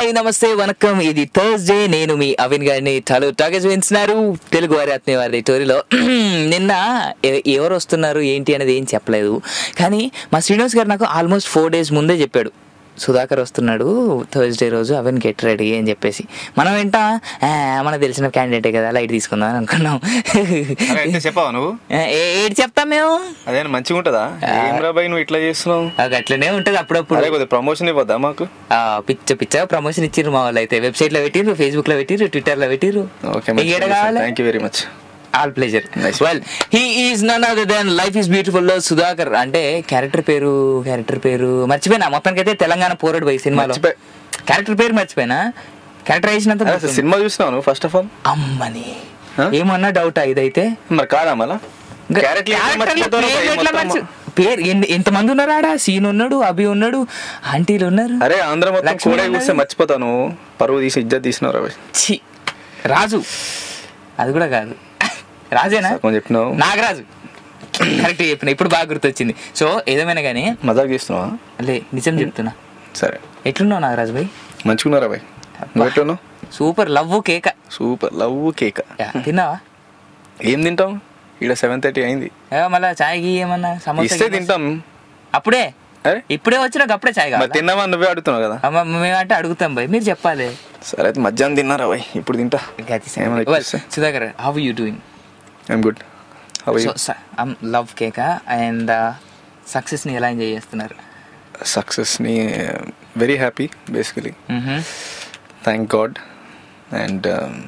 Hi నమస్తే వనక్కం ఇది Thursday నేను మీ అవిన్ గారిని టలు టాగేజ్ వింటున్నారు తెలుగు వారి ఆత్మీయ వారి టోరీలో నిన్న ఎ- ఎవరు వస్తున్నారు ఏంటి అనేది ఏం చెప్పలేదు కానీ మా శ్రీనివాస్ గారు నాకు ఆల్మోస్ట్ ఫోర్ డేస్ ముందే చెప్పాడు సుధాకర్ వస్తున్నాడు థర్స్డే రోజు అవెన్ గెట్ రెడీ అని చెప్పేసి మనం ఏంట మనకు తెలిసిన క్యాండిడేటే కదా లైట్ తీసుకుందాం అని అనుకున్నాం అరే అంటే చెప్పావా నువ్వు ఏ- ఏంటి చెప్తాం మేము అదే మంచిగా ఉంటుందా ఏం రాబాయ్ నువ్వు ఇట్లా చేస్తున్నావు అది అట్లనే ఉంటుంది అప్పుడప్పుడు అదే కొద్దిగా ప్రమోషన్ ఇవ్వద్దా మాకు ఆ, పిచ్చ పిచ్చ ప్రమోషన్ ఇచ్చిర్రు మా వాళ్ళు అయితే వెబ్సైట్ లో పెట్టిర్రు ఫేస్బుక్ లో పెట్టిర్రు ట్విట్టర్ లో పెట్టిర్రు ఓకే మీకు ఏడ కావాలి thank you very much all pleasure Nice. Well he is none other than life is beautiful లో సుధాకర్ అంటే క్యారెక్టర్ పేరు క్యారెక్టర్ పేరు మర్చిపోయినా మొత్తానికి అయితే తెలంగాణ పోరాడు పోయి సినిమాలో మర్చిపోయి. క్యారెక్టర్ పేరు మర్చిపోయినా క్యారెక్టర్ వేసినంత అరే అసలు సినిమా చూసినావు నువ్వు ఫస్ట్ ఆఫ్ ఆల్ అమ్మని Huh? ఏమన్నా డౌటా ఇదైతే మరి కాదా మళ్ళా క్యారెక్టర్ క్యారెక్టర్ల పేర్లు ఎట్లా మర్చి- పేరు ఎన్ని- ఎంతమంది ఉన్నారు ఆడ సీన్ ఉన్నాడు అభి ఉన్నాడు ఆంటీలు ఉన్నారు అరే ఆంధ్ర మొత్తం లక్ష్మి కూడా ఉన్నది. చూస్తే మర్చిపోతావు నువ్వు పరువు తీసి ఇజ్జత్ తీసినావు రవి ఛీ రాజు అది కూడా కాదు రాజేనా కొంచెం చెప్పినావు నాగరాజు కరెక్ట్ చెప్పిన ఇప్పుడు బాగా గుర్తొచ్చింది సో ఏదేమైనా కానీ మజాక్ చేస్తున్నావా లే నిజం చెప్తున్నా సరే ఎట్లున్నావు నాగరాజు భాయ్ మంచిగున్నారా బాయ్ నువ్వు ఎట్లున్నావు సూపర్ లవ్ కేక సూపర్ లవ్ కేక్ యా, తిన్నావా ఏం తింటాం ఇక్కడ సెవెన్ థర్టీ అయింది ఏ, మళ్ళా చాయ్ గీ ఏమన్నా సమోసా ఇస్తే గీ తింటాం అప్పుడే అరే ఇప్పుడే వచ్చినాక అప్పుడే చాయ్ మరి కావాలి తిన్నావా నువ్వే అడుగుతున్నావు కదా మేమంటే అడుగుతాం భయ్ మీరు చెప్పాలి సరే అయితే మధ్యాహ్నం తిన్నారా బాయ్ ఇప్పుడు తింటా ఏమైనా Well, ఇప్పిస్తే? Sudhakar how you doing I'm good how you so love కేక అండ్ సక్సెస్ ని ఎలా ఎంజాయ్ చేస్తున్నారు సక్సెస్ని very happy basically thank God and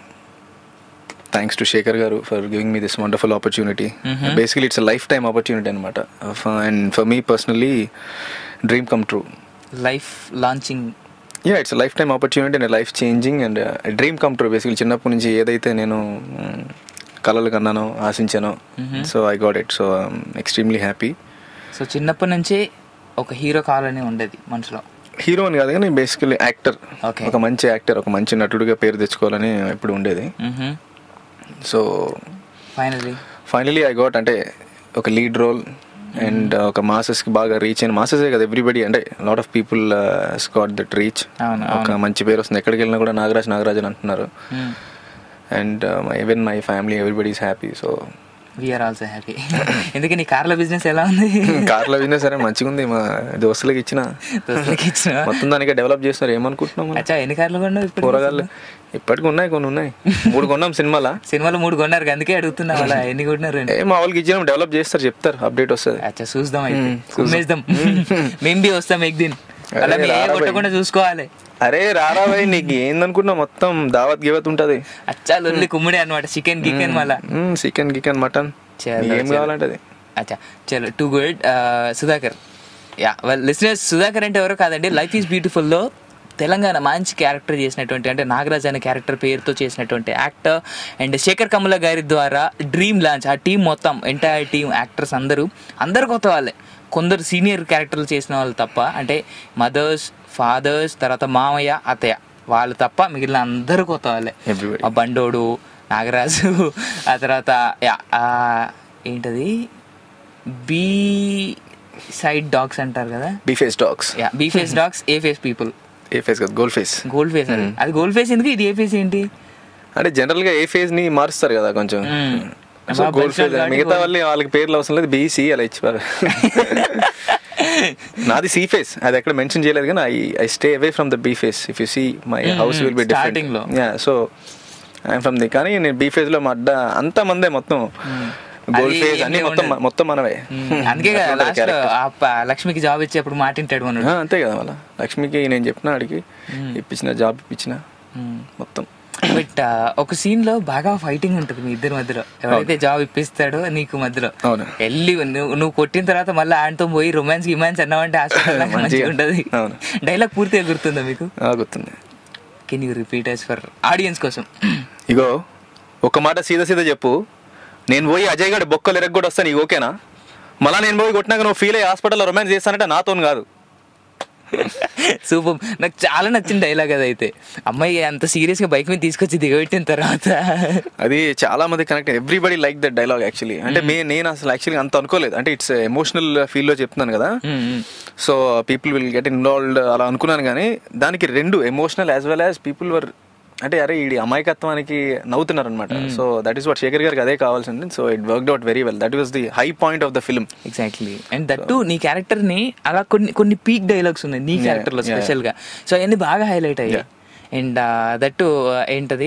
thanks to Shekhar garu for giving me this wonderful opportunity Mhm. Basically it's life time opportunity అనమాట and for me personally dream come true life launching yeah it's life time opportunity and life changing and dream come true basically చిన్నప్పటి నుంచి ఏదైతే నేను mm, కలలు కన్నానో ఆశించానో Mhm. So I got it so extremely happy so చిన్నప్పటి నుంచి ఒక హీరో కావాలని ఉండేది మనసులో హీరో అని కాదు కానీ బేసికలీ యాక్టర్ Okay. ఒక మంచి యాక్టర్ ఒక మంచి నటుడిగా పేరు తెచ్చుకోవాలని ఎప్పుడు ఉండేది so finally finally I got అంటే ఒక లీడ్ రోల్ అండ్ ఒక మాసెస్కి బాగా రీచ్ అయిన మాసెసే కదా ఎవ్రీబడి అంటే lot of people got that reach అవును, ఒక అవును. మంచి పేరు వస్తుంది ఎక్కడికి వెళ్ళినా కూడా నాగరాజ్ నాగరాజ్ అని అంటున్నారు and even my family everybody is happy so we're also happy ఎందుకు నీ కార్ల బిజినెస్ ఎలా ఉంది కార్లో బిజినెస్ సరే మంచిగా ఉంది మా దోస్తులకి ఇచ్చిన దోస్తులకి ఇచ్చినావా? మొత్తం దానికి డెవలప్ చేస్తున్నారు ఏమనుకుంటున్నాం మనం? అచ్చా ఎన్ని కార్లు కొన్నావు ఇప్పుడు కూరగాయలు ఇప్పటికి ఉన్నాయి కొన్ని ఉన్నాయి మూడు కొన్నాం సినిమాలా సినిమాలు మూడు కొన్నారు అందుకే అడుగుతున్నా వాళ్ళ ఎన్ని కొట్టినారు అని. ఏ మా వాళ్ళకి ఇచ్చినాం డెవలప్ చేస్తారు చెప్తారు అప్డేట్ వస్తుంది అచ్చా చూద్దాం అయితే మ్మ్, చూద్దాం. కుమ్మేద్దాం మేము బి వస్తాం ఎగ్ దిన్ అలా అరే, మేము ఏ రారా కొట్టకుండా చూసుకోవాలి అరే రారా భయ్ నీకు ఏందనుకున్నా మొత్తం దావత్ గివత్ ఉంటది అచ్చా లొల్లి కుమ్ముడే అనమాట చికెన్ గికెన్ మళ్ళా చికెన్ గికెన్ మటన్ చలో, ఏం చలో. కావాలంటే అది అచ్చా చలో too good Sudhakar yeah well listeners Sudhakar అంటే ఎవరో కాదండి లైఫ్ ఈజ్ బ్యూటిఫుల్లో తెలంగాణ మంచి క్యారెక్టర్ చేసినటువంటి అంటే నాగరాజ్ అనే క్యారెక్టర్ పేరుతో చేసినటువంటి యాక్టర్ అండ్ శేఖర్ కమల గారి ద్వారా డ్రీమ్ లాంచ్ ఆ టీం మొత్తం ఎంటైర్ టీం యాక్టర్స్ అందరూ అందరు కొత్త వాళ్ళే కొందరు సీనియర్ క్యారెక్టర్లు చేసిన వాళ్ళు తప్ప అంటే మదర్స్ ఫాదర్స్ తర్వాత మామయ్య అత్తయ్య వాళ్ళు తప్ప మిగిలిన అందరూ కొత్త వాళ్ళే Everybody. ఆ బండోడు నాగరాజు ఆ తర్వాత యా, ఆ, ఏంటది బీ సైడ్ డాగ్స్ అంటారు కదా B face dogs yeah B face dogs A face people A face కదా గోల్డ్ ఫేస్ గోల్డ్ ఫేస్ అది అది గోల్డ్ ఫేస్ ఎందుకు ఇది ఏ ఫేస్ ఏంటి అంటే జనరల్ గా ఏ ఫేజ్ ని మారుస్తారు కదా కొంచెం మ్మ్. సో మా గోల్డ్ బెస్ట్ ఫేజ్ ఫ్రెండ్ మిగతా కాబట్టి వాళ్ళు వాళ్ళకి పేర్లు అవసరం లేదు బీసీ అలా ఇచ్చిపారు నాది సి ఫేస్ అది ఎక్కడ మెన్షన్ చేయలేదు కానీ I I stay away from the B face if you see my Mm, house will be starting లో. Different yeah so I'm from the కానీ నేను బీ ఫేజ్ లో మా అడ్డ అంత మందే మొత్తం గోల్డ్ అది ఫేజ్ ఏం అన్ని లేవు మొత్తం ఉండదు. మొత్తం మనవే మ్మ్. అందుకే కదా అట్లా లాస్ట్ ఉంటది character. లక్ష్మికి జాబ్ ఇచ్చేప్పుడు మాట వింటాడు మనోడు ఆ, అంతే కదా మళ్ళీ లక్ష్మికి నేను చెప్పిన అడిగి Mm. ఇప్పించిన జాబ్ ఇప్పించిన మ్మ్. మొత్తం బట్ ఒక సీన్ లో బాగా ఫైటింగ్ ఉంటుంది మీ ఇద్దరి మధ్యలో ఎవరైతే జాబ్ ఇప్పిస్తాడో నీకు మధ్యలో అవును. వెళ్ళి నువ్వు నువ్వు కొట్టిన తర్వాత మళ్ళీ ఆయనతో పోయి రొమాన్స్ గిమాన్స్ అన్నావంటే హాస్పిటల్ మంచిగా మంచిగా. ఉంటది అవును. డైలాగ్ పూర్తిగా గుర్తుందా మీకు ఆ, గుర్తుంది can you repeat us for audience కోసం ఇగో ఒక మాట సీదా సీదా చెప్పు నేను పోయి అజయ్ గడి బొక్కలు ఎరగొట్టి వస్తాను నీకు ఓకేనా మళ్ళా నేను పోయి కొట్టినాక నువ్వు ఫీల్ అయ్యి హాస్పిటల్లో రొమాన్స్ చేస్తానంటే నాతో కాదు సూపర్ నాకు చాలా నచ్చిన డైలాగ్ అది అయితే అమ్మాయి అంత సీరియస్ గా బైక్ మీద తీసుకొచ్చి దిగబెట్టిన తర్వాత అది చాలా మంది connect everybody like that dialogue actually అంటే మే నేను అసలు యాక్చువల్లీ అంత అనుకోలేదు అంటే ఇట్స్ ఎమోషనల్ ఫీల్ లో చెప్తున్నాను కదా so people will get involved అలా అనుకున్నాను కానీ దానికి రెండు emotional as well as people were అంటే అరే ఈ అమాయకత్వానికి నవ్వుతున్నారు అనమాట so that is what Shekhar గారికి అదే కావాల్సింది so it work out very well that was the high point of the film exactly and that నీ క్యారెక్టర్ ని అలా కొన్ని కొన్ని పీక్ డైలాగ్స్ ఉన్నాయి నీ Yeah, క్యారెక్టర్ లో yeah. స్పెషల్ గా సో అవన్నీ బాగా హైలైట్ అయ్యాయి అండ్ దట్టు ఏంటది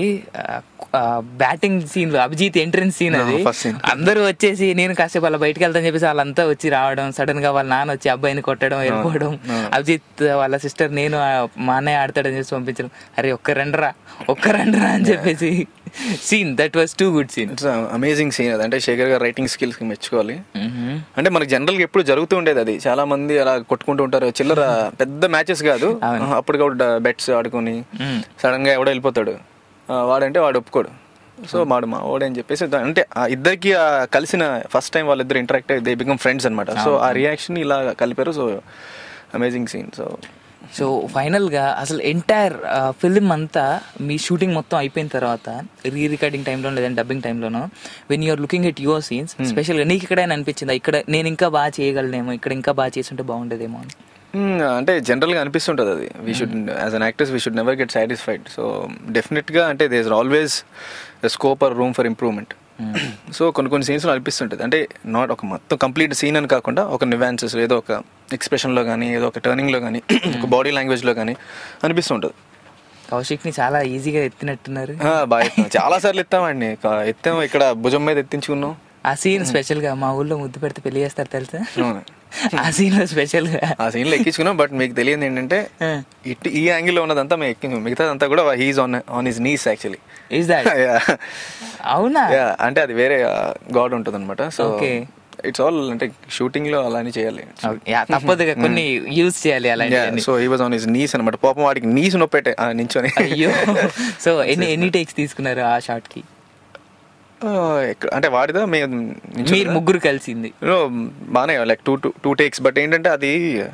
బ్యాటింగ్ సీన్ లో అభిజిత్ ఎంట్రన్స్ సీన్ Ah, అది first scene. అందరూ వచ్చేసి నేను కాసేపు అలా బయటకు వెళ్తాను చెప్పేసి వాళ్ళంతా వచ్చి రావడం సడన్ గా వాళ్ళ నాన్న వచ్చి అబ్బాయిని కొట్టడం వెళ్ళిపోవడం అభిజిత్ వాళ్ళ సిస్టర్ నేను ఆ, మా అన్నయ్య ఆడతాడని చెప్పి పంపించడం అరే ఒక్క రండ్రా ఒక్క రండ్రా అని చెప్పేసి scene that was too good scene it's amazing scene అది అంటే శేఖర్ గారు రైటింగ్ స్కిల్స్ కి మెచ్చుకోవాలి అంటే మనకి జనరల్ గా ఎప్పుడు జరుగుతూ ఉండేది అది చాలా మంది అలా కొట్టుకుంటూ ఉంటారు చిల్లర పెద్ద మ్యాచెస్ కాదు అప్పటికప్పుడు బెట్స్ ఆడుకొని సడన్ గా ఎవడో వెళ్ళిపోతాడు ఆ, వాడంటే వాడు ఒప్పుకోడు సో వాడు మా వాడని చెప్పేసి దా- అంటే ఆ ఇద్దరికి ఆ కలిసిన ఫస్ట్ టైం వాళ్ళిద్దరు ఇంటరాక్ట్ దే బికమ్ ఫ్రెండ్స్ అనమాట సో ఆ రియాక్షన్ ఇలా కలిపారు so amazing scene so so final గా అసలు ఎంటైర్ ఫిలిం అంతా మీ షూటింగ్ మొత్తం అయిపోయిన తర్వాత రీ రికార్డింగ్ టైంలో లేదంటే డబ్బింగ్ టైంలోనో when you're looking at your scenes special గా నీకు ఎక్కడైనా అనిపించిందా ఇక్కడ నేను ఇంకా బాగా చేయగలనేమో ఇక్కడ ఇంకా బాగా చేస్తుంటే బాగుండేదేమో అని మ్మ్, అంటే జనరల్గా అనిపిస్తుంటుంది అది we should as an actors we should never get satisfied so డెఫినెట్గా అంటే there's always scope or room for improvement so కొన్ని కొన్ని సీన్స్లో అనిపిస్తుంటుంది అంటే నాట్ ఒక మొత్తం కంప్లీట్ సీన్ అని కాకుండా ఒక నివాన్సెస్ ఏదో ఒక ఎక్స్ప్రెషన్లో కానీ ఏదో ఒక టర్నింగ్లో కానీ ఒక బాడీ లాంగ్వేజ్లో కానీ అనిపిస్తుంటుంది కౌశిక్ ని చాలా ఈజీగా ఎత్తినట్టున్నారు ఆ, బాగా ఎత్తాం చాలా సార్లు ఎత్తామండి కా- ఎత్తాం ఇక్కడ భుజం మీద ఎత్తించుకున్నాం ఆ సీన్ స్పెషల్ గా మా ఊళ్ళో ముద్దు పెడితే పెళ్లి చేస్తారు తెలుసా అవును. ఆ సీన్ లో స్పెషల్ గా ఆ సీన్లో ఎక్కించుకున్నాం బట్ మీకు తెలియదు ఏంటంటే ఆ. ఇటు ఈ యాంగిల్లో ఉన్నదంతా మేము ఎక్కించాం మిగతాదంతా కూడా he's on on his knees actually is that అవునా యా అంటే అది వేరే గాడ్ ఉంటుంది అనమాట సో Okay. ఇట్స్ ఆల్ అంటే షూటింగ్ లో అలానే చేయాలి యా తప్పదుగా కొన్ని యూజ్ చేయాలి అలాంటి so he was on his knees అనమాట పాపం వాడికి నీస్ నొప్పెట్టే ఆ, నించొని అయ్యో సో ఎన్ని ఎన్ని టేక్స్ తీసుకున్నారు ఆ షార్ట్ కి ఆ, ఎక్కడ- అంటే వాడిదా మేము మీరు ముగ్గురు కలిసింది బాగానే like two two two takes but ఏంటంటే అది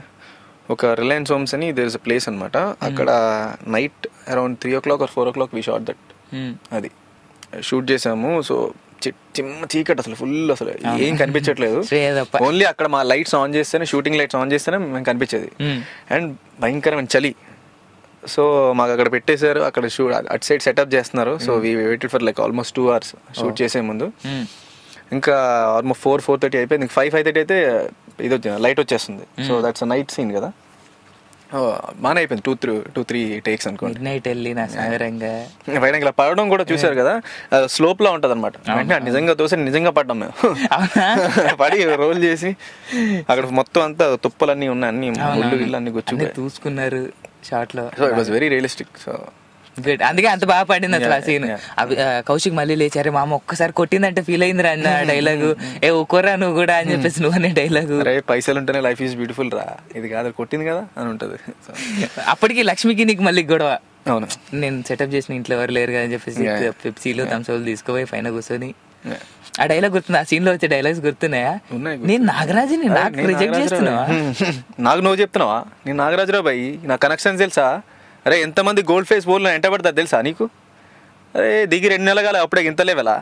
ఒక రిలయన్స్ హోమ్స్ అని దేర్ ఇస్ అ ప్లేస్ అనమాట అక్కడ night around three o'clock or four o'clock we shot that Hmm. అది షూట్ చేసాము సో చి- చిమ్మ చీకటి అసలు ఫుల్ అసలు ఏం కనిపించట్లేదు శ్రేయదప్ప. ఓన్లీ అక్కడ మా లైట్స్ ఆన్ చేస్తేనే షూటింగ్ లైట్స్ ఆన్ చేస్తేనే మేము కనిపించేది Hmm. అండ్ భయంకరమైన చలి సో మాకు అక్కడ పెట్టేశారు అక్కడ షూ అటు సైడ్ సెటప్ చేస్తున్నారు so we waited for like almost two hours shoot చేసే ముందు Hmm. ఇంకా ఆల్మోస్ట్ ఫోర్ ఫోర్ థర్టీ అయిపోయింది ఇంకా ఫైవ్ ఫైవ్ థర్టీ అయితే ఇది వచ్చి లైట్ వచ్చేస్తుంది సో దట్స్ నైట్ సీన్ కదా Oh, బాగానే అయిపోయింది two three two three takes అనుకోండి మిడ్ నైట్ వెళ్ళి నా సాగరంగా పైన ఇలా పడడం కూడా చూసారు కదా స్లోప్ లో ఉంటది అనమాట నిజంగా తోసి నిజంగా పడ్డాం మేము అవునా? పడి రోల్ చేసి అక్కడ మొత్తం అంతా తుప్పలన్నీ ఉన్నాయి అన్ని ముళ్ళు ఇల్లు అన్ని అన్ని గుచ్చుకుపోయాయి చూసుకున్నారు షార్ట్ లో so it was very realistic so good అందుకే అంత బాగా పడింది అసలు ఆ Yeah, సీన్ yeah. కౌశిక్ మళ్ళీ లేచారు మామ ఒక్కసారి కొట్టిందంటే ఫీల్ అయింది రా అన్న డైలాగు ఏ ఒక్కోరా నువ్వు కూడా అని చెప్పేసి నువ్వు అనే డైలాగు అరే పైసలు ఉంటేనే లైఫ్ ఈజ్ బ్యూటిఫుల్ రా ఇది కాదు కొట్టింది కదా అని ఉంటది So, అప్పటికి లక్ష్మికి నీకు మళ్ళీ గొడవ అవును నేను సెటప్ చేసిన ఇంట్లో ఎవరు లేరు కదా అని చెప్పేసి Yeah, yeah. పెప్సీలో థమ్స్అప్ తీసుకుపోయి పైన కూర్చొని Yeah. ఆ డైలాగ్ గుర్తుంది ఆ సీన్ లో వచ్చే డైలాగ్స్ గుర్తున్నాయా ఉన్నాయి, నేను నాగరాజుని అరే, నాకు నేను రిజెక్ట్ నాగరాజురావు చేస్తున్నావా భయ్. నాకు నువ్వు చెప్తున్నావా నేను నాగరాజురావు భయ్ నా కనెక్షన్స్ తెలుసా అరే ఎంతమంది గోల్డ్ ఫేస్ బోల్ ఎంట పడతా తెలుసా నీకు అరే దిగి రెండు నెలలు కాలే అప్పుడే ఇంత లేవలా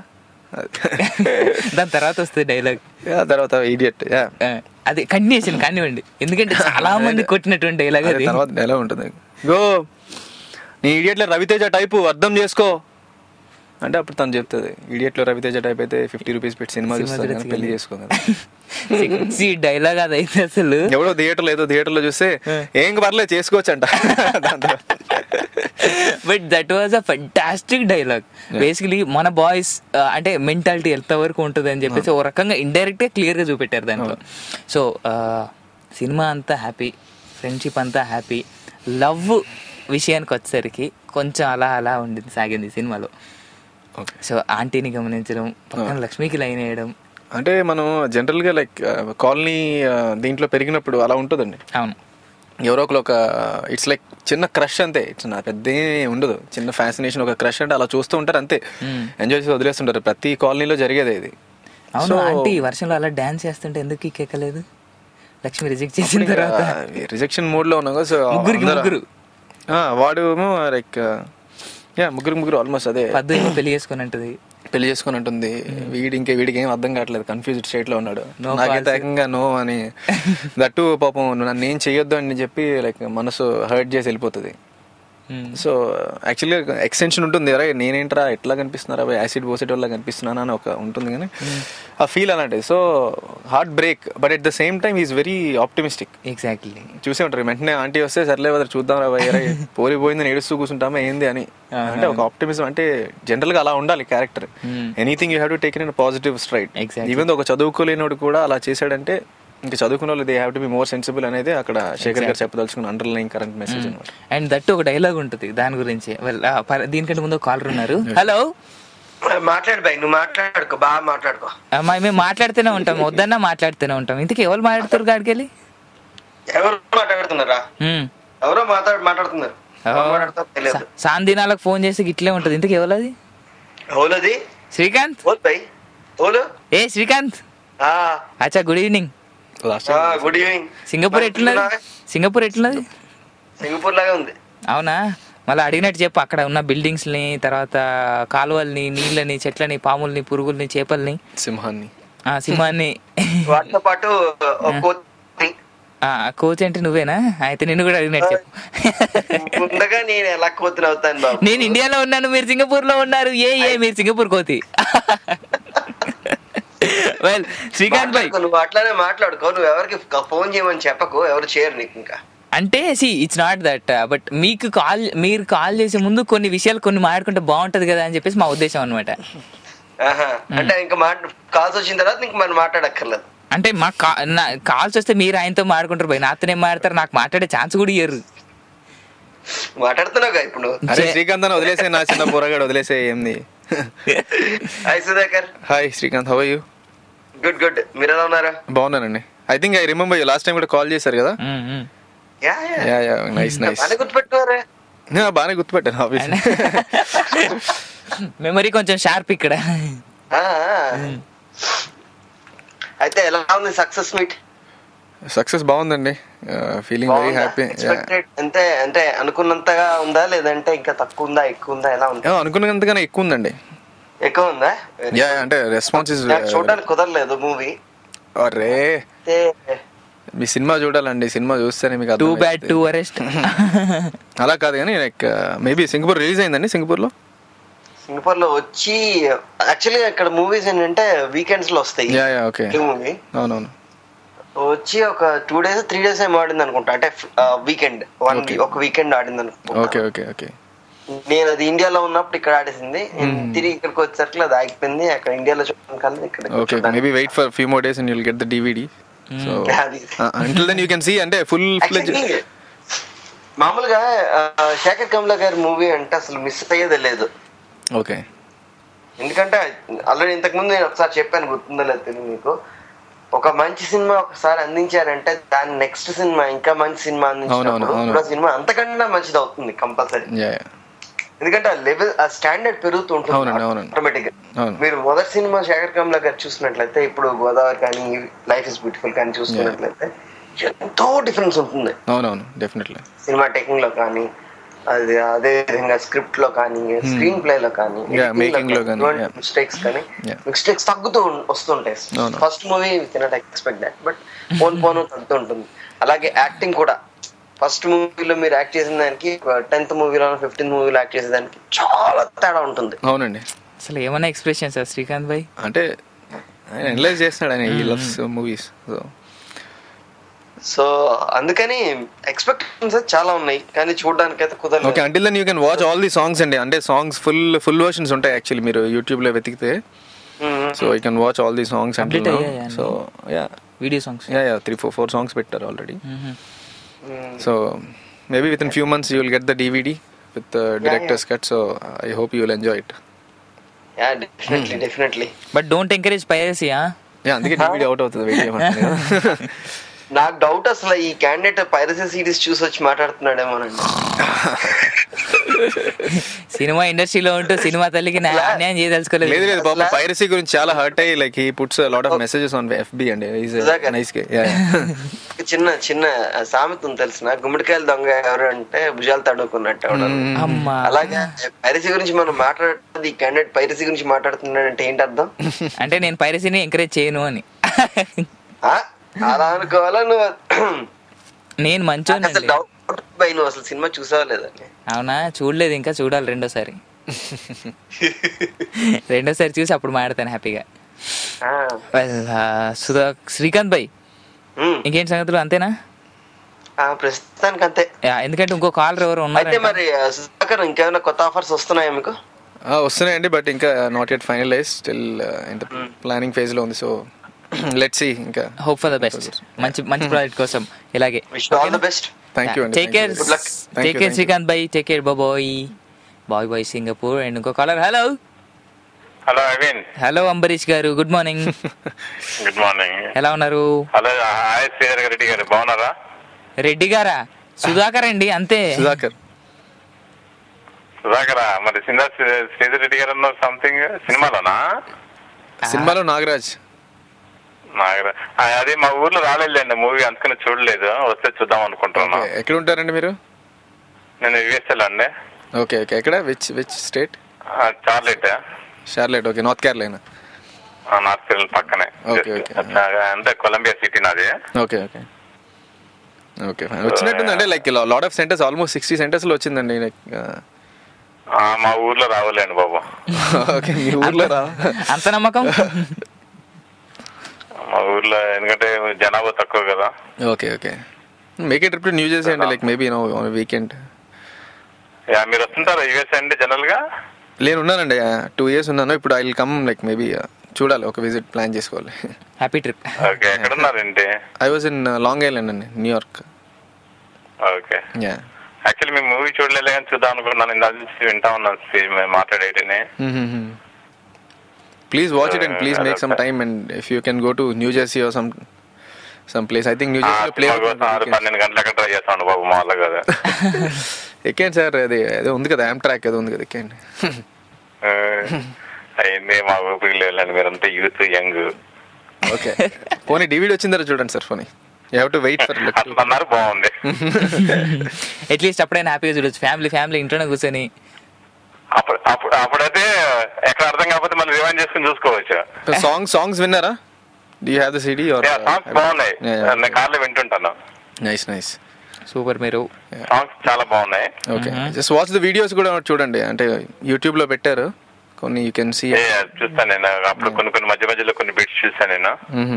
దాని తర్వాత వస్తుంది డైలాగ్ తర్వాత ఇడియట్ అది కంటిన్యూషన్ కానివ్వండి ఎందుకంటే చాలా మంది కొట్టినటువంటి డైలాగ్ అది తర్వాత ఎలా ఉంటుంది గో నీ ఇడియట్లో రవితేజ టైపు అర్థం చేసుకో అంటే అప్పుడు తను చెప్తుంది ఇడియట్లో రవితేజ టైప్ అయితే ఫిఫ్టీ రూపీస్ పెట్టి సినిమా సినిమా చూస్తాను కానీ చూడొచ్చు పెళ్లి కానీ. చేసుకో కదా సెక్సీ డైలాగ్ అదైతే అసలు ఎవడో థియేటర్లో ఏదో థియేటర్లో చూస్తే ఏం పర్లేదు చేసుకోవచ్చు అంట దాంతో but that was a fantastic dialogue basically మన బాయ్స్ అంటే మెంటాలిటీ ఎంత వరకు ఉంటుంది అని చెప్పేసి ఓ రకంగా ఇండైరెక్ట్ గా క్లియర్ గా చూపెట్టారు దాంట్లో సో సినిమా అంతా హ్యాపీ ఫ్రెండ్షిప్ అంతా హ్యాపీ లవ్ విషయానికి వచ్చేసరికి కొంచెం అలా అలా ఉండింది సాగింది సినిమాలో ఓకే సో ఆంటీని గమనించడం పక్కన లక్ష్మికి లైన్ వేయడం అంటే మనం జనరల్గా లైక్ కాలనీ దీంట్లో పెరిగినప్పుడు అలా ఉంటుందండి అవును ఎవరో ఒకరు ఒక ఇట్స్ లైక్ చిన్న క్రష్ అంతే ఇట్స్ నా పెద్ద ఏమీ ఉండదు చిన్న ఫ్యాసినేషన్ ఒక క్రష్ అంటే అలా చూస్తూ ఉంటారు అంతే Hmm. ఎంజాయ్ చేసి వదిలేస్తుంటారు ప్రతి కాలనీలో జరిగేదే ఇది అవును So- ఆంటీ వర్షంలో అలా డాన్స్ చేస్తుంటే ఎందుకు కిక్కెక్కలేదు లక్ష్మి రిజెక్ట్ చేసిన తర్వాత రిజెక్షన్ మోడ్ లో ఉన్నాం కదా సో ముగ్గురికి అందరూ- ముగ్గురు. ఆ, వాడు ఏమో లైక్ యా ముగ్గురు ముగ్గురు ఆల్మోస్ట్ అదే పద్దు ఏమో పెళ్లి చేసుకుని ఉంటుంది పెళ్లి చేసుకుని ఉంటుంది వీడి ఇంకా వీడికి ఏం అర్థం కావట్లేదు కన్ఫ్యూజ్డ్ స్టేట్ లో ఉన్నాడు No నాకైతే policy. ఏకంగా నో అని దట్టు పాపం నువ్వు నన్ను ఏం చెయ్యొద్దు అని చెప్పి లైక్ మనసు హర్ట్ చేసి వెళ్ళిపోతుంది సో యాక్చువల్గా ఎక్స్టెన్షన్ ఉంటుంది అరే నేనేంట్రా ఎట్లా కనిపిస్తున్నారా యాసిడ్ పోసేటోళ్ళ కనిపిస్తున్నానా అని ఒక ఉంటుంది కానీ ఆ ఫీల్ అలాంటిది so heartbreak but at the same time is very optimistic exactly చూసే ఉంటారు వెంటనే ఆంటీ వస్తే సర్లే వదరు చూద్దాం రా భయ్య, అరే పోరి పోయిందని ఏడుస్తూ కూర్చుంటామా ఏంది అని అంటే ఒక ఆప్టిమిజం అంటే జనరల్ గా అలా ఉండాలి character anything you have to take in positive straight Exactly. Even ఒక చదువుకోలేనోడు కూడా అలా చేశాడంటే ఇంకా చదువుకున్న వాళ్ళు they have to be more sensible అనేది అక్కడ శేఖర్ గారు చెప్పదలుచుకున్న అండర్లైన్ కరెంట్ మెసేజ్ అనమాట అండ్ దట్టు ఒక డైలాగ్ ఉంటుంది దాని గురించి Well, ఆ, పర- దీనికంటే ముందు కాలర్ ఉన్నారు హలో మాట్లాడు బాయ్ నువ్వు మాట్లాడుకో బాగా మాట్లాడుకో మేము మాట్లాడుతూనే ఉంటాం వద్దన్నా మాట్లాడుతూనే ఉంటాం ఇంతకీ ఎవరు మాట్లాడతారు గాడికి వెళ్ళి ఎవరు మాట్లాడుతున్నారా హ్మ్. ఎవరో మాట్లాడు మాట్లాడుతున్నారు ఎవరు ఓ, మాట్లాడతారో తెలియదు సా- సాందినాలకు ఫోన్ చేసి ఇట్లే ఉంటుంది ఇంతకీ ఎవరది ఓలోది శ్రీకాంత్ ఓల్ బాయ్ ఓలు ఏ శ్రీకాంత్ ఆ అచ్చా good evening last good evening Singapore ఎట్లున్నది సింగపూర్ ఎట్లున్నది సింగపూర్ లాగా ఉంది అవునా మళ్ళీ అడిగినట్టు చెప్పు అక్కడ ఉన్న బిల్డింగ్స్ని తర్వాత కాలువల్ని నీళ్ళని చెట్లని పాముల్ని పురుగుల్ని చేపల్ని సింహాన్ని ఆ, సింహాన్ని వాటితో పాటు ఒక కోతి ఆ, కోచ్ అంటే నువ్వేనా అయితే నిన్ను కూడా అడిగినట్టు చెప్పు ముందుగా నేను ఎలా కోతిని అవుతాను బాబు నేను ఇండియాలో ఉన్నాను మీరు సింగపూర్ లో ఉన్నారు ఏ ఏ మీరు సింగపూర్ కోతి వెల్ శ్రీకాంత్ భాయ్ మాట్లాడుకో, నువ్వు అట్లానే మాట్లాడుకో నువ్వు ఎవరికి ఫోన్ చేయమని చెప్పకు ఎవరు చేయరు నీకు ఇంకా అంటే see it's not that but మీకు కాల్ మీరు కాల్ చేసే ముందు కొన్ని విషయాలు కొన్ని మాట్లాడుకుంటే బాగుంటది కదా అని చెప్పేసి మా ఉద్దేశం అనమాట ఆహా. అంటే ఇంకా మాట కాల్స్ వచ్చిన తర్వాత నీకు మనం మాట్లాడక్కర్లేదు అంటే మా కాల్స్ వస్తే మీరు ఆయనతో మాట్లాడుకుంటారు భయ్ నాతోనే మాట్లాడతారు నాకు మాట్లాడే ఛాన్స్ కూడా ఇయ్యరు మాట్లాడుతున్నావుగా ఇప్పుడు నువ్వు అరే శ్రీకాంత్ అని వదిలేసే నా చిన్న పోరగాడు వదిలేసే ఏంది hi Sudhakar hi Srikanth how you good good మీరు ఎలా ఉన్నారు బాగున్నానండి I think I remember last time కూడా కాల్ చేశారు కదా hmm, hmm. Yeah yeah yeah nice nice బాగా గుర్తుపెట్టుకోరే బాగానే గుర్తుపెట్టాను ఆఫీస్ మెమరీ కొంచెం షార్ప్ ఇక్కడ ఆ, ఆ. అయితే ఎలా ఉంది సక్సెస్ మీట్ సక్సెస్ బాగుందండి ఫీలింగ్ వెరీ హ్యాపీ అంటే అంటే అనుకున్నంతగా ఉందా లేదంటే ఇంకా తక్కువ ఉందా ఎక్కువ ఉందా ఎలా ఉంది అనుకున్నంతగానే ఎక్కువ ఉందండి ఎక్కువ ఉందా యా అంటే రెస్పాన్స్ ఇస్ నాకు చూడడానికి కుదరలేదు మూవీ అరే అయితే మీ సినిమా చూడాలండి సినిమా చూస్తేనే మీకు టూ అర్థమవుతుంది. బ్యాడ్ టూ అరెస్ట్ అలా కాదు కానీ లైక్ మేబీ సింగపూర్ రిలీజ్ అయిందండి సింగపూర్ లో సింగపూర్ లో వచ్చి యాక్చువల్లీ ఇక్కడ మూవీస్ ఏంటంటే వీకెండ్స్ లో వస్తాయి యా యా ఓకే మూవీ అవునవును వచ్చి ఒక టూ డేస్ త్రీ డేస్ ఏమో ఆడింది అనుకుంటా అంటే వీకెండ్ వన్ Okay. ఒక వీకెండ్ ఆడింది అనుకుంటా ఓకే ఓకే ఓకే నేను అది ఇండియాలో ఉన్నప్పుడు ఇక్కడ ఆడేసింది తిరిగి ఇక్కడికి వచ్చేసరికి అది ఆగిపోయింది అక్కడ ఇండియాలో చూడడం కన్నా ఇక్కడ okay maybe wait for few more days and you'll get the DVD so అది. Until then you can see అంటే ఫుల్ ఫ్లెజ్ Actually, మామూలుగా ఆ, శేఖర్ కమల గారి మూవీ అంటే అసలు మిస్ అయ్యేదే లేదు ఓకే ఎందుకంటే ఆల్రెడీ ఇంతకు ముందు నేను ఒకసారి చెప్పాను గుర్తుందో లేదు తెలియదు మీకు ఒక మంచి సినిమా ఒకసారి అందించారంటే దాని నెక్స్ట్ సినిమా ఇంకా మంచి సినిమా అందించినప్పుడు అవునవును, అవును. కూడా సినిమా అంతకన్నా మంచిది అవుతుంది కంపల్సరీ యా ఎందుకంటే ఆ లెవెల్ ఆ స్టాండర్డ్ పెరుగుతూ ఉంటుంది అవునండి, అవునండి. ఆటోమేటిక్ గా అవును. మీరు మొదటి సినిమా శేఖర్ కమల గారు చూసినట్లయితే ఇప్పుడు గోదావరి కానీ లైఫ్ ఇస్ బ్యూటిఫుల్ కానీ చూసుకున్నట్లయితే ఎంతో డిఫరెన్స్ ఉంటుంది అవునవును డెఫినెట్లీ సినిమా టేకింగ్ లో కానీ అది అదే విధంగా స్క్రిప్ట్ లో కానీ స్క్రీన్ ప్లే లో కానీ Yeah, making లో కానీ, yeah. మిస్టేక్స్ కానీ Yeah. మిస్టేక్స్ తగ్గుతూ ఉం- వస్తుంటాయి అవును. First movie cannot expect that but పోన్ పోను తగ్గుతూ ఉంటుంది అలాగే యాక్టింగ్ కూడా ఫస్ట్ మూవీలో మీరు యాక్ట్ చేసిన దానికి టెన్త్ మూవీలో ఫిఫ్టీన్త్ మూవీలో యాక్ట్ చేసే దానికి చాలా తేడా ఉంటుంది అవునండి అసలు ఏమన్నా ఎక్స్ప్రెషన్ సార్ శ్రీకాంత్ భాయ్ అంటే ఆయన అనలైజ్ చేస్తున్నాడు ఆయన ఈ లవ్స్ మూవీస్ సో సో అందుకని ఎక్స్పెక్టేషన్స్ చాలా ఉన్నాయి కానీ చూడడానికి అయితే ఓకే కుదరలేదు until then you can watch all the songs అండి అంటే సాంగ్స్ ఫుల్ ఫుల్ వర్షన్స్ ఉంటాయి యాక్చువల్లీ మీరు యూట్యూబ్ లో వెతికితే hmm. So you can watch all the songs అంటే Complete అయ్యాయా అన్ని? So yeah video songs yeah yeah three four four songs పెట్టారు already hmm. So maybe within few months you will get the DVD with director's cut so I hope you will enjoy it yeah definitely definitely but don't encourage piracy yeah అందుకే DVD out అవుతుంది wait చేయమంటున్నాను నాకు doubt అసలు ఈ candidate piracy series చూసి వచ్చి మాట్లాడుతున్నాడేమోనండి cinema ఇండస్ట్రీలో ఉంటూ సినిమా తల్లికి న్యా- అన్యాయం చేయదలుచుకోలేదు లేదు లేదు బాబు పైరసీ గురించి చాలా హర్ట్ అయ్యి like he puts lot of messages on FB అండి Exactly. నైస్ గే చిన్న చిన్న సామెత ఉంది తెలిసిన గుమ్మడికాయల దొంగ ఎవరు అంటే భుజాలు తడుకున్నట్టు ఎవడన్నా. అమ్మా అలాగే పైరసీ గురించి మనం మాట్లాడుతుంది ఈ క్యాండిడేట్ పైరసీ గురించి మాట్లాడుతున్నాడు అంటే ఏంటి అర్థం అంటే నేను పైరసీని ఎంకరేజ్ చేయను అని ఆ? అలా అనుకోవాలా నువ్వు నేను నాకు అసలు మంచోనండి డౌట్ పై నువ్వు అసలు సినిమా చూసావా లేదని అవునా చూడలేదు ఇంకా చూడాలి రెండోసారి రెండోసారి చూసి అప్పుడు మాడతాను హ్యాపీగా ఆ. Well, ఆ, సుధా శ్రీకాంత్ భాయ్ ఉమ్. ఇంకేంటి సంగతులు అంతేనా ఆ, ప్రస్తుతానికి అంతే యా, ఎందుకంటే ఇంకో కాలర్ ఎవరు అయితే ఉన్నారు మరి ఆ, సుధాకర్ ఇంకేమైనా కొత్త ఆఫర్స్ వస్తున్నాయా మీకు వస్తున్నాయండి బట్ ఇంకా నాట్ ఎట్ ఫైనలైజ్ స్టిల్ ఇంత ప్లానింగ్ ఫేజ్ లో ఉంది సో లెట్ సి ఇంకా హోప్ ఫర్ ద బెస్ట్ మంచి మంచి ప్రాజెక్ట్ కోసం ఇలాగే wish all the best thank you అండి take care Good luck. Thank take you, care thank you. Srikanth భాయ్ take care bye bye bye Singapore and ఇంకో caller hello hello అవిన్ hello Ambarish garu good morning good morning ఎలా ఉన్నారు hello hi Sridhar Reddy గారు బాగున్నారా రెడ్డి గారా సుధాకర్ అండి అంతే సుధాకర్ సుధాకరా మరి సిందా శ్రీధర్ రెడ్డి గారు అన్న సంథింగ్ సినిమాలోనా సినిమాలో నాగరాజ్ నాగరా ఆ, అదే మా ఊర్లో రాలేదండి మూవీ అందుకని చూడలేదు వస్తే చూద్దాం అనుకుంటున్నాను Okay, ఎక్కడ ఉంటారండి మీరు నేను యుఎస్ఎల్ అండి ఓకే ఓకే ఎక్కడ విచ్ విచ్ స్టేట్ ఆ, చార్లెట్ షార్లెట్ ఓకే నార్త్ కేరళైనా ఆ, నార్త్ కేరళ పక్కనే Okay, okay. అచ్చా, అంటే కొలంబియా సిటీ నాది ఓకే ఓకే ఓకే వచ్చినట్టుంది అంటే like lot of centres almost sixty centres లో వచ్చిందండి like, uh, ఆ, మా ఊర్లో రావాలండి బాబు ఓకే మీ ఊర్లో రా అంత నమ్మకం మా ఊర్లో ఎందుకంటే జనాభా తక్కువ కదా okay okay make a trip New Jersey అండి like maybe no weekend yeah, మీరు వస్తుంటారా యుఎస్ అండి జనరల్ గా నేను ఉన్నానండి టూ ఇయర్స్ ఉన్నాను ఇప్పుడు I will come like maybe చూడాలి ఒక విజిట్ ప్లాన్ చేసుకోవాలి హ్యాపీ ట్రిప్ ఓకే ఎక్కడున్నారండి I was in Long Island అండి న్యూయార్క్ ఓకే యా యాక్చువల్లీ మేము మూవీ చూడలేదు కానీ చూద్దాం అనుకున్నాను ఇందాక నుంచి వింటా ఉన్నాను సి- మేము మాట్లాడేటిని please watch it and Uh, please make some okay. Time and if you can go to New Jersey or some some place I think New ఆ, జెర్సీలో ప్లే సినిమా కోసం ఆరు పన్నెండు గంటలకు ట్రై చేస్తాను బాబు మా వాళ్ళ కదా ఎక్కండి సార్ అది ఏదో ఉంది కదా యామ్ ట్రాక్ ఏదో ఉంది కదా ఎక్కండి అయింది మా ఊపిరి లేదండి మీరంతా యూత్ యంగ్ ఓకే పోనీ డివిడి వచ్చిన తర్వాత చూడండి సార్ పోనీ you have to wait for అట్లా అన్నారు బాగుంది అట్లీస్ట్ అప్పుడైనా హ్యాపీగా చూడొచ్చు ఫ్యామిలీ ఫ్యామిలీ ఇంట్లోనే కూర్చొని అప్పుడు అప్పుడు అప్పుడైతే ఎక్కడ అర్థం కాకపోతే మళ్ళీ రివైండ్ చేసుకుని చూసుకోవచ్చు సాంగ్ సాంగ్స్ విన్నారా do you have the CD or songs బాగున్నాయి నేను కార్లో వింటుంటాను నైస్ నైస్ సూపర్ మీరు సాంగ్స్ చాలా బాగున్నాయి okay just watch the videos కూడా చూడండి అంటే యూట్యూబ్ లో పెట్టారు కొన్ని యూ కెన్ సీ ఏ, చూస్తాను నేను అప్పుడు కొన్ని కొన్ని మధ్య మధ్యలో కొన్ని బిట్స్ చూసాను నేను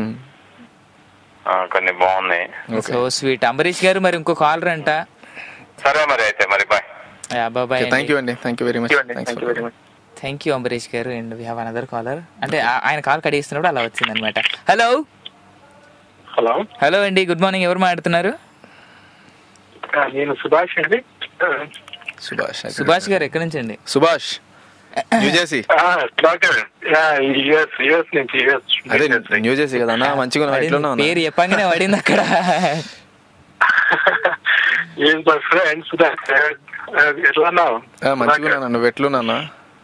ఆ, కొన్ని బాగున్నాయి సో స్వీట్ అంబరీష్ గారు మరి ఇంకో కాలర్ అంట సరే మరి అయితే మరి బాయ్ బాబాయ్ థ్యాంక్ యూ అండి thank you very much thank you Ambarish garu and we have another caller అంటే ఆ- ఆయన కాల్ కడిగిస్తున్నప్పుడు అలా వచ్చింది అనమాట హలో హలో హలో అండి గుడ్ మార్నింగ్ ఎవరు మాట్లాడుతున్నారు ఆ, నేను సుభాష్ అండి సుభాష్ సుభాష్ గారు ఎక్కడి నుంచి అండి Subhash New Jersey doctor US US నుంచి యుఎస్ అదే న్యూ జెర్సీ కదా అన్న మంచిగా ఉన్నావా? ఎట్లా ఉన్నావు అన్న? పేరు చెప్పగానే పడింది అక్కడ ఈజ్ మై ఫ్రెండ్స్ ఎట్లా ఉన్నావు ఆ, మంచిగా ఉన్నాను నువ్వు ఎట్లున్నా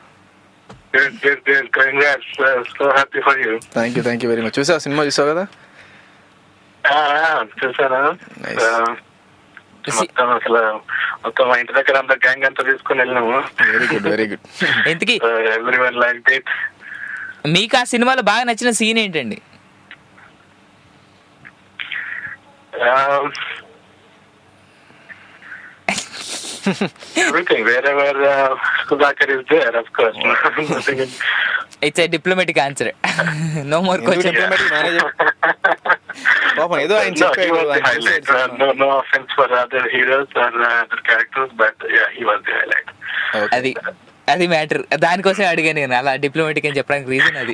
congrats so happy for you thank you thank you very much చూసావు సినిమా చూసావు కదా చూసాను Nice. ఆ, మొత్తం అసలు మొత్తం మా ఇంటి దగ్గర అంతా గ్యాంగ్ అంతా తీసుకుని వెళ్ళినాము వెరీ గుడ్ వెరీ గుడ్ ఎంతకి ఎవ్రీ వన్ లైక్ డిట్ మీకు ఆ సినిమాలో బాగా నచ్చిన సీన్ ఏంటండి everything wherever uh, Sudhakar is there of course Nothing in- it's a diplomatic answer no more question పాపం ఏదో ఆయన no, he చెప్పాడు was the ఆయన highlight. చూసాడు Uh, no, no offense for other heroes or uh, other characters, but yeah, he was the highlight. Okay. అది అది matter దానికోసం అడిగాను నేను అలా డిప్లొమాటిక్ అని చెప్పడానికి రీజన్ అది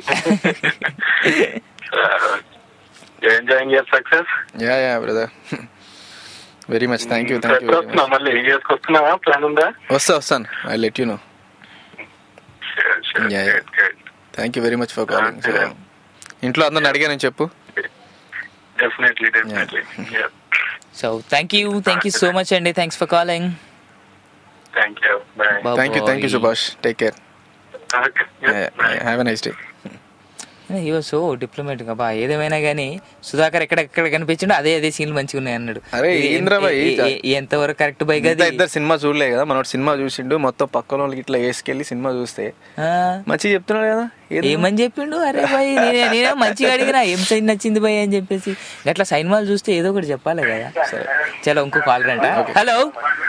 Uh, you're enjoying your success? Yeah yeah brother very much thank you thank you very వస్తున్నావా మచ్ మళ్ళీ యూఎస్కి వస్తున్నావా ప్లాన్ ఉందా వస్తా వస్తాను I let you know Sure, sure. Yeah, yeah. Good, good. Thank you very much for calling so Yeah. ఇంట్లో అందరిని అడిగానని చెప్పు Definitely, definitely. Yeah. So thank you thank you so much అండి thanks for calling thank you bye thank you thank you Subhash take care have a nice day ఈ so diplomatic అబ్బా ఏదేమైనా కానీ సుధాకర్ ఎక్కడ ఎక్కడ కనిపించిండో అదే అదే సీన్లు మంచిగా ఉన్నాయి అన్నాడు అరే, ఇది ఏంద్రా భయ్? ఏ- ఏ- ఏ- ఎంతవరకు కరెక్ట్ బై ఇంకా ఇద్దరు సినిమా చూడలే కదా మనోడు సినిమా చూసిండు మొత్తం పక్కన వాళ్ళకి ఇట్లా వేసుకెళ్ళి సినిమా చూస్తే మంచిగా చెప్తున్నాడు కదా ఏదో- ఏమని చెప్పిండు అరే భయ్ నేనే నేనే మంచిగా అడిగినా ఏం సైన్ నచ్చింది భయ్ అని చెప్పేసి అట్లా సైన్మాలు చూస్తే ఏదో ఒకటి చెప్పాలి కదా చలో ఇంకో కాల్ రంట హలో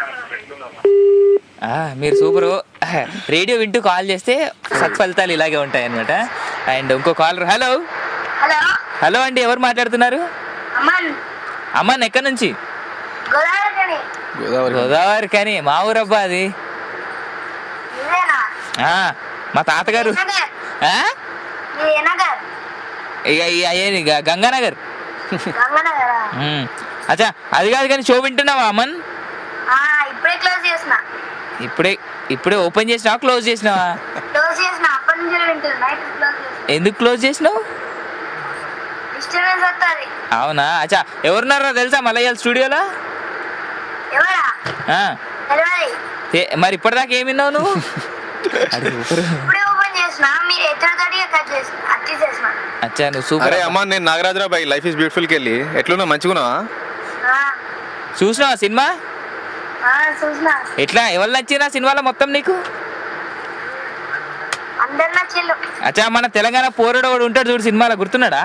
ఆ, మీరు సూపరు రేడియో వింటూ కాల్ చేస్తే సత్ఫలితాలు ఇలాగే ఉంటాయి అనమాట అండ్ ఇంకో కాలర్ హలో హలో హలో అండి ఎవరు మాట్లాడుతున్నారు అమ్మన్ అమ్మన్ ఎక్కడి నుంచి గోదావరి గోదావరి గోదావరి కానీ మా ఊరబ్బా అది ఇదేనా ఆ, మా తాతగారు నగర్ ఆ? ఇది నగర్ ఇక ఇక అయ్యేది ఇక గంగానగర్ గంగనగరా ఉమ్. అచ్చా అది కాదు కానీ షో వింటున్నావా అమన్ ఆ, ఇప్పుడే క్లోజ్ చేసిన ఇప్పుడే ఇప్పుడే ఓపెన్ చేసినావా క్లోజ్ చేసినావా క్లోజ్ చేసిన అప్పటి నుంచి వింటుంది నైట్ క్లోజ్ చేసిన ఎందుకు క్లోజ్ చేసినావు డిస్టర్బెన్స్ వస్తుంది అవునా అచ్చా ఎవరున్నారో తెలుసా మలయాళ స్టూడియోలో ఎవరా ఆ. తెలియదు ఏ- మరి ఇప్పటిదాకా ఏమి విన్నావు నువ్వు అది సూపర్ ఇప్పుడే ఓపెన్ చేసిన మీరు ఎత్తర తడిగా కట్ చేసిన అట్టి చేసిన అచ్చా నువ్వు సూపర్ అరే అమ్మా నేను నాగరాజరావు బాయ్ లైఫ్ ఇస్ బ్యూటిఫుల్కి వెళ్ళి ఎట్లున్నా మంచిగున్నావా ఆ, చూసినావా సినిమా ఆ, చూసిన ఎట్లా ఎవరు నచ్చిందా సినిమాలో మొత్తం నీకు అందరు నచ్చిల్లు అచ్చా మన తెలంగాణ పోరడు ఒకడు ఉంటాడు చూడు సినిమాలో గుర్తున్నాడా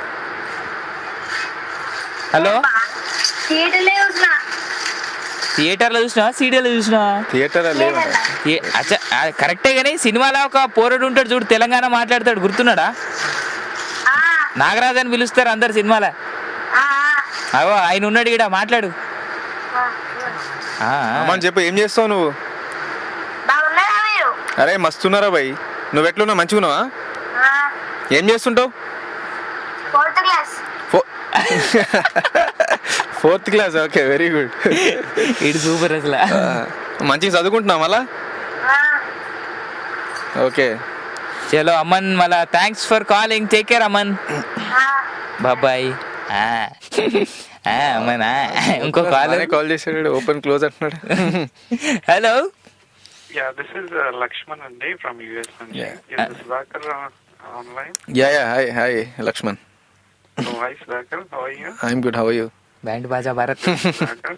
హలో థియేటర్లే చూసిన థియేటర్లో చూసినావా సీడీలో చూసినావా థియేటర్ లేవు థియేటర్లో ఏ- అచ్చా ఆ, కరెక్టే కానీ సినిమాలో ఒక పోరడు ఉంటాడు చూడు తెలంగాణ మాట్లాడతాడు గుర్తున్నాడా ఆ, నాగరాజ్ అని పిలుస్తారు అందరు సినిమాలో ఆ, అవో ఆయన ఉన్నాడు ఇక్కడ మాట్లాడు ఆ. ఆ, ఆ. అమ్మని చెప్పు ఏం చేస్తావు నువ్వు బాగున్నారా మీరు అరే మస్తున్నారా బాయ్ నువ్వు ఎట్లున్నా మంచిగున్నావా ఆ, ఏం చేస్తుంటావు ఫోర్త్ క్లాస్ ఫో fourth class okay very good ఇది సూపర్ అసలు మంచిగా చదువుకుంటున్నావు మళ్ళా ఆ, ఓకే చలో అమ్మన్ మళ్ళా thanks for calling take care అమ్మన్ ఆ. బాబాయ్ అమ్మన్ ఆ. ఇంకో కాల్ కాల్ చేశాడు ఓపెన్ క్లోజ్ అంటున్నాడు hello yeah this is Lakshman అండి ఫ్రమ్ యుఎస్ అండి Yeah. Is Sudhakar online yeah yeah hi hi Lakshman hi Sudhakar how are you I'm good how you band Baja Bharat Sudhakar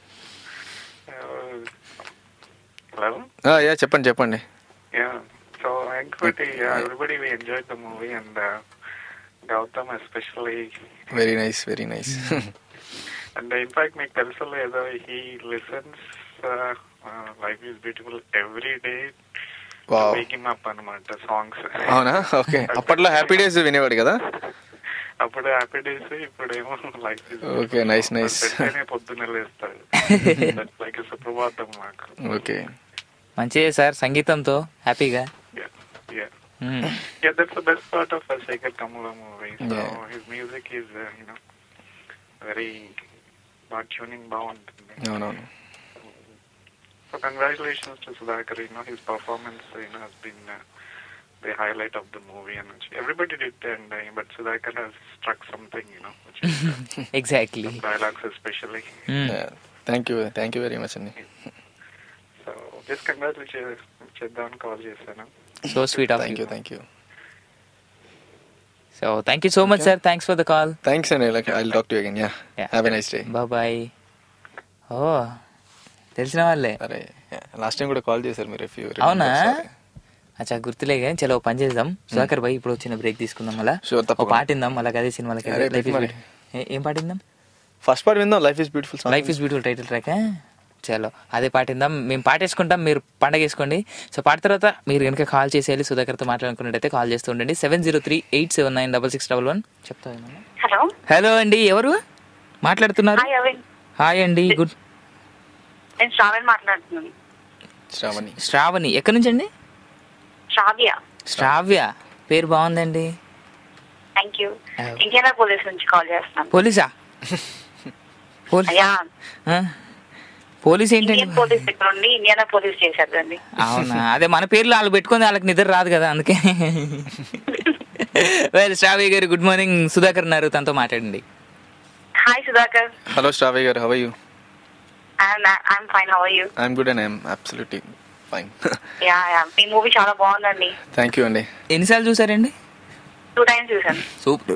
hello yeah చెప్పండి చెప్పండి Yeah. So ఇంకోటి everybody we enjoyed the movie and uh, Gautam especially very nice very nice and in fact మీకు తెలుసు లేదో he listens uh, uh, life is beautiful every day Wow. wake him up అనమాట songs అవునా okay అప్పట్లో happy days వినేవాడు కదా అప్పుడు happy days ఇప్పుడేమో లైఫ్ Okay, nice, nice. పొద్దున్నే లేస్తాడు లైక్ సుప్రభాతం మాకు ఓకే మంచిదే సార్ సంగీతంతో హ్యాపీగా Yeah, yeah. Hmm. Yeah, that's the best part of a Shekhar Kamala movie. So Yeah. his music is, uh, you know, very not tuning bound. అవునవును So congratulations to Sudhakar. You know, his performance, you know, has been uh, the highlight of the movie, and which everybody did, and uh, but Sudhakar has struck something, you know, which is uh, exactly some dialogues especially. Thank you thank you very much అండి So just congratulate చేద్దామని కాల్ చేశాను so sweet of thank you thank you so thank you so much sir thanks for the call thanks అండి like I talk to again yeah have a nice day bye ఓ తెలిసిన వాళ్ళే అరే last time కూడా call చేశారు మీరు few అవునా అచ్చా గుర్తులే కానీ చలో ఓ పని చేద్దాం సుధాకర్ భాయ్ ఇప్పుడు చిన్న బ్రేక్ తీసుకుందాం మళ్ళా Sure, ఓ తప్పకుండా. పాట ఇందాం మళ్ళీ అదే సినిమాలకి అరే, లైఫ్ ఇస్ మరి. ఏం పాట ఇందాం ఫస్ట్ పార్ట్ విందాం life is beautiful life is beautiful title track చలో అదే పాటిందాం మేము పాటేసుకుంటాం మీరు పండగ వేసుకోండి సో పాట తర్వాత మీరు కనుక కాల్ చేసేయాలి సుధాకర్తో మాట్లాడుకున్నట్టయితే కాల్ చేస్తూ ఉండండి seven zero three eight seven nine double six double one చెప్తా ఏమన్నా? హలో హలో అండి ఎవరు మాట్లాడుతున్నారు హాయ్ అవిన్ హాయ్ అండి గుడ్ నేను శ్రావణ్ మాట్లాడుతున్నాను శ్రావణి శ్రావణి ఎక్కడి నుంచి అండి శ్రావ్య శ్రావ్య పేరు బాగుందండి thank you Oh. Indiana police నుంచి కాల్ చేస్తున్నాను పోలీసా పోలీస్ అయ్యా ఆ? పోలీస్ ఏంటండి ఇండియన్ పోలీస్ ఇక్కడ ఉండి ఇండియానా పోలీస్ చేశారు దాన్ని అవునా అదే మన పేర్లు వాళ్ళు పెట్టుకొని వాళ్ళకి నిద్ర రాదు కదా అందుకే వెల్ శ్రావ్య గారు గుడ్ మార్నింగ్ సుధాకర్ ఉన్నారు తనతో మాట్లాడండి హాయ్ సుధాకర్ హలో శ్రావణి గారు how you I'm fine how you I'm good and I'm absolutely fine yeah yeah మీ మూవీ చాలా బాగుందండి థ్యాంక్ యూ అండి ఎన్నిసార్లు చూసారండి టూ టైమ్స్ చూసాను సూపర్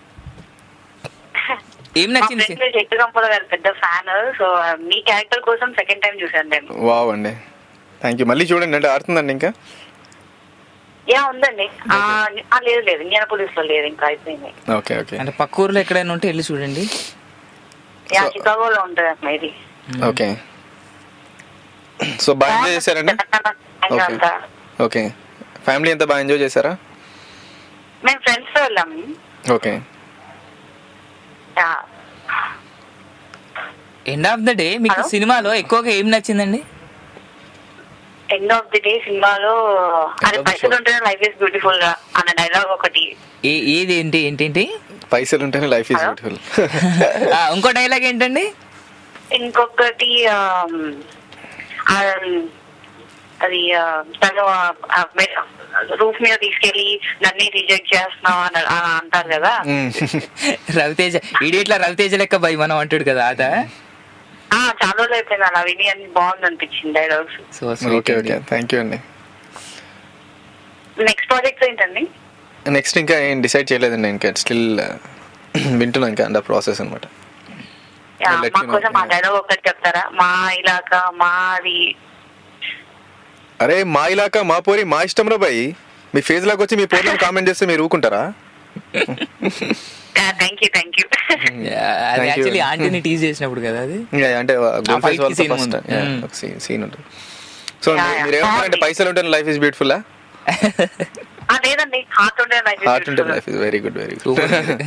ఏం మా నచ్చింది ఫ్రెండ్ చెట్టు కంపల గారు పెద్ద ఫ్యాన్ సో మీ క్యారెక్టర్ కోసం సెకండ్ టైం చూసాను నేను వావ్ అండి థ్యాంక్ యూ మళ్ళీ చూడండి అంటే ఆడుతుందండి ఇంకా యా ఉందండి ఆ, ఆ, లేదు లేదు ఇండియన్ పోలీస్ లో లేదు ఇంకా అయిపోయింది ఓకే ఓకే అంటే పక్క ఊర్లో ఎక్కడైనా ఉంటే వెళ్ళి చూడండి యా So- చికాగోలో ఉంటుంది అసలు ఇది ఓకే సో బాగా ఎంజాయ్ చేశారండి ఓకే అంతా ఓకే ఫ్యామిలీ అంతా బాగా ఎంజాయ్ చేశారా మేము ఫ్రెండ్స్ తో వెళ్ళాము okay yeah end of the day మీకు Hello? సినిమాలో ఎక్కువగా ఏం నచ్చిందండి ఎండ్ ఆఫ్ ది డే సినిమాలో అది of the పైసలు show. ఉంటేనే లైఫ్ ఇస్ బ్యూటిఫుల్ గా అన్న డైలాగ్ ఒకటి ఏ ఏది ఏంటి ఏంటేంటి పైసలు ఉంటేనే లైఫ్ ఈజ్ Hello? బ్యూటిఫుల్ ఆ, ఇంకో డైలాగ్ ఏంటండి ఇంకొకటి ఆమ్, ఆ, అది ఆ, తను రూఫ్ మీద తీసుకెళ్లి నన్ను రిజెక్ట్ చేస్తున్నావు అని అని అంటారు కదా రవితేజ ఇడియట్లా రవితేజ లెక్క బై మనం అంటాడు కదా అద ఆ చాలా రోజులు అయిపోయింది అలా విని అని బాగుంది అనిపించింది dialogues so okay okay thank you అండి నెక్స్ట్ ప్రాజెక్ట్ ఏంటండి నెక్స్ట్ ఇంకా ఏం డిసైడ్ చేయలేదండి ఇంకా స్టిల్ వింటున్నాను ఇంకా అండ్ ప్రాసెస్ అనమాట యా, I'll let మా you know. కోసం ఆ డైలాగ్ ఒకటి చెప్తారా మా ఇలాకా మాది అరే మా ఇలాకా మా పోరి మా ఇష్టం రా బాయ్ మీ ఫేజ్ లాగా వచ్చి మీ పోర్లను కామెంట్ చేస్తే మీరు ఊరుకుంటారా థ్యాంక్ యూ థ్యాంక్ యూ అది Thank you. యాక్చువల్లీ ఆంటీని టీజ్ చేసినప్పుడు కదా అది ఇంకా అంటే గోల్ fight ఫేస్ కి వాళ్ళతో scene ఫస్ట్ ఉంది. Mm. ఒక సీన్ ఉంటుంది సో Yeah, yeah. మీరు ఏమంటారంటే పైసలు ఉంటే లైఫ్ ఇస్ బ్యూటిఫుల్ లేదండి హార్ట్ ఉంటే లైఫ్ హార్ట్ ఉంటే life is very good very good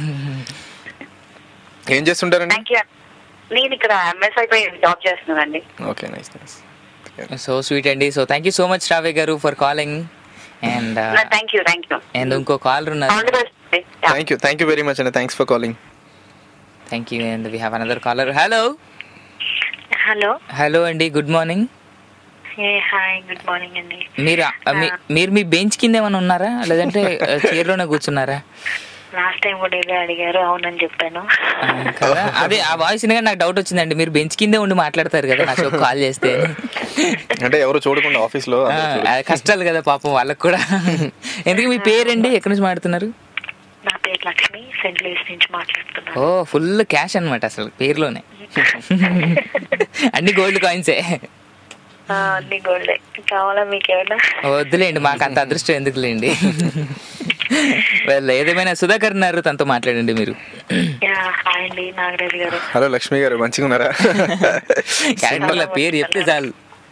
ఏం చేస్తుంటారండి థ్యాంక్ యూ నేను ఇక్కడ ఎంఎస్ అయిపోయి జాబ్ చేస్తున్నానండి okay nice nice so sweet అండి so thank you so much రావే గారు for calling and thank you thank you and ఇంకో కాలర్ ఉన్నారు all the best thank you thank you very much అండి thanks for calling thank you and we have another caller hello hello hello అండి good morning ఏ hi good morning అండి మీరు ఆ, మీ- మీరు మీ bench కింద ఏమైనా ఉన్నారా లేదంటే చైర్లోనే కూర్చున్నారా లాస్ట్ టైం కూడా ఏదో అడిగారు అవునని చెప్పాను ఆ, కదా అదే ఆ వాయిస్ వినగా నాకు డౌట్ వచ్చిందండి మీరు బెంచ్ కిందే ఉండి మాట్లాడతారు కదా నా షో కాల్ చేస్తే అంటే ఎవరు చూడకుండా ఆఫీస్ లో ఆ, అది కష్టాలు కదా పాపం వాళ్ళకి కూడా ఎందుకు మీ పేరండి ఎక్కడి నుంచి మాట్లాడుతున్నారు నా పేరు లక్ష్మి సెంట్ లూయిస్ నుంచి మాట్లాడుతున్నాను ఓ ఫుల్ క్యాష్ అన్నమాట అసలు పేరులోనే అన్ని గోల్డ్ కాయిన్సే ఆ, అన్ని గోల్డే కావాలా మీకు ఏమైనా వద్దులేండి మాకు అంత అదృష్టం ఎందుకులేండి వాళ్ళు ఏదేమైనా సుధాకర్ ఉన్నారు తనతో మాట్లాడండి మీరు యా హాయ్ అండి నాగరాజు గారు హలో లక్ష్మి గారు మంచిగా ఉన్నారా క్యారెక్టర్ల పేరు చెప్తే చాలు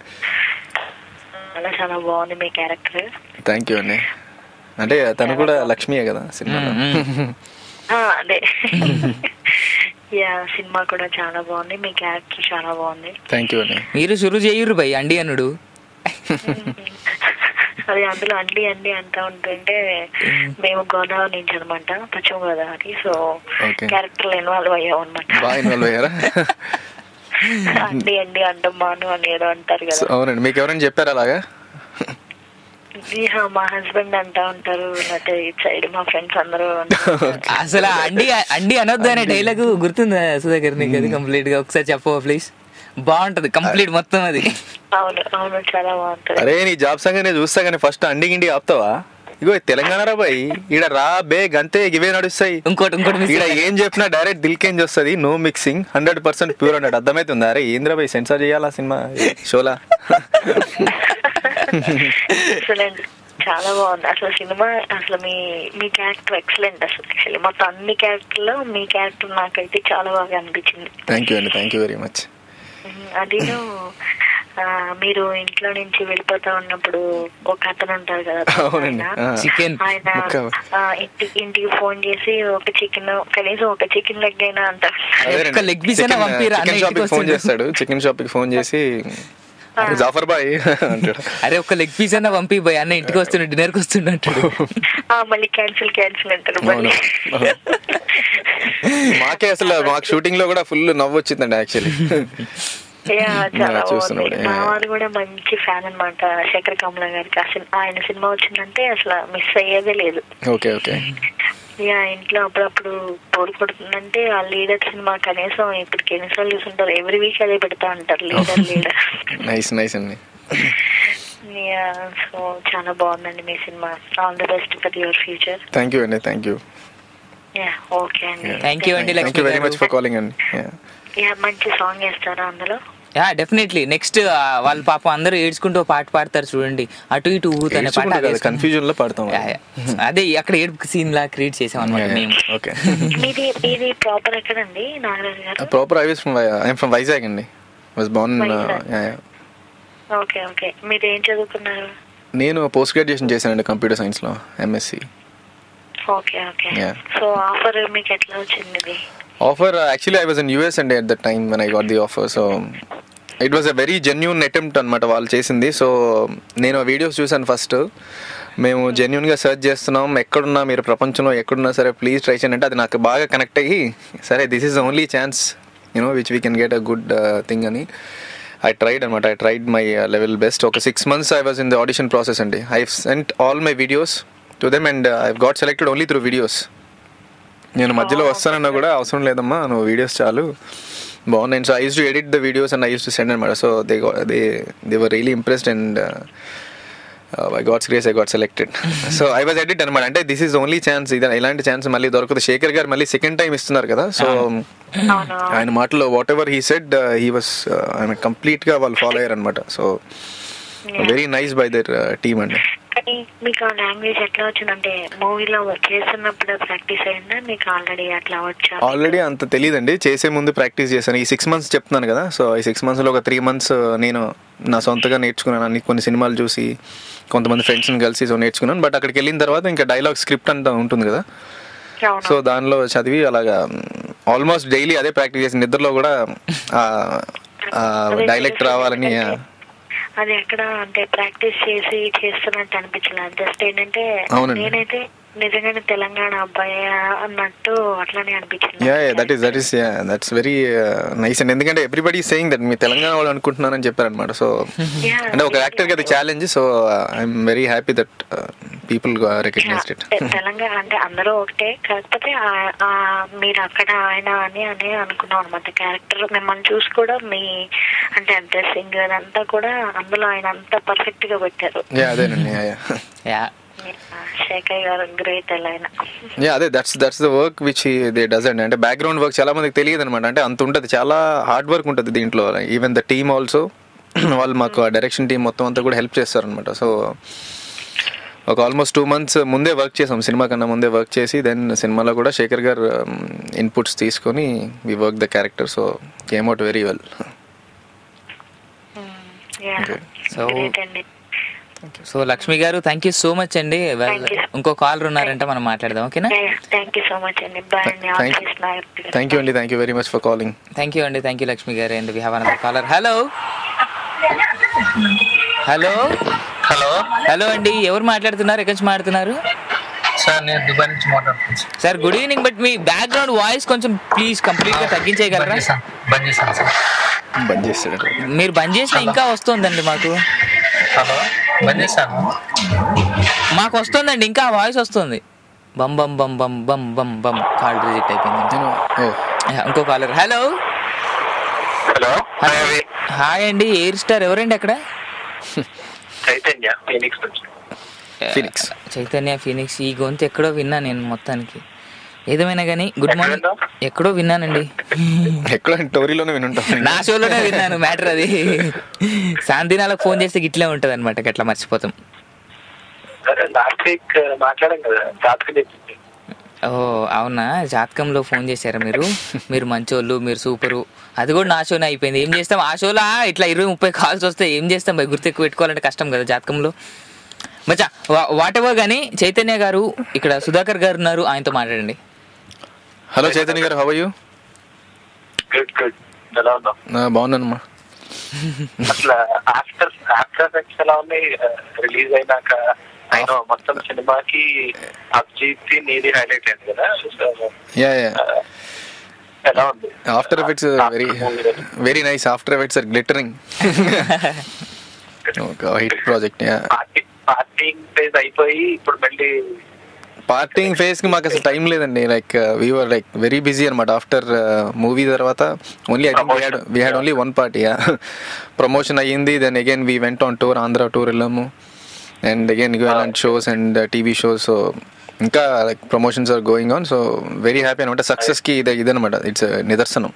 చాలా చాలా బాగుంది మీ క్యారెక్టర్ థ్యాంక్ యూ అండి అంటే తను కూడా లక్ష్మియే కదా సినిమాలో అదే యా సినిమా కూడా చాలా బాగుంది మీ క్యారెక్టర్ చాలా బాగుంది థ్యాంక్ యూ అండి మీరు షురు చేయురు భయ్ అండి అనుడు అది అందులో అండి అండి అంటా ఉంటుంటే మేము గోదావరి నుంచి అనమాట Paschima Godavari so Okay. Character involve అయ్యాం అనమాట బాగా ఇన్వాల్వ్ అయ్యారా అండి అండి అంటమ్మాను అని ఏదో అంటారు సో, కదా అవునండి మీకు ఎవరైనా చెప్పారా అలాగా యా, మా హస్బెండ్ అంటా ఉంటారు లేకపోతే ఇటు సైడ్ మా ఫ్రెండ్స్ అందరూ అంటూ ఉంటారు. అసలు ఆ అండి అండి అనొద్దు అనే డైలాగ్ గుర్తుందా సుధాకర్ నీకు అది కంప్లీట్ గా ఒకసారి చెప్పవా ప్లీజ్ బాగుంటది కంప్లీట్ మొత్తం అది అవును అవును చాలా బాగుంటది అరే నీ జాబ్ సంగతి నేను చూస్తా కానీ ఫస్ట్ అండి గిండి ఆపుతావా ఇగో ఇది తెలంగాణ రా బాయ్ ఈడ రా బే గంతే ఇవే నడుస్తాయి ఇంకోటి ఇంకోటి miss ఈడ ఏం చెప్పినా డైరెక్ట్ దిల్కేంజ్ వస్తుంది no mixing hundred percent pure hundred అర్థమవుతుంది అరే ఏంద్రా బాయ్ సెన్సార్ చేయాలా సినిమా షోలా ఎక్సలెంట్ చాలా బాగుంది అసలు సినిమా అసలు మీ మీ క్యారెక్టర్ ఎక్సలెంట్ అసలు యాక్చువల్లీ మొత్తం అన్ని క్యారెక్టర్లో మీ క్యారెక్టర్ నాకైతే చాలా బాగా అనిపించింది థ్యాంక్ యూ అండి థ్యాంక్ యూ వెరీ మచ్ అదేను ఆ, మీరు ఇంట్లో నుంచి వెళ్ళిపోతా ఉన్నప్పుడు ఒక అతను ఉంటారు కదా అవునండి. ఆయన, ఆ. Chicken. ఆయన ముక్క. ఆ, ఇంటికి ఇంటికి ఫోన్ చేసి ఒక చికెన్ కనీసం ఒక చికెన్ లెగ్ అయినా అంటారు ఒక్క leg piece అయినా పంపిరా అన్న చికెన్ షాప్ ఇంటికి ఫోన్ వస్తుండు. చేస్తాడు చికెన్ షాప్ కి ఫోన్ చేసి జాఫర్ బాయ్ అంటాడు అరే ఒక్క లెగ్ పీస్ అన్న పంపి పోయి అన్న ఇంటికి వస్తుండే డిన్నర్ కి వస్తుండే అంటాడు ఆ, మళ్ళీ క్యాన్సిల్ క్యాన్సిల్ అంటారు మళ్ళీ అవును. మాకే అసలు మాకు షూటింగ్ లో కూడా ఫుల్ నవ్వు వచ్చిందండి యాక్చువల్లీ యా, చాలా యా, చూస్తున్నాడు. బాగుంది మా వాళ్ళు కూడా మంచి ఫ్యాన్ అన్నమాట శేఖర్ కమల గారికి అసలు ఆయన సినిమా వచ్చిందంటే అసలు మిస్ అయ్యేదే లేదు ఓకే ఓకే యా ఇంట్లో అప్పుడప్పుడు బోర్ కొడుతుందంటే ఆ లీడర్ సినిమా కనీసం ఇప్పటికి ఎన్నిసార్లు చూసుంటారు ఎవ్రీ వీక్ అదే పెడతా ఉంటారు లీడర్ లీడర్ నైస్ నైస్ అండి సో చాలా బాగుందండి మీ cinema all the best for your future thank you అండి థ్యాంక్ యూ యా ఓకే అండి థ్యాంక్ యూ అండి thank you very much for calling అండి Yeah. యా మంచి సాంగ్ వేస్తారా అందులో యా డెఫినెట్లీ నెక్స్ట్ వాళ్ళ పాపం అందరూ ఏడ్చుకుంటూ ఓ పాట పాడతారు చూడండి అటు ఇటు ఊతనే పాట అది వేసుకుంటూ- కన్ఫ్యూజన్ లో పాడతాం యా, యా. అదే అక్కడ ఏడుపు సీన్ లా క్రియేట్ చేసాం అనమాట మేము ఓకే మీది ఇది ప్రాపర్ ఎక్కడండి నాగరాజు గారు proper I was from I'm from Vizag అండి was born Vizag. Okay okay మీరు ఏం చదువుకున్నారు నేను పోస్ట్ గ్రాడ్యుయేషన్ చేశానండి కంప్యూటర్ సైన్స్ లో MSc okay okay Yeah. So offer మీకు ఎట్లా వచ్చింది ఇది offer actually I was in US అండి at the time when I got the offer so it was a very genuine attempt అనమాట వాళ్ళు చేసింది సో నేను వీడియోస్ చూసాను ఫస్ట్ మేము జెన్యున్గా సెర్చ్ చేస్తున్నాం ఎక్కడున్నా మీరు ప్రపంచంలో ఎక్కడున్నా సరే ప్లీజ్ ట్రై చేయండి అంటే అది నాకు బాగా కనెక్ట్ అయ్యి సరే this is only chance you know which we can get a good thing అని ఐ ట్రైడ్ అనమాట I tried my level best ఒక six months I was in the audition process అండి I sent all my videos to them and I got selected only through videos నేను మధ్యలో వస్తానన్నా కూడా అవసరం లేదమ్మా నువ్వు వీడియోస్ చాలు బాగున్నాయి so I use to edit the videos and I use to send అనమాట so they they they were really impressed and I gots grace I got selected so I was edit అనమాట అంటే this is only chance ఇది ఇలాంటి chance మళ్ళీ దొరకదు శేఖర్ గారు మళ్ళీ second time ఇస్తున్నారు కదా సో అవును ఆయన మాటలో whatever he said he was ఆయన కంప్లీట్గా వాళ్ళు ఫాలో అయ్యారు అనమాట so very nice by their team అండి కానీ మీకు ఆ లాంగ్వేజ్ ఎట్లా వచ్చిందంటే మూవీలో చేస్తున్నప్పుడు ప్రాక్టీస్ అయిందా మీకు ఆల్రెడీ అట్లా వచ్చా ఆల్రెడీ అంత తెలియదండి చేసే ముందు ప్రాక్టీస్ చేశాను ఈ సిక్స్ మంత్స్ చెప్తున్నాను కదా సో ఈ సిక్స్ మంత్స్లో ఒక త్రీ మంత్స్ నేను నా సొంతగా నేర్చుకున్నాను అన్ని కొన్ని సినిమాలు చూసి కొంతమంది ఫ్రెండ్స్ని కలిసి సో నేర్చుకున్నాను బట్ అక్కడికి వెళ్ళిన తర్వాత ఇంకా డైలాగ్ స్క్రిప్ట్ అంతా ఉంటుంది కదా అవును సో దానిలో చదివి అలాగా ఆల్మోస్ట్ డైలీ అదే ప్రాక్టీస్ చేసి నిద్రలో కూడా డైలెక్ట్ రావాలని ఆ, అది ఎక్కడ అంటే ప్రాక్టీస్ చేసి చేస్తున్నట్టు అనిపించలేదు జస్ట్ ఏంటంటే అవునండి. నేనైతే నిజంగానే తెలంగాణ అబ్బాయి అన్నట్టు అట్లానే అనిపించింది yeah that is that is yeah that's very nice and ఎందుకంటే ఎవ్రీబడి సేయింగ్ దట్ మీ తెలంగాణ వాళ్ళు అనుకుంటున్నానని చెప్పారనమాట సో Yeah, అంటే ఒక యాక్టర్కి అది challenge so I'm very happy that people recognized it తె- తెలంగాణ అంటే అందరూ ఒకటే కాకపోతే ఆ- ఆ మీరు అక్కడ ఆయన అని అని అనుకున్నాం అనమాట క్యారెక్టర్ మిమ్మల్ని చూసి కూడా మీ అంటే డ్రెస్సింగ్ అదంతా కూడా అందులో ఆయన అంతా పర్ఫెక్ట్ గా పెట్టారు యా అదేనండి యా యా శేఖర్ గారు గ్రేట్ అలా ఆయన యా అదే that's that's the work which they does అండి అంటే బ్యాక్గ్రౌండ్ వర్క్ చాలా మందికి తెలియదు అనమాట అంటే అంత ఉంటుంది చాలా హార్డ్ వర్క్ ఉంటుంది దీంట్లో ఈవెన్ ద టీమ్ ఆల్సో వాళ్ళు మాకు డైరెక్షన్ టీం మొత్తం అంతా కూడా హెల్ప్ చేస్తారనమాట సో ఒక ఆల్మోస్ట్ టూ మంత్స్ ముందే వర్క్ చేసాం సినిమా కన్నా ముందే వర్క్ చేసి దెన్ సినిమాలో కూడా శేఖర్ గారు ఇన్పుట్స్ తీసుకొని we work the character so came out very well Okay. So- great అండి సో లక్ష్మి గారు థ్యాంక్ యూ సో మచ్ అండి Well, Thank you. ఇంకో కాల్ ఉన్నారంటే మనం మాట్లాడదాం ఓకేనా థ్యాంక్ యూ సో మచ్ అండి బాయ్ అండి ఆల్ Thank- చేసిన థ్యాంక్ యూ అండి thank you very much for calling thank you అండి థ్యాంక్ యూ లక్ష్మి గారు and we have another caller hello hello hello hello అండి ఎవరు మాట్లాడుతున్నారు ఎక్కడి నుంచి మాట్లాడుతున్నారు సార్ నేను దుబాయ్ నుంచి మాట్లాడుతున్నాను sir sir good evening but మీ బ్యాక్గ్రౌండ్ వాయిస్ కొంచెం ప్లీజ్ కంప్లీట్ గా తగ్గించేయగలరా బంద్ చేశాను బంద్ చేశాను సార్ బంద్ చేస్తాడు మీరు బంద్ చేసిన ఇంకా వస్తుందండి మాకు హలో బంద్ చేశాను మాకు వస్తుందండి ఇంకా వాయిస్ వస్తుంది బం బం బం బం బం బం బం కాల్ రిజెక్ట్ అయిపోయింది నేను ఓ యా, ఇంకో కాలర్ హలో హలో హాయ్ అండి ఎయిర్ స్టార్ ఎవరండి అక్కడ చైతన్య ఫీనిక్స్ నుంచి ఫినిక్స్ చైతన్య ఫినిక్స్ ఈ గొంతు ఎక్కడో విన్నా నేను మొత్తానికి ఏదేమైనా కానీ గుడ్ మార్నింగ్ ఎక్కడ ఎక్కడో విన్నానండి ఎక్కడ టోరీలోనే వినుంటాం నా షోలోనే విన్నాను మ్యాటర్ అది శాంతినాలకు ఫోన్ చేస్తే ఇట్లే ఉంటది అనమాట అట్లా మర్చిపోతాం సరే లాస్ట్ వీక్ మాట్లాడాం కదా జాతక చెప్పింది ఓ అవునా జాతకంలో ఫోన్ చేశారా మీరు మీరు మంచోళ్ళు మీరు సూపరు అది కూడా నా షోనే అయిపోయింది ఏం చేస్తాం ఆ షోలో ఇట్లా ఇరవై ముప్పై కాల్స్ వస్తే ఏం చేస్తాం భయ్ గుర్తు ఎక్కువ పెట్టుకోవాలంటే కష్టం కదా జాతకంలో మచ్చా వాట్ ఎవర్ కానీ చైతన్య గారు ఇక్కడ సుధాకర్ గారు ఉన్నారు ఆయనతో మాట్లాడండి హలో చైతన్య గారు హవ్ యూ గుడ్ గుడ్ ఎలా ఉన్నాం బాగున్నానమ్మా అసలు ఆఫ్టర్ ఆఫ్టర్ ఎఫెక్ట్స్ ఎలా ఉన్నాయి రిలీజ్ అయినాక ఆయన మొత్తం సినిమాకి అభిజిత్ నీది హైలైట్ అయింది కదా సో యా యా ఎలా ఉంది after effects very very nice after effects are glittering ఒక hit project yeah party party phase అయిపోయి ఇప్పుడు మళ్ళీ పార్టింగ్ ఫేస్ కి మాకు అసలు టైం లేదండి like we're like very busy అనమాట ఆఫ్టర్ మూవీ తర్వాత only I think we had only one party promotion అయ్యింది then again we went on tour Andhra tour వెళ్ళాము అండ్ అగైన్ ఇలాంటి shows and TV shows so ఇంకా like promotions are going on so very happy అనమాట success కి ఇది ఇదనమాట it's నిదర్శనం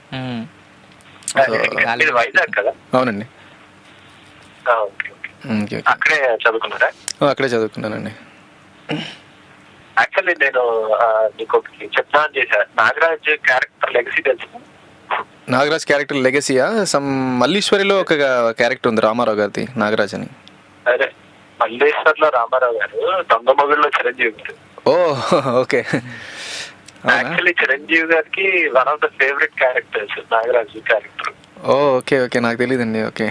ఇది వైజాగ్ కదా అవునండి ఆ, ఓకే ఓకే ఓకే అక్కడే చదువుకున్నారా అక్కడే చదువుకున్నానండి యాక్చువల్లీ నేను ఆ, నీకు ఒకటి చెప్తానని చేశా నాగరాజ్ క్యారెక్టర్ లెగసీ తెలుసు నాగరాజ్ క్యారెక్టర్ లెగసీయా సమ్ మల్లీశ్వరిలో ఒక క్యారెక్టర్ ఉంది రామారావు గారిది నాగరాజ్ అని అదే మల్లేశ్వర్ లో రామారావు గారు దొంగ మొగుడులో చిరంజీవి గారు ఓ ఓకే యాక్చువల్లీ చిరంజీవి గారికి one of the favourite characters Nagaraju character oh okay okay నాకు తెలియదండి ఓకే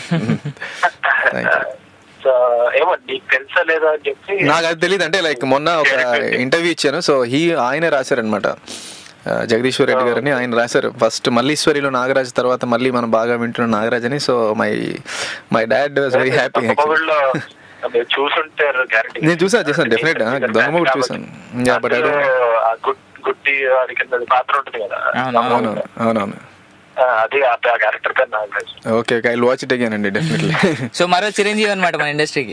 సో ఏమో నీకు తెలుసా లేదా అని చెప్పి నాకు అది తెలియదు అంటే లైక్ మొన్న ఒక ఇంటర్వ్యూ ఇచ్చాను సో హీ ఆయనే రాశారనమాట జగదీశ్వర్ రెడ్డి గారని ఆయన రాశారు ఫస్ట్ మల్లీశ్వరిలో నాగరాజ్ తర్వాత మళ్ళీ మనం బాగా వింటున్న నాగరాజ్ అని so my my dad was very happy దొంగ మొగుడులో మీరు చూసుంటారు గ్యారెంటీ నేను చూసాను చూసాను డెఫినెట్ దొంగమూడు చూసాను యా బట్ ఐ గుడ్డి వాడి కింద పాత్ర ఉంటుంది కదా అవునవును అవునవును ఆ, అది ఆ క్యారెక్టర్ పేరు Nagaraj okay okay I watch it again అండి డెఫినెట్లీ సో మరో చిరంజీవి అనమాట మన ఇండస్ట్రీకి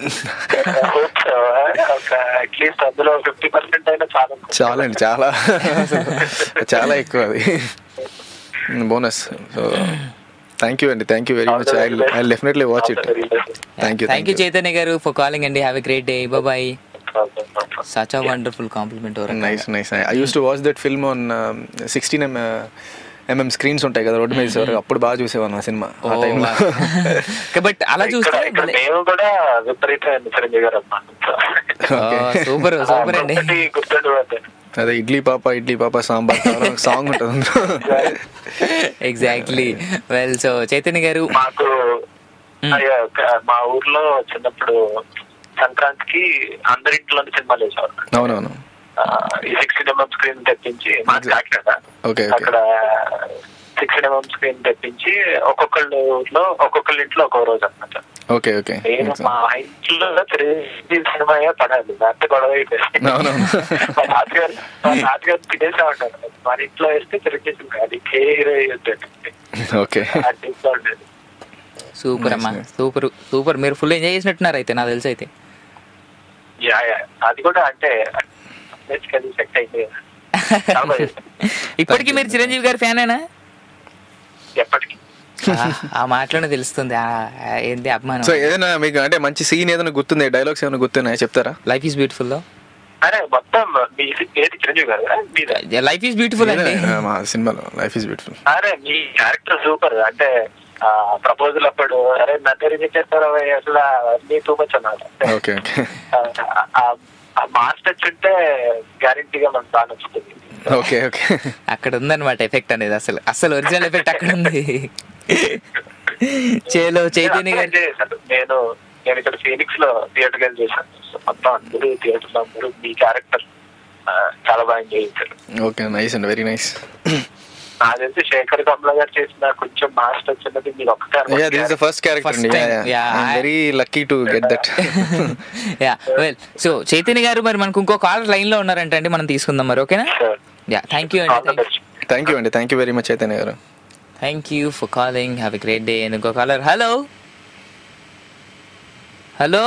ఒక అట్లీస్ట్ అందులో ఫిఫ్టీ పర్సెంట్ అయినా చాలా చాలా అండి చాలా చాలా ఎక్కువ అది బోనస్ సో థ్యాంక్ యూ అండి thank you very much I I definitely watch it thank you thank you Chaitanya గారు ఫర్ కాలింగ్ అండి have a great day bye such a wonderful compliment nice nice I use to watch that film on sixteen M MM screens ఉంటాయి కదా road మీద వేసేవారు అప్పుడు బాగా చూసేవాను ఆ cinema ఆ Oh, టైంలో బట్ అలా చూస్తే ఇక్కడ మేము కూడా విపరీతమైన చిరంజీవి గారు అన్నమాట సూపర్ సూపర్ అండి గుర్తుండిపోతే అదే ఇడ్లీ పాప ఇడ్లీ పాప సాంబార్ సాంగ్ ఉంటుంది అందులో. ఎగ్జాక్ట్లీ వెల్ సో చైతన్య గారు మాకు అయ్యా, ఒక- మా ఊర్లో చిన్నప్పుడు సంక్రాంతికి అందరింట్లో సినిమాలు వేసేవారు అవునవును ఆ, ఈ సిక్స్టీన్ ఎంఎం స్క్రీన్ తెప్పించి మా కాకినాడ ఓకే ఓకే అక్కడ సిక్స్టీన్ ఎంఎం స్క్రీన్ తెప్పించి ఒక్కొక్కళ్ళ ఊర్లో ఒక్కొక్కళ్ళ ఇంట్లో ఒక్కో రోజు అనమాట ఓకే ఓకే నేను మా ఇంట్లో త్రీ సినిమా పడాలి అంత గొడవ అయిపోయింది అవునవును మా తాతగారు మా తాతగారు తినేసా ఉంటారు మన ఇంట్లో వేస్తే తిరిగేసి అది కే హీరో ఓకే ఆ టిప్ లో ఉండేది సూపర్ అమ్మా సూపర్ సూపర్ మీరు ఫుల్ ఎంజాయ్ చేసినట్టున్నారు అయితే నాకు తెలిసి అయితే యా యా అది కూడా అంటే బేసికలీ సెట్ అయింది కదా. చాలా బాగా చేశారు. ఇప్పటికీ మీరు చిరంజీవి గారి ఫ్యానేనా ఎప్పటికీ ఆ మాటలోనే తెలుస్తుంది ఆ, ఆ, ఏంటి అభిమానం సో ఏదైనా మీకు అంటే మంచి సీన్ ఏదైనా గుర్తుంది డైలాగ్స్ ఏమైనా గుర్తున్నాయా చెప్తారా లైఫ్ ఈస్ బ్యూటిఫుల్ లో అరే మొత్తం మీ ఏది చిరంజీవి గారు మీదే లైఫ్ ఈస్ బ్యూటిఫుల్ అండి ఏదైనా, మా సినిమాలో లైఫ్ ఇస్ బ్యూటిఫుల్ అరే మీ క్యారెక్టర్ సూపర్ అంటే ప్రపోజల్ అప్పుడు అరే నన్ను రిజెక్ట్ చేస్తారా అసలు అన్ని టూ మచ్ అన్నమాట ఓకే ఓకే ఆ- ఆ- ఆ మాస్ టచ్ ఉంటే గ్యారంటీగా మనకు బాగా నచ్చుతుంది ఓకే ఓకే అక్కడ ఉందన్నమాట ఎఫెక్ట్ అనేది అసలు అసలు ఒరిజినల్ ఎఫెక్ట్ అక్కడ ఉంది చేలో చైతన్య గారు అదే అసలు నేను నేను ఇక్కడ ఫీనిక్స్ లో థియేటర్ గేమ్ చేశాను So, మొత్తం అందరూ థియేటర్ లో అందరూ మీ క్యారెక్టర్ చాలా బాగా ఎంజాయ్ చేశారు ఓకే నైస్ అండి వెరీ నైస్ నాకు తెలిసి శేఖర్ కమల గారు చేసిన కొంచెం మాస్ టచ్ ఉన్నది మీరు ఒక్కటే yeah this is the first character First అండి time, yeah. Very lucky to get that yeah well so Chaitanya గారు మరి మనకు ఇంకో కాలర్ లైన్ లో ఉన్నారంట అండి మనం తీసుకుందాం మరి ఓకేనా యా థ్యాంక్ యూ అండి థ్యాంక్ యూ అండి thank you very much Chaitanya గారు thank you for calling have a great day and ఇంకో కాలర్ హలో హలో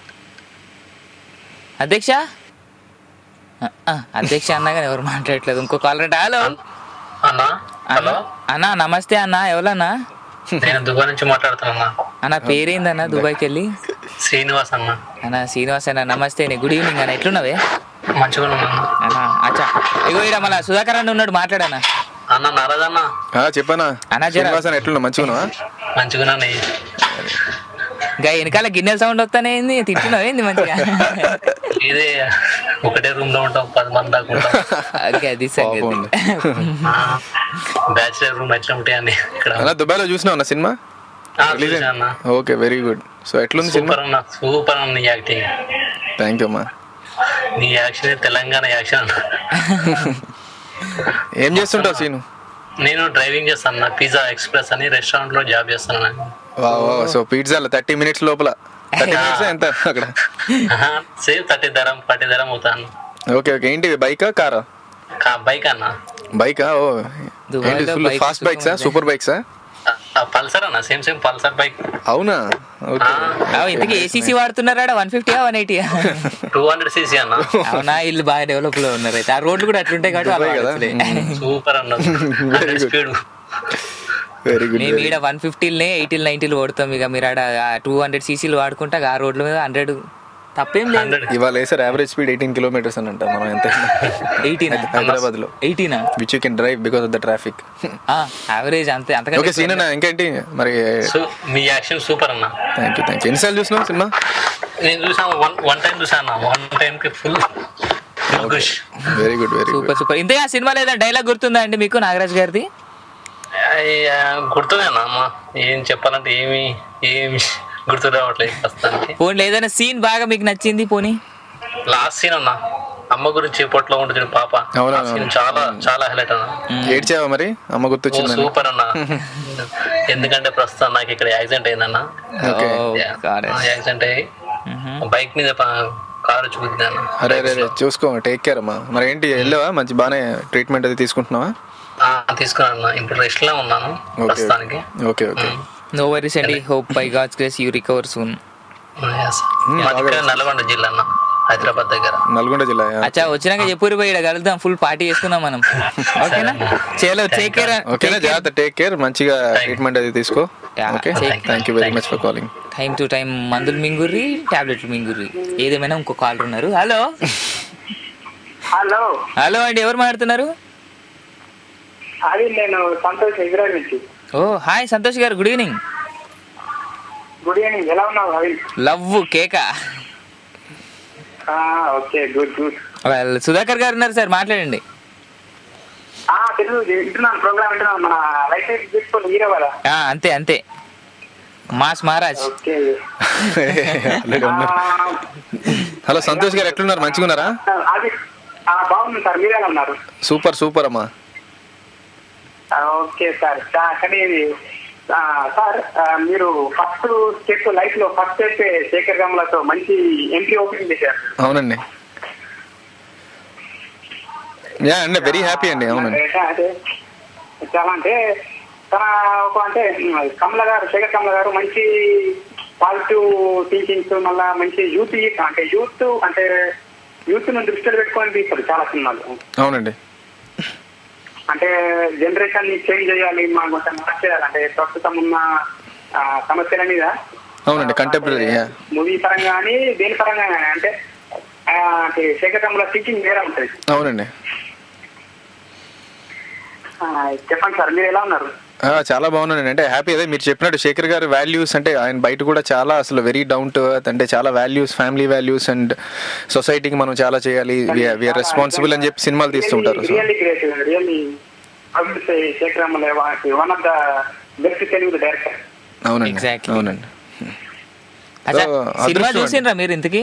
అధ్యక్ష ఆ, ఆ, అధ్యక్ష అన్నా కానీ ఎవరు మాట్లాడట్లేదు ఇంకో కాలర్ అంటే హలో అన్నా హలో అన్నా నమస్తే అన్న ఎవరన్నా నేను దుబాయ్ నుంచి మాట్లాడుతున్నా అన్న పేరేందన్న దుబాయ్కి వెళ్ళి శ్రీనివాస్ అన్న అన్న శ్రీనివాస్ అన్న నమస్తే నీ గుడ్ ఈవినింగ్ అన్న ఎట్లున్నావే మంచిగా ఉన్నాను అన్న అచ్చా ఇగో ఇక్కడ మళ్ళీ సుధాకర్ అన్న ఉన్నాడు మాట్లాడనా అన్న నారాజ్ అన్న చెప్పానా అన్నా జర శ్రీనివాసన్ ఎట్లున్నా మంచిగా మంచిగా ఇంకా వెనకాల గిన్నెల సౌండ్ వస్తానే ఏంది తిట్టున్నావు ఏంది మంచిగా ఇదే ఒకటే రూమ్ లో ఉంటాం పది మంది దాకా ఉంటాం ఓకే అది సంగతి బ్యాచిలర్ రూమ్ ఎట్లా ఉంటాయి అన్ని ఇక్కడ అలా దుబాయ్లో చూసినావు అన్న సినిమా ఆ, చూసా అన్న ఓకే వెరీ గుడ్ సో ఎట్లుంది సినిమా సూపర్ అన్న సూపర్ అన్న నీ యాక్టింగ్ థ్యాంక్ యూ అమ్మా నీ యాక్షన్ తెలంగాణ యాక్షన్ అన్న ఏం చేస్తుంటావు సీను నేను డ్రైవింగ్ చేస్తాను నా పిజ్జా ఎక్స్ప్రెస్ అని రెస్టారెంట్ లో జాబ్ చేస్తాను నేను. వా సో పిజ్జా థర్టీ మినిట్స్ లోపల థర్టీ మినిట్స్ ఎంత అక్కడ ఆహా, సేమ్ థర్టీ ధరం ఫార్టీ ధరం అవుతాను ఓకే ఓకే ఏంటి బైకా కారా బైక్ అన్న బైకా ఓ దుబాయ్లో ఏంటి ఫుల్ bikes ఫాస్ట్ బైక్సా సుఖం సూపర్ బైక్సా పల్సర్ అన్న సేమ్ సేమ్ పల్సర్ బైక్ అవునా ఓకే అవు ఇంతకీ ఏసీసీ వాడుతున్నారా వన్ ఫిఫ్టీయా వన్ ఎయిటీయా టూ హండ్రెడ్ సీసీ అన్న అవునా ఇల్లు బాగా డెవలప్ లో ఉన్నారు అయితే ఆ రోడ్లు కూడా అట్లుంటాయి కాబట్టి అలా దుబాయ్ కదా? వాడొచ్చులే. సూపర్ అన్న హండ్రెడ్ స్పీడ్ వెరీ గుడ్ మేము ఈడ వన్ ఫిఫ్టీలనే ఎయిటీలు నైన్టీలు కొడతాం ఇక మీరు ఆడ టూ హండ్రెడ్ సీసీలు వాడుకుంటా ఆ రోడ్ల మీద హండ్రెడ్ తప్పేం లేదు హండ్రెడ్ ఇవాళ వేసారు యావరేజ్ స్పీడ్ ఎయిటీన్ కిలోమీటర్స్ అని అంట మనం ఎంత ఎయిటీనా హైదరాబాద్ లో ఎయిటీనా which you can drive because of the traffic average అంతే ఓకే అంతకంటే సీన్ అన్న ఇంకేంటి మరి మీ యాక్షన్ సూపర్ అన్న థ్యాంక్ యూ థ్యాంక్ యూ ఎన్నిసార్లు చూసినావు సినిమా నేను చూసాను వన్ వన్ టైం చూసాను అన్న వన్ టైం కి ఫుల్ ఖుష్ very good very good super super ఇంతగా ఆ సినిమాలో ఏదైనా డైలాగ్ గుర్తుందా అండి మీకు నాగరాజ్ గారిది గుర్తుంది అన్న అమ్మ ఏం చెప్పాలంటే ఏమి ఏమి గుర్తు రావట్లేదు ప్రస్తుతానికి పోనీ ఏదైనా సీన్ బాగా మీకు నచ్చింది పోనీ లాస్ట్ సీన్ అన్న అమ్మ గురించి పొట్లో ఉంటుంది చూడు పాప అవునా, ఆ scene చాలా చాలా హైలైట్ అన్న ఏడ్చావా మరి అమ్మ ఓ గుర్తొచ్చిందని సూపర్ అన్న ఎందుకంటే ప్రస్తుతం నాకు ఇక్కడ యాక్సిడెంట్ అయిందన్న Okay. Oh, got it. Accident అయ్యి బైక్ మీద కారు వచ్చి గుద్దాను అరే అరే అరే చూసుకో టేక్ కేర్ అమ్మా మరి ఏంటి వెళ్ళావా మంచి బాగానే ట్రీట్మెంట్ అది తీసుకుంటున్నావా తీసుకున్నాను అన్న ఇప్పుడు రెస్ట్ లో ఉన్నాను ఓకే ప్రస్తుతానికి ఓకే ఓకే నో వరీస్ అండి hope by God's grace you recover soon Yes. మాది ఇక్కడ నల్గొండ జిల్లా అన్న హైదరాబాద్ దగ్గర నల్గొండ జిల్లా అచ్చా వచ్చినాక చెప్పురు పోయి ఈడ కలుద్దాం ఫుల్ పార్టీ చేసుకుందాం మనం ఓకేనా చలో టేక్ కేర్ ఓకేనా జాగ్రత్త టేక్ కేర్ మంచిగా ట్రీట్మెంట్ అది తీసుకో Yeah, okay take- thank you very much for calling time to time మందులు మింగుర్రి టాబ్లెట్లు మింగుర్రి ఏదేమైనా ఇంకో కాల్ ఉన్నారు హలో హలో హలో అండి ఎవరు మాట్లాడుతున్నారు అది నేను సంతోష్ ఇజ్రాయల్ నుంచి ఓ హాయ్ సంతోష్ గారు గుడ్ ఈవినింగ్ గుడ్ ఈవినింగ్ ఎలా ఉన్నావు రవి లవ్ కేక okay good good Well, Sudhakar గారు ఉన్నారు సార్ మాట్లాడండి తెలుగు వింటున్నాను ప్రోగ్రామ్ వింటున్నాను మన లైఫ్ బ్యూటిఫుల్ హీరో కదా ఆ, అంతే అంతే mass Maharaj okay hello Santosh గారు ఎట్లున్నారు మంచిగా ఉన్నారా అది ఆ, బాగుంది సార్ మీరు ఎలా ఉన్నారు సూపర్ సూపర్ అమ్మా ఆ, ఓకే సార్ సా- కానీ ఆ, సార్ ఆ, మీరు ఫస్ట్ స్టెప్ లైఫ్ లో ఫస్ట్ స్టెప్ శేఖర్ గమలతో మంచి ఎంట్రీ ఓపెనింగ్ చేశారు అవునండి యా అండి వెరీ హ్యాపీ అండి అవునండి అంటే అంటే చాలా అంటే తన ఒక అంటే కమల గారు శేఖర్ కమల గారు మంచి పాజిటివ్ థింకింగ్స్ మళ్ళా మంచి యూత్ అంటే యూత్ అంటే యూత్ ను దృష్టిలో పెట్టుకొని తీస్తారు చాలా సినిమాలు అవునండి అంటే జనరేషన్ ని చేంజ్ చేయాలి మనం కొంచెం మార్చేయాలి అంటే ప్రస్తుతం ఉన్న ఆ, సమస్యల మీద అవునండి కంటెంపరీ యా మూవీ పరంగా కానీ దేని పరంగా కానీ అంటే ఆ, అంటే శేఖర్ కమల థింకింగ్ వేరే ఉంటుంది అవునండి ఆ, చెప్పండి సార్ మీరు ఎలా ఉన్నారు ఆ, చాలా బాగున్నానండి అంటే హ్యాపీ అదే మీరు చెప్పినట్టు శేఖర్ గారి వాల్యూస్ అంటే ఆయన బయట కూడా చాలా అసలు వెరీ డౌన్ టు ఎర్త్ అంటే చాలా వాల్యూస్ ఫ్యామిలీ వాల్యూస్ అండ్ సొసైటీకి మనం చాలా చేయాలి వీఆర్ రెస్పాన్సిబుల్ అని చెప్పి సినిమాలు తీస్తుంటారు so really great really Shekhar Kamala one of the best Telugu director అవునండి Exactly. అవునండి అచ్చా So, సినిమా అదృష్టం చూసిండ్రా మీరు ఇంతకీ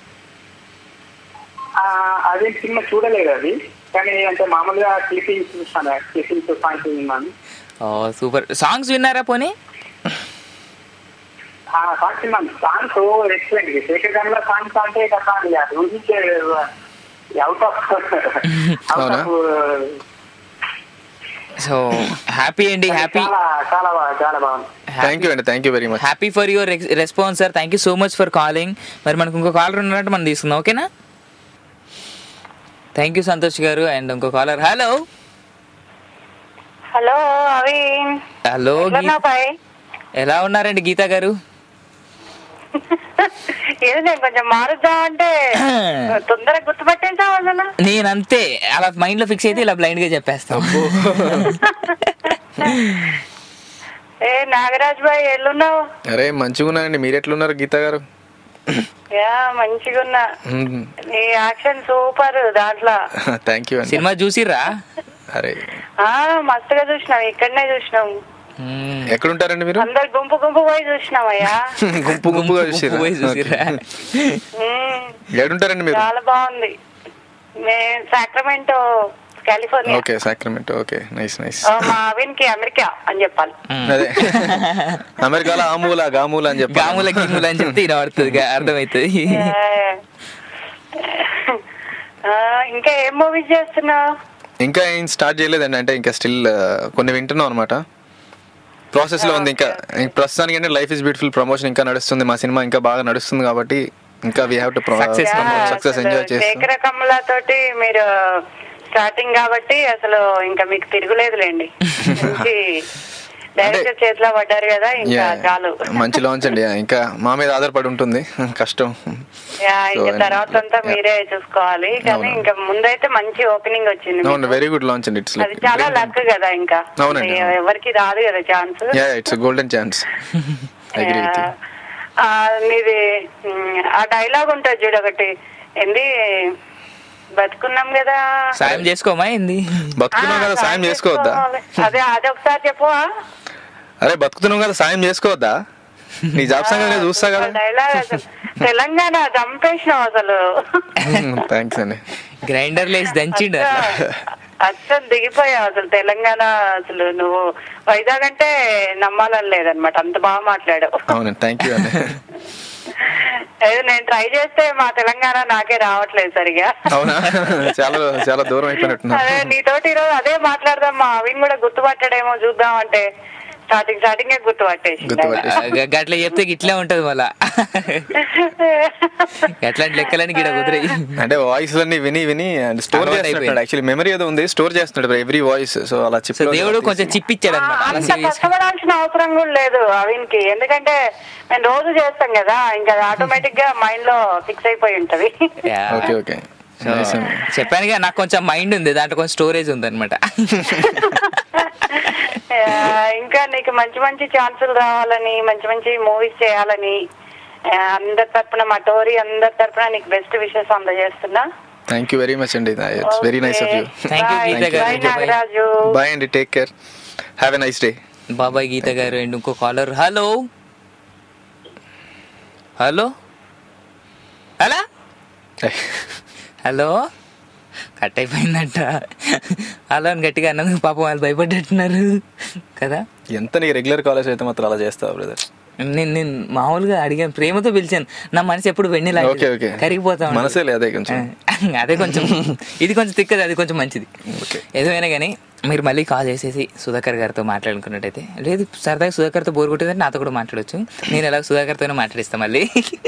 అదే సినిమా చూడలేదు అది కానీ అంటే మామూలుగా క్లిప్పింగ్స్ చూస్తాను క్లిప్పింగ్స్ సాంగ్స్ విన్నాను ఓ సూపర్ సాంగ్స్ విన్నారా పోనీ ఆ సాంగ్స్ విన్నాను songs excellent Shekhar Kamala songs అంటే కదా అది ఊహించే అవుట్ ఆఫ్ అవుట్ అవునా? ఆఫ్ సో హ్యాపీ అండి హ్యాపీ చాలా చాలా బాగా చాలా బాగుంది థ్యాంక్ యూ అండి thank you very much happy for your response sir thank you so much for calling మరి మనకు ఇంకో కాలర్ ఉన్నట్టు మనం తీసుకుందాం ఓకేనా థ్యాంక్ యూ సంతోష్ గారు అండ్ ఇంకో కాలర్ హలో హలో అవి హలో బాయ్ ఎలా ఉన్నారండి గీత గారు ఏదో నేను కొంచెం మారుద్దాం అంటే తొందరగా గుర్తుపట్టేసావు అసలు నేనంతే అలా మైండ్ లో ఫిక్స్ అయితే ఇలా బ్లైండ్ గా చెప్పేస్తాం ఏ నాగరాజ్ బాయ్ ఎల్లున్నావు అరే మంచిగా ఉన్నానండి మీరు ఎట్లున్నారు గీత గారు యా మంచిగా ఉన్నా నీ యాక్షన్ సూపర్ దాంట్లో థ్యాంక్ యూ అండి సినిమా చూసిర్రా అరే ఆ మస్తుగా చూసినాం ఇక్కడనే చూసినాం ఎక్కడుంటారండి మీరు అందరు గుంపు గుంపు పోయి చూసినామయ్యా గుంపు గుంపుగా చూసిర్రా? పోయి చూసిర్రా? ఉమ్, ఎక్కడుంటారండి మీరు చాలా బాగుంది మేము Sacramento California okay Sacramento okay nice nice ఆ, మా అవిన్ కి అమెరికా అని చెప్పాలి అదే అమెరికాలో ఆమూల గామూల అని చెప్పి గాముల గిమ్ముల అని చెప్తే ఇలా పడుతుంది అర్థమవుతుంది ఆ, ఇంకా ఏం మూవీస్ చేస్తున్నావు ఇంకా ఏం స్టార్ట్ చేయలేదండి అంటే ఇంకా స్టిల్ కొన్ని వింటున్నాం అనమాట ప్రాసెస్ లో ఉంది ఇంకా ఇంక ప్రస్తుతానికి అంటే లైఫ్ ఇస్ బ్యూటిఫుల్ ప్రమోషన్ ఇంకా నడుస్తుంది మా సినిమా ఇంకా బాగా నడుస్తుంది కాబట్టి ఇంకా we have to success enjoy చేస్తాం శేఖర కమల తోటి మీరు స్టార్టింగ్ కాబట్టి అసలు ఇంకా మీకు తిరుగులేదులేండి మంచి డైరెక్టర్ చేతిలో పడ్డారు కదా ఇంకా Yeah. చాలు మంచి లాంచ్ అండి Yeah, ఇంకా మా మీద ఆధారపడి ఉంటుంది కష్టం యా, ఇంకా So, తర్వాత అంతా మీరే చూసుకోవాలి కానీ ఇంకా ముందైతే మంచి ఓపెనింగ్ వచ్చింది అవును మీకు. వెరీ గుడ్ లాంచ్ అండి ఇట్స్ అది చాలా లక్ కదా ఇంకా అవునండి. అంటే ఎవరికి రాదు కదా chance yeah it's golden chance agree with మీది మ్, ఆ డైలాగ్ ఉంటుంది చూడు ఒకటి ఏంది బతుకున్నాం కదా సాయం చేసుకోమా ఏంది బతుకుతున్నాం కదా సాయం చేసుకోవద్దా అదే అదొకసారి చెప్పు అరే బతుకుతున్నాం కదా సాయం చేసుకోవద్దా నీ జాబ్ సంగతి నేను చూస్తా కదా డైలాగ్ అసలు తెలంగాణ చంపేసినావు అసలు థ్యాంక్స్ అండి గ్రైండర్ లేసి దంచిండు అసలు దిగిపోయావు అసలు తెలంగాణ అసలు నువ్వు వైజాగ్ అంటే నమ్మాలని లేదనమాట అంత బాగా మాట్లాడావు అవునండి థ్యాంక్ యూ అండి ఏదో నేను ట్రై చేస్తే మా తెలంగాణ నాకే రావట్లేదు సరిగా అవునా చాలా చాలా దూరం అయిపోయినట్టున్నా అదే నీతోటి ఈరోజు అదే మాట్లాడదాం మా అవిన్ కూడా గుర్తుపట్టాడేమో చూద్దాం అంటే స్టార్టింగ్ స్టార్టింగ్ గుర్తుపట్టేసి గట్ల చెప్తే ఇట్లే ఉంటది మళ్ళా అట్లాంటి లెక్కలని గిడ కుదిరాయి అంటే వాయిస్ అన్ని విని విని అండ్ స్టోర్ అలవాటు చేస్తున్నాడు అయిపోయింది. యాక్చువల్లీ మెమరీ ఏదో ఉంది స్టోర్ చేస్తున్నాడు ఎవ్రీ వాయిస్ సో అలా సో చెప్పి దేవుడు కొంచెం చిప్పిచ్చాడు అనమాట అలా అంత కష్టపడాల్సిన అవసరం కూడా లేదు అవిన్ కి ఎందుకంటే మేము రోజు చేస్తాం కదా ఇంకా ఆటోమేటిక్ గా మైండ్ లో ఫిక్స్ అయిపోయి ఉంటది ఓకే ఓకే సో చెప్పానుగా నాకు కొంచెం మైండ్ ఉంది దాంట్లో కొంచెం స్టోరేజ్ ఉంది అనమాట ఆ, ఇంకా నీకు మంచి మంచి ఛాన్సులు రావాలని మంచి మంచి మూవీస్ చేయాలని ఆ, అందరి తరపున మా టోరీ అందరి తరపున నీకు బెస్ట్ విషెస్ అందజేస్తున్నా థ్యాంక్ యూ వెరీ మచ్ అండి it's very nice of you thank you Geetha Bye, గారు నాగరాజు బాయ్ అండి take care have a nice day బాబాయ్ గీత గారు అండ్ ఇంకో caller hello hello hello hello cut అయిపోయిందంట హలో అని గట్టిగా అన్నందుకు పాపం వాళ్ళు భయపడ్డట్టున్నారు కదా ఎంత నీ రెగ్యులర్ కాలేజ్ అయితే మాత్రం అలా చేస్తావు బ్రదర్ నేను నేను మామూలుగా అడిగాను ప్రేమతో పిలిచాను నా మనసు ఎప్పుడు వెన్నెలా ఓకే ఓకే కరిగిపోతా ఉంటుంది. మనసే అదే కొంచెం అదే కొంచెం ఇది కొంచెం తిక్కది అది కొంచెం మంచిది ఏదైనా కానీ మీరు మళ్ళీ కాల్ చేసేసి సుధాకర్ గారితో మాట్లాడుకున్నట్టయితే లేదు సరదాగా సుధాకర్తో బోర్ కొట్టిందంటే నాతో కూడా మాట్లాడొచ్చు నేను ఎలా సుధాకర్తోనే మాట్లాడిస్తాను మళ్ళీ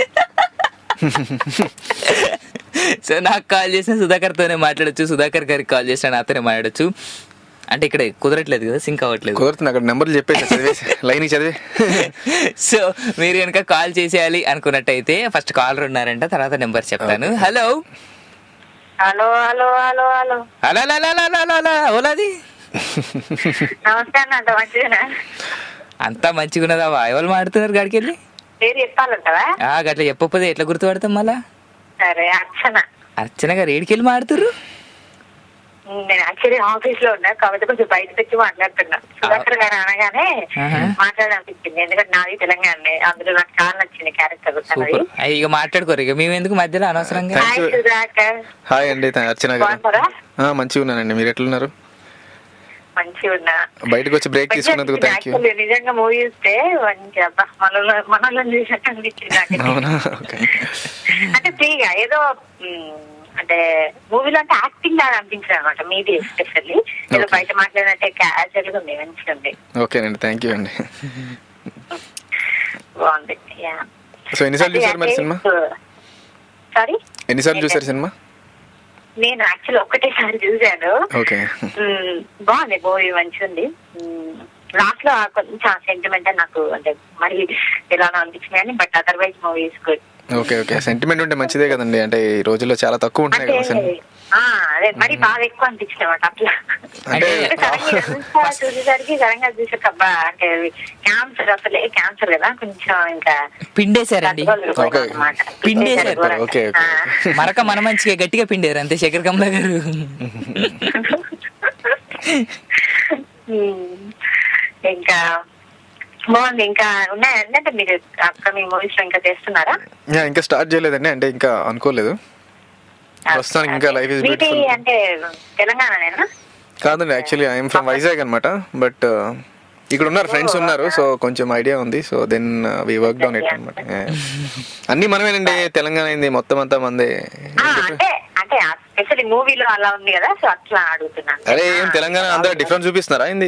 సో నాకు కాల్ చేసిన సుధాకర్తోనే మాట్లాడొచ్చు సుధాకర్ గారికి కాల్ చేసిన నాతోనే మాట్లాడొచ్చు అంటే ఇక్కడ కుదరట్లేదు కదా సింక్ అవ్వట్లేదు కుదురుతుంది అక్కడ నెంబర్లు చెప్పేసి చదివేసి లైన్ చదివి సో మీరు కనుక కాల్ చేసేయాలి అనుకున్నట్టయితే ఫస్ట్ కాలర్ ఉన్నారంట తర్వాత నెంబర్ చెప్తాను hello hello hello hello hello hello hello hello hello hello ఓలాది నమస్తే అన్న అంత మంచిదేనా అంతా మంచిగా ఉన్నదా ఎవరు మాడుతున్నారు గాడికి వెళ్ళి పేరు చెప్పాలంటావా ఆ గట్ల చెప్పకపోతే ఎట్లా గుర్తుపడతాం మళ్ళా సరే అర్చన అర్చన గారు ఏడికెళ్ళి మాడుతుర్రు నేను యాక్చువల్లీ ఆఫీస్ లో ఉన్నా కాబట్టి కొంచెం బయటకు వచ్చి మాట్లాడుతున్నా సుధాకర్ గారు అనగానే ఆహా. మాట్లాడాలనిపించింది ఎందుకంటే నాది తెలంగాణ అందులో నాకు చాలా నచ్చింది క్యారెక్టర్ తనది సూపర్ అయ్యి ఇక మాట్లాడుకోరు ఇక మేము ఎందుకు మధ్యలో అనవసరంగా హాయ్ సుధాకర్ హాయ్ అండి థా- అర్చన గారు బాగున్నారా ఆ, మంచిగా ఉన్నానండి మీరు ఎట్లున్నారు మంచిగా ఉన్నా బయటకు వచ్చి బ్రేక్ తీసుకున్నందుకు థ్యాంక్ యూ యాక్చువల్లీ నిజంగా మూవీ చూస్తే మంచి అబ్బా మనలో మనలో చూసినట్టు అనిపించింది నాకు అవునా ఓకే అంటే ఫ్రీగా ఏదో మ్, అంటే మూవీలో అంటే యాక్టింగ్ లాగా అనిపించింది అనమాట మీది ఎస్పెషల్లీ ఏదో Okay. బయట మాట్లాడినట్టే క్యాజువల్ గా ఉంది మంచిగా ఉంది ఓకేనండి థ్యాంక్ యూ అండి బాగుంది యా సో ఎన్నిసార్లు చూసారు మరి సినిమా సారీ ఎన్నిసార్లు చూసారు సినిమా నేను యాక్చువల్ ఒక్కటేసారి చూశాను ఓకే మ్, బాగుంది మూవీ మంచిగా ఉంది లాస్ట్ లో కొంచెం సెంటిమెంట్ నాకు అంటే మరి ఎలానో అనిపించింది కానీ but otherwise movie is good okay okay sentiment ఉంటే మంచిదే కదండి అంటే ఈ రోజుల్లో చాలా తక్కువ ఉంటున్నాయి అంటే కదా సినిమా ఆ, అదే మరి బాగా ఎక్కువ అనిపించింది అనమాట అట్లా అంటే సడన్గా ఇదంతా చూసేసరికి సడన్గా చూసాక అబ్బా అంటే క్యాన్సర్ అసలే క్యాన్సర్ కదా కొంచెం ఇంకా పిండేశారండి ఓకే పిండేశారు ఓకే ఓకే మరక మన మంచిగా గట్టిగా పిండారు అంతే శేఖర్ కమల గారు ఉమ్, ఇంకా బాగుంది ఇంకా ఉన్నాయా అంటే మీరు అప్కమింగ్ మూవీస్ లో ఇంకా చేస్తున్నారా యా, ఇంకా స్టార్ట్ చేయలేదండి అంటే ఇంకా అనుకోలేదు ప్రస్తుతానికి ఇంకా లైఫ్ ఇస్ మీది బ్యూటిఫుల్ అంటే తెలంగాణనేనా కాదండి యాక్చువల్లీ ఐఎమ్ ఫ్రమ్ వైజాగ్ అనమాట బట్ ఇక్కడ ఉన్నారు ఫ్రెండ్స్ ఉన్నారు సో కొంచెం ఐడియా ఉంది so then we work down it అనమాట అన్ని మనమేనండి తెలంగాణ అయింది మొత్తం అంతా మందే ఆ, అంటే అంటే అంటే స్పెషల్ మూవీలో అలా ఉంది కదా సో అట్లా అడుగుతున్నాను అరే ఏం తెలంగాణ అందరూ డిఫరెన్స్ చూపిస్తున్నారా ఏంది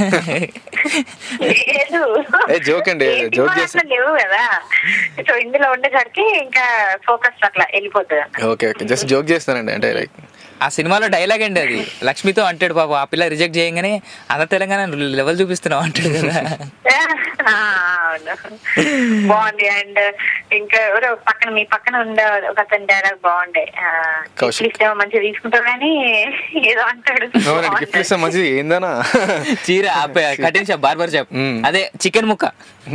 లేదు ఏ జోక్ అండి ఏ జోక్ సినిమాలు చేసి అట్లా లేవు కదా సో ఇందులో ఉండేసరికి ఇంకా ఫోకస్ అట్లా వెళ్ళిపోతుంది ఓకే ఓకే జస్ట్ జోక్ చేస్తానండి అంటే లైక్ ఆ సినిమాలో డైలాగ్ అండి అది లక్ష్మితో అంటాడు పాప ఆ పిల్ల రిజెక్ట్ చేయగానే అంత తెలంగాణ లెవెల్ చూపిస్తున్నావు అంటాడు కదా ఆ, అవును బాగుంది అండ్ ఇంకా ఎవరో పక్కన మీ పక్కన ఉండే ఒక అతని డైలాగ్ బాగుండే ఆ, కౌశిక్. గిఫ్ట్ ఏమో మంచిగా తీసుకుంటారు కానీ ఏదో అంటాడు అవునండి గిఫ్ట్ ఇస్తే మంచిది ఏందనా చీర కటింగ్ షాప్ బార్బర్ షాప్ అదే చికెన్ ముక్క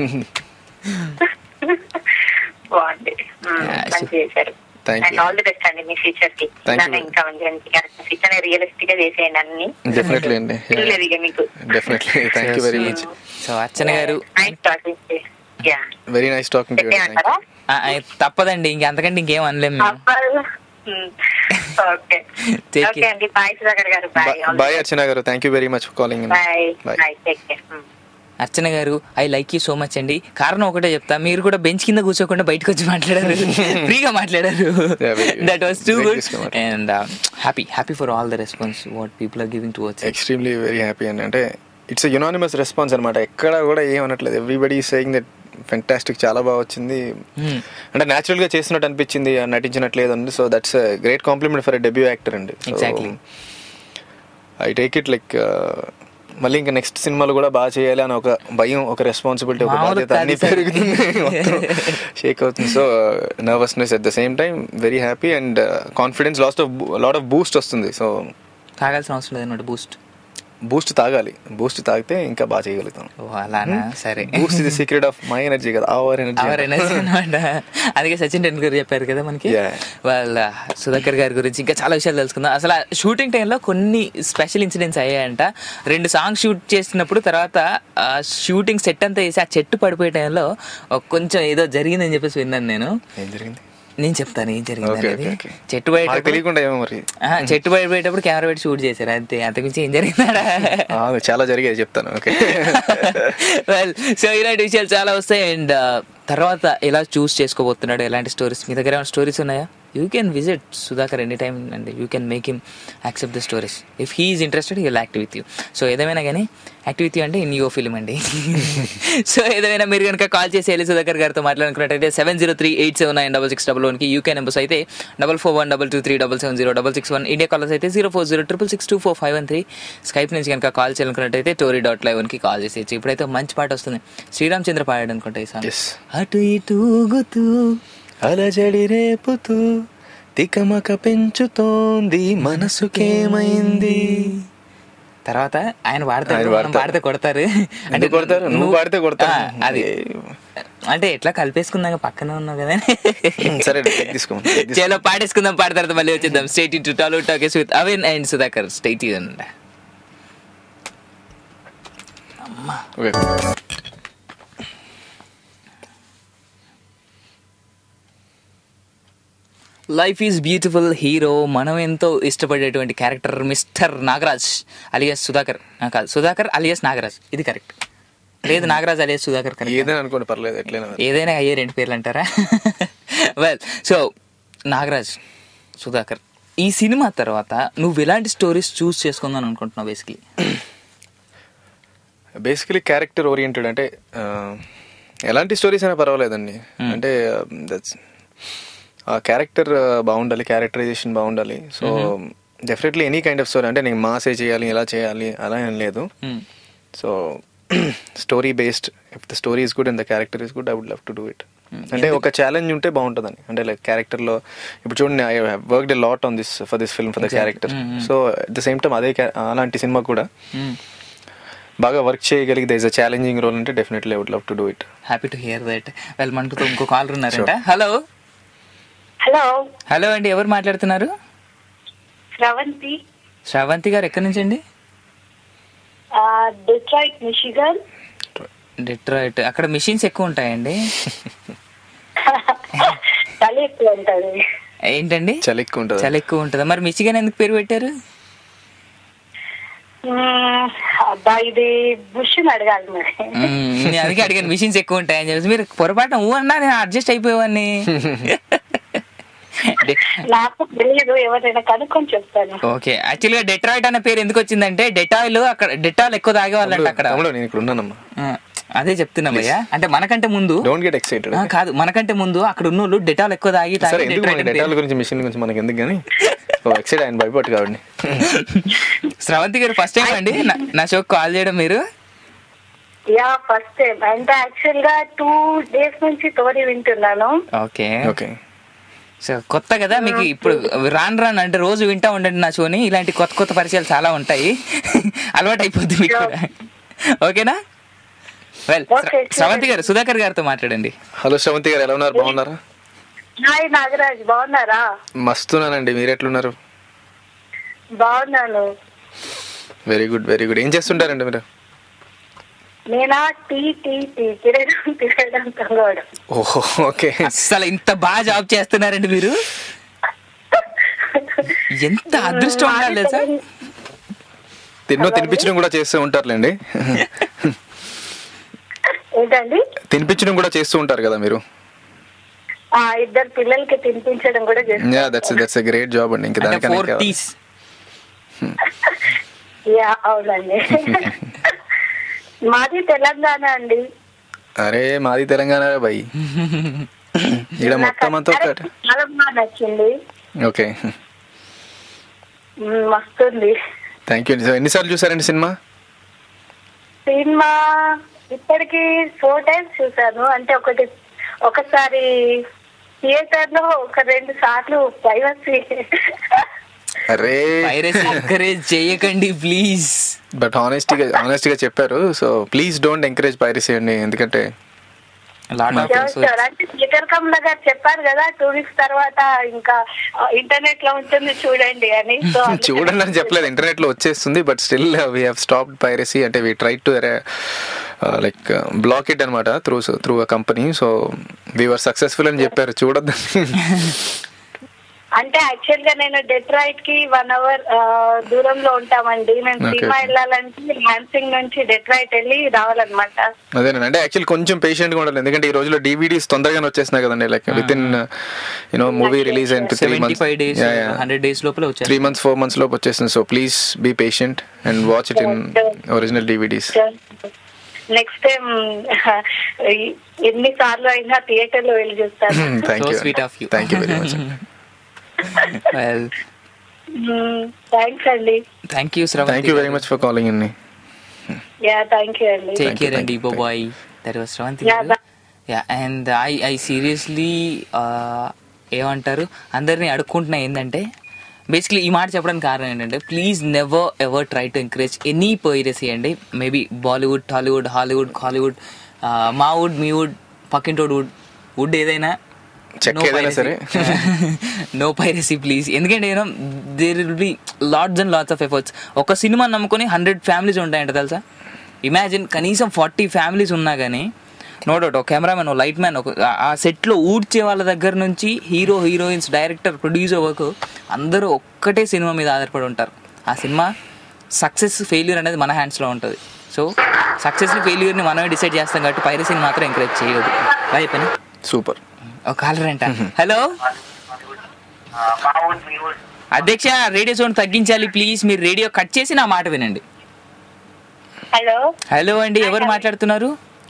బాగుంది మ్మ్, మంచిగా చేశారు Thank and you. All the best అండి మీ ఫ్యూచర్ కి Thank you. ఇలానే ఇంకా మంచి మంచి క్యారెక్టర్స్ ఇట్లానే రియలిస్టిక్ గా చేసేయండి అన్ని డెఫినెట్లీ అండి తెలియదు ఇక మీకు definitely thank you very much so Archana గారు nice talking yeah very nice talking to you పెట్టేయమంటారా ఆ, ఆ, తప్పదండి ఇంక అంతకంటే ఇంకేం అనలేము మేము ఓకే Take ఓకే అండి బాయ్ సుధాకర్ గారు బాయ్ బాయ్ అర్చన గారు thank you very much for calling bye bye bye take care Archana గారు I like you so much అండి కారణం ఒకటే చెప్తా మీరు కూడా బెంచ్ కింద కూర్చోకుండా బయటకు వచ్చి మాట్లాడారు ఫ్రీగా మాట్లాడారు Yeah, very- that was too very గుడ్ discovered. And happy happy for all the response what people are giving to words extremely very happy అండి అంటే ఇట్స్ యునానిమస్ రెస్పాన్స్ అనమాట ఎక్కడ కూడా ఏం అనట్లేదు ఎవ్రీబడి సేయింగ్ దట్ ఫెంటాస్టిక్ చాలా బాగా వచ్చింది అంటే న్యాచురల్ గా చేసినట్టు అనిపించింది నటించినట్లేదు అండి so that's great compliment for debut actor అండి Exactly. I take it like మళ్ళీ ఇంకా నెక్స్ట్ సినిమాలు కూడా బాగా చేయాలి అని ఒక భయం ఒక రెస్పాన్సిబిలిటీ ఒక మామూలు బాధ్యత అన్ని కాదు సార్. పెరుగుతుంది షేక్ అవుతుంది so nervousness at the same time very happy and confidence lost of lot of boost వస్తుంది సో తాగాల్సిన అవసరం లేదన్నమాట బూస్ట్ బూస్ట్ తాగాలి బూస్ట్ తాగితే ఇంకా బాగా చేయగలుగుతాం ఓ అలానా సరే బూస్ట్ ఇది సీక్రెట్ ఆఫ్ మై ఎనర్జీ కదా అవర్ అవర్ ఎనర్జీ ఎనర్జీ అనమాట అందుకే సచిన్ టెండూల్కర్ చెప్పారు కదా మనకి Yeah. వాళ్ళ సుధాకర్ గారి గురించి ఇంకా చాలా విషయాలు తెలుసుకుందాం అసలు షూటింగ్ టైంలో కొన్ని స్పెషల్ ఇన్సిడెంట్స్ అయ్యాయంట రెండు సాంగ్స్ షూట్ చేసినప్పుడు తర్వాత షూటింగ్ సెట్ అంతా వేసి ఆ చెట్టు పడిపోయే టైంలో ఒక కొంచెం ఏదో జరిగిందని చెప్పేసి విన్నాను నేను ఏం జరిగింది నేను చెప్తాను ఏం జరిగింది Okay, అనేది okay, okay. చెట్టు మాకు బయట తెలియకుండా ఏమో మరి చెట్టు బయట పోయేటప్పుడు కెమెరా పెట్టి షూట్ చేశారు అంతే అంతకుమించి ఏం జరిగిందా ఆ, చాలా జరిగాయి చెప్తాను ఓకే వెల్ సో ఇలాంటి విషయాలు చాలా వస్తాయి అండ్ తర్వాత ఎలా చూస్ చేసుకోబోతున్నాడు ఎలాంటి స్టోరీస్ మీ దగ్గర ఏమైనా స్టోరీస్ ఉన్నాయా you can visit Sudhakar any time and you can make him accept the stories if he is interested you act with you so ఏదేమైనా కానీ యాక్ట్ విత్ యూ అంటే ఇన్ యో ఫిల్మ్ అండి సో ఏదైనా మీరు కనుక కాల్ చేసి వెళ్ళి సుధాకర్ గారితో మాట్లాడుకున్నట్టయితే seven zero three eight seven nine double six double వన్కి యూకే నెంబర్స్ అయితే double four one double two three double seven zero double six one India callers అయితే zero four zero triple six two four five one three Skype నుంచి కనుక call చేయాలనుకున్నట్టయితే Tori dot live వన్కి call చేసేయచ్చు ఇప్పుడైతే మంచి పాట వస్తుంది శ్రీరామ్ చంద్ర పాడాడు అనుకుంటా ఈ సాంగ్ అటు ఇటు ఊగుతూ అలజడి రేపుతూ తికమక పెంచుతోంది మనసుకేమైంది తర్వాత ఆయన వాడతారు ఆయన మనం వాడతారు. పాడితే కొడతారు ఎందుకు కొడతారు? నువ్వు పాడితే కొడతారు. ఆ, అది అంటే ఎట్లా కలిపేసుకుందాం పక్కన ఉన్నావు కదా సరే తీసుకో చలో పాడేసుకుందాం పాడిన తర్వాత మళ్ళీ వచ్చేద్దాం స్టేట్ టు టాలో talkies with Avin and Sudhakar stay tuned అండి okay life is beautiful hero మనం ఎంతో ఇష్టపడేటువంటి character mister Nagaraj alias Sudhakar ఆ, కాదు సుధాకర్ అలియస్ నాగరాజ్ ఇది కరెక్ట్ లేదు నాగరాజ్ అలియస్ సుధాకర్ కరెక్ట్ ఏదైనా అనుకోండి పర్లేదు ఎట్లయినా ఏదైనా అయ్యే రెండు పేర్లు అంటారా వెల్ సో నాగరాజ్ సుధాకర్ ఈ సినిమా తర్వాత నువ్వు ఎలాంటి స్టోరీస్ చూస్ చేసుకుందాం అనుకుంటున్నావు బేసిక్లీ బేసికలీ క్యారెక్టర్ ఓరియంటెడ్ అంటే ఆ, ఎలాంటి స్టోరీస్ అయినా పర్వాలేదండి అంటే దట్స్ ఆ క్యారెక్టర్ బాగుండాలి క్యారెక్టరైజేషన్ బాగుండాలి so definitely any kind of story అంటే నేను మాసే చేయాలి ఎలా చేయాలి అలా ఏం లేదు so story based if the story is good and the character is good I would love to do it అంటే ఒక ఛాలెంజ్ ఉంటే బాగుంటుందని అంటే లైక్ క్యారెక్టర్లో ఇప్పుడు చూడండి I worked a lot on this for this film for the Exactly. Character Mm, mm. So at the same time అదే ca- అలాంటి సినిమా కూడా బాగా వర్క్ చేయగలిగితే ఇస్ అ ఛాలెంజింగ్ రోల్ అంటే definitely I would love to do it happy to hear that well మనతో ఇంకో caller ఉన్నారంట హలో హలో హలో అండి ఎవరు మాట్లాడుతున్నారు శ్రవంతి శ్రవంతి గారు ఎక్కడి నుంచి అండి డిట్రాయిట్ మిషిగన్ డెట్రాయిట్ అక్కడ మిషన్స్ ఎక్కువ ఉంటాయండి చలి ఎక్కువ ఉంటది ఏంటండి చలి ఎక్కువ ఉంటుంది చాలా ఎక్కువ ఉంటుందా మరి మిచిగన్ ఎందుకు పేరు పెట్టారు మ్మ్, అబ్బా ఇది బుష్ అడగాలి మరి మ్మ్, నేను అందుకే అడిగాను మిషన్స్ ఎక్కువ ఉంటాయని చెప్పేసి మీరు పొరపాటున ఊ అన్నా నేను అడ్జస్ట్ అయిపోయేవాడిని నాకు తెలియదు ఎవరైనా కనుక్కొని చెప్తాను ఓకే యాక్చువల్గా డెట్రాయిట్ అనే పేరు ఎందుకు వచ్చిందంటే డెటాయిల్ అక్కడ డెటాల్ ఎక్కువ తాగేవాళ్ళంట అక్కడ తమ్ముడు నేను ఇక్కడ ఉన్నానమ్మా ఆ, అదే చెప్తున్నాం భయ్యా అంటే మనకంటే ముందు డోంట్ గెట్ ఎక్సైటెడ్ ఆ, కాదు మనకంటే ముందు అక్కడ ఉన్న వాళ్ళు డెటాల్ ఎక్కువ తాగి సరే తాగి ఎందుకు Detroit మనకి అని డేటాల పేరు. గురించి మిషన్ గురించి మనకి ఎందుకు కానీ ఎక్సైట్ ఆయన భయపట్టు కాబట్టి స్రవంతి గారు ఫస్ట్ టైం అండి నా- నా షోకి కాల్ చేయడం మీరు యా ఫస్ట్ టైం అంటే యాక్చువల్ గా టూ డేస్ నుంచి స్టోరీ వింటున్నాను ఓకే ఓకే సో కొత్త కదా మీకు ఇప్పుడు రాను రాను అంటే రోజు వింటా ఉండండి నా షోని ఇలాంటి కొత్త కొత్త పరిచయాలు చాలా ఉంటాయి అలవాటు అయిపోద్ది మీకు కూడా ఓకేనా వెల్ స్రవంతి గారు సుధాకర్ గారితో మాట్లాడండి హలో శ్రవంతి గారు ఎలా ఉన్నారు బాగున్నారా హాయ్ నాగరాజ్ బాగున్నారా మస్తున్నానండి మీరు ఎట్లున్నారు బాగున్నాను వెరీ గుడ్ వెరీ గుడ్ ఏం చేస్తుంటారండి మీరు నేనా టీ టీ టీ తిరగడం తిరగడం తగ్గడం ఓహో ఓకే అసలు ఇంత బాగా జాబ్ చేస్తున్నారండి మీరు ఎంత అదృష్టం ఉండాలి తెలుసా తిన్నో తినిపించడం కూడా చేస్తూ ఉంటారులేండి ఏంటండి తినిపించడం కూడా చేస్తూ ఉంటారు కదా మీరు ఆ ఇద్దరు పిల్లలకి తినిపించడం కూడా చేస్తాను yeah that's that's a great job అండి ఇంకా అంటే దానికన్నా ఫోర్ కావాలి. టీస్ యా అవునండి మాది తెలంగాణ అండి అరే మాది తెలంగాణ భయ్ ఇక్కడ మొత్తం అంతా ఒకటి చాలా బాగా నచ్చింది ఓకే మ్, మస్తుంది థ్యాంక్ యూ ఎన్నిసార్లు చూసారండి సినిమా సినిమా ఇప్పటికి ఫోర్ టైమ్స్ చూసాను అంటే ఒకటి ఒకసారి థియేటర్ లో ఒక రెండు సార్లు ప్రైవసీ అరే పైరసీ ఎంకరేజ్ చేయకండి ప్లీజ్ బట్ హానెస్టీగా హానెస్ట్గా చెప్పారు so please don't encourage piracy అండి ఎందుకంటే లాట్ ఆఫ్ అంటే థియేటర్ కమల గారు చెప్పారు కదా టూ వీక్స్ తర్వాత ఇంకా ఇంటర్నెట్ లో ఉంటుంది చూడండి అని సో చూడండి అని చెప్పలేదు ఇంటర్నెట్ లో వచ్చేస్తుంది but still we have stop piracy అంటే we try to like block it అనమాట through through a company so were successful అని చెప్పారు చూడద్దు అంటే యాక్చువల్ గా నేను డెట్రాయిట్ కి వన్ అవర్ దూరంలో ఉంటామండి మేము Okay, సినిమా okay. వెళ్ళాలంటే హాన్సింగ్ నుంచి డెట్రాయిట్ వెళ్ళి రావాలన్నమాట అదేనండి అంటే యాక్చువల్ కొంచెం పేషెంట్ గా ఉండాలి ఎందుకంటే ఈ రోజులో డివిడీస్ తొందరగానే వచ్చేస్తున్నాయి కదండి like with in you know movie release అయిన three seventy five days months hundred days లోపల త్రీ వచ్చారు మంత్స్ ఫోర్ మంత్స్ లోపు వచ్చేస్తుంది so please be patient and watch it in original DVDs next time ఎన్ని సార్లు అయినా థియేటర్ లో వెళ్ళి చూస్తాను thank So you sweet of you. Thank you very much well thanks అండి thank you thank you very much for calling అండి yeah thank you అండి take Thank you, care thank అండి you, thank bye that was Shravanthi Yeah, bye. Yeah and I I seriously ఏమంటారు అందరినీ అడుక్కుంటున్నా ఏంటంటే basically ఈ మాట చెప్పడానికి కారణం ఏంటంటే please never ever try to encourage any piracy అండి maybe Bollywood Tollywood Hollywood Kollywood మా వుడ్ మీ వుడ్ పక్కింటోడ్ వుడ్ వుడ్ ఏదైనా చెక్క ఏదైనా సరే. నో పైరసీ ప్లీజ్ ఎందుకంటే you know there will be lots and lots of efforts ఒక సినిమా నమ్ముకొని హండ్రెడ్ ఫ్యామిలీస్ ఉంటాయంట తెలుసా ఇమాజిన్ కనీసం ఫార్టీ ఫ్యామిలీస్ ఉన్నా కానీ నో డౌట్ ఒక కెమెరామెన్ ఒక లైట్ మ్యాన్ ఒక ఆ- ఆ సెట్లో ఊడ్చే వాళ్ళ దగ్గర నుంచి హీరో హీరోయిన్స్ డైరెక్టర్ ప్రొడ్యూసర్ వరకు అందరూ ఒక్కటే సినిమా మీద ఆధారపడి ఉంటారు ఆ సినిమా సక్సెస్ ఫెయిల్యూర్ అనేది మన హ్యాండ్స్లో ఉంటుంది సో సక్సెస్ ఫెయిల్యూర్ని మనమే డిసైడ్ చేస్తాం కాబట్టి పైరసీని మాత్రం ఎంకరేజ్ చేయదు అయిపోయినా సూపర్ ఒక కాలర్ అంట హలో అధ్యక్ష రేడియో సౌండ్ తగ్గించాలి ప్లీజ్ మీరు రేడియో కట్ చేసి నా మాట వినండి హలో హలో అండి ఎవరు మాట్లాడుతున్నారు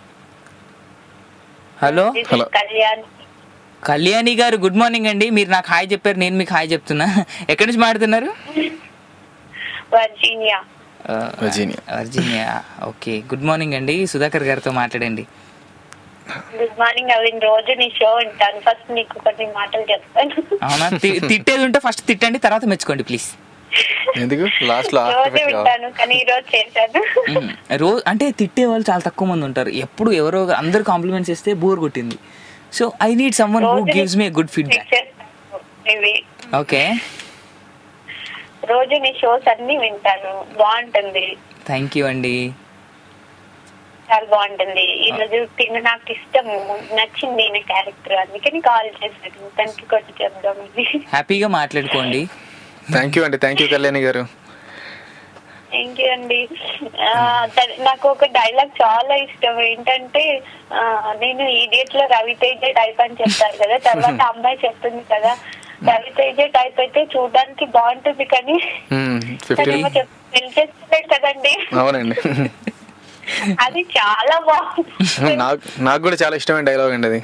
హలో Hello. కళ్యాణ్ కళ్యాణి గారు గుడ్ మార్నింగ్ అండి మీరు నాకు హాయ్ చెప్పారు నేను మీకు హాయ్ చెప్తున్నా ఎక్కడి నుంచి మాట్లాడుతున్నారు Virginia Virginia. Virginia okay good morning అండి సుధాకర్ గారితో మాట్లాడండి గుడ్ మార్నింగ్ అవి రోజు నీ షో వింటాను ఫస్ట్ నీకు కొన్ని మాటలు చెప్తాను అవునా తి- తిట్టేది ఉంటే ఫస్ట్ తిట్టండి తర్వాత మెచ్చుకోండి ప్లీజ్ ఎందుకు లాస్ట్ లో రోజు వింటాను కానీ ఈ రోజు చేశాను రోజు అంటే తిట్టే వాళ్ళు చాలా తక్కువ మంది ఉంటారు ఎప్పుడు ఎవరో ఒక- అందరు కాంప్లిమెంట్స్ ఇస్తే బోర్ కొట్టింది so I need some one who రోజు గివ్స్ మీ గుడ్ ఫీడ్బ్యాక్ చేస్తాను ఇవి ఓకే రోజు నీ షోస్ అన్ని వింటాను బాగుంటుంది థ్యాంక్ యూ అండి చాలా బాగుంటుంది ఈ రోజు తిన్న నాకు ఇష్టం నచ్చింది ఈయన క్యారెక్టర్ అందుకని కాల్ చేశాను తనకి కొట్టి చెప్దామని హ్యాపీగా మాట్లాడుకోండి థ్యాంక్ యూ అండి థ్యాంక్ యూ కళ్యాణి గారు థ్యాంక్ యూ అండి ఆ, తన- నాకు ఒక డైలాగ్ చాలా ఇష్టం ఏంటంటే ఆ, నేను ఈడియట్ లో రవితేజ టైప్ అని చెప్తారు కదా తర్వాత అమ్మాయి చెప్తుంది కదా రవితేజ టైప్ అయితే చూడడానికి బాగుంటుంది కానీ ఫిఫ్టీ తనేమో చెప్- పెళ్లి చేసుకోలేదు కదండి అవునండి అది చాలా బాగుంది నాకు నాకు కూడా చాలా ఇష్టమైన డైలాగ్ అండి అది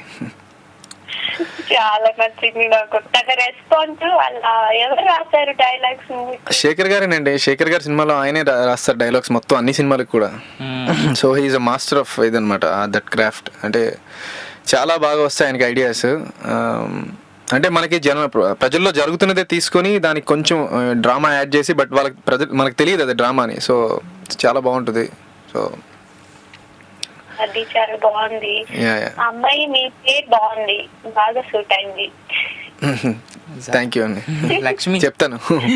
చాలా నచ్చింది నాకు తన రెస్పాన్స్ అలా ఎవరు రాశారు డైలాగ్స్ శేఖర్ గారేనండి శేఖర్ గారి సినిమాలో ఆయనే రా- రాస్తారు డైలాగ్స్ మొత్తం అన్ని సినిమాలకు కూడా so he's a master of ఇదనమాట దట్ క్రాఫ్ట్ అంటే చాలా బాగా వస్తాయి ఆయనకి ఐడియాస్ అంటే మనకి జన ప్రజల్లో జరుగుతున్నదే తీసుకొని దానికి కొంచెం డ్రామా యాడ్ చేసి బట్ వాళ్ళకి ప్రజ మనకు తెలియదు అది డ్రామా అని సో చాలా బాగుంటుంది సో అది చాలా బాగుంది యా యా ఆ అమ్మాయి మీ పేరు బాగుంది బాగా సూట్ అయింది థ్యాంక్ యూ అండి లక్ష్మి చెప్తాను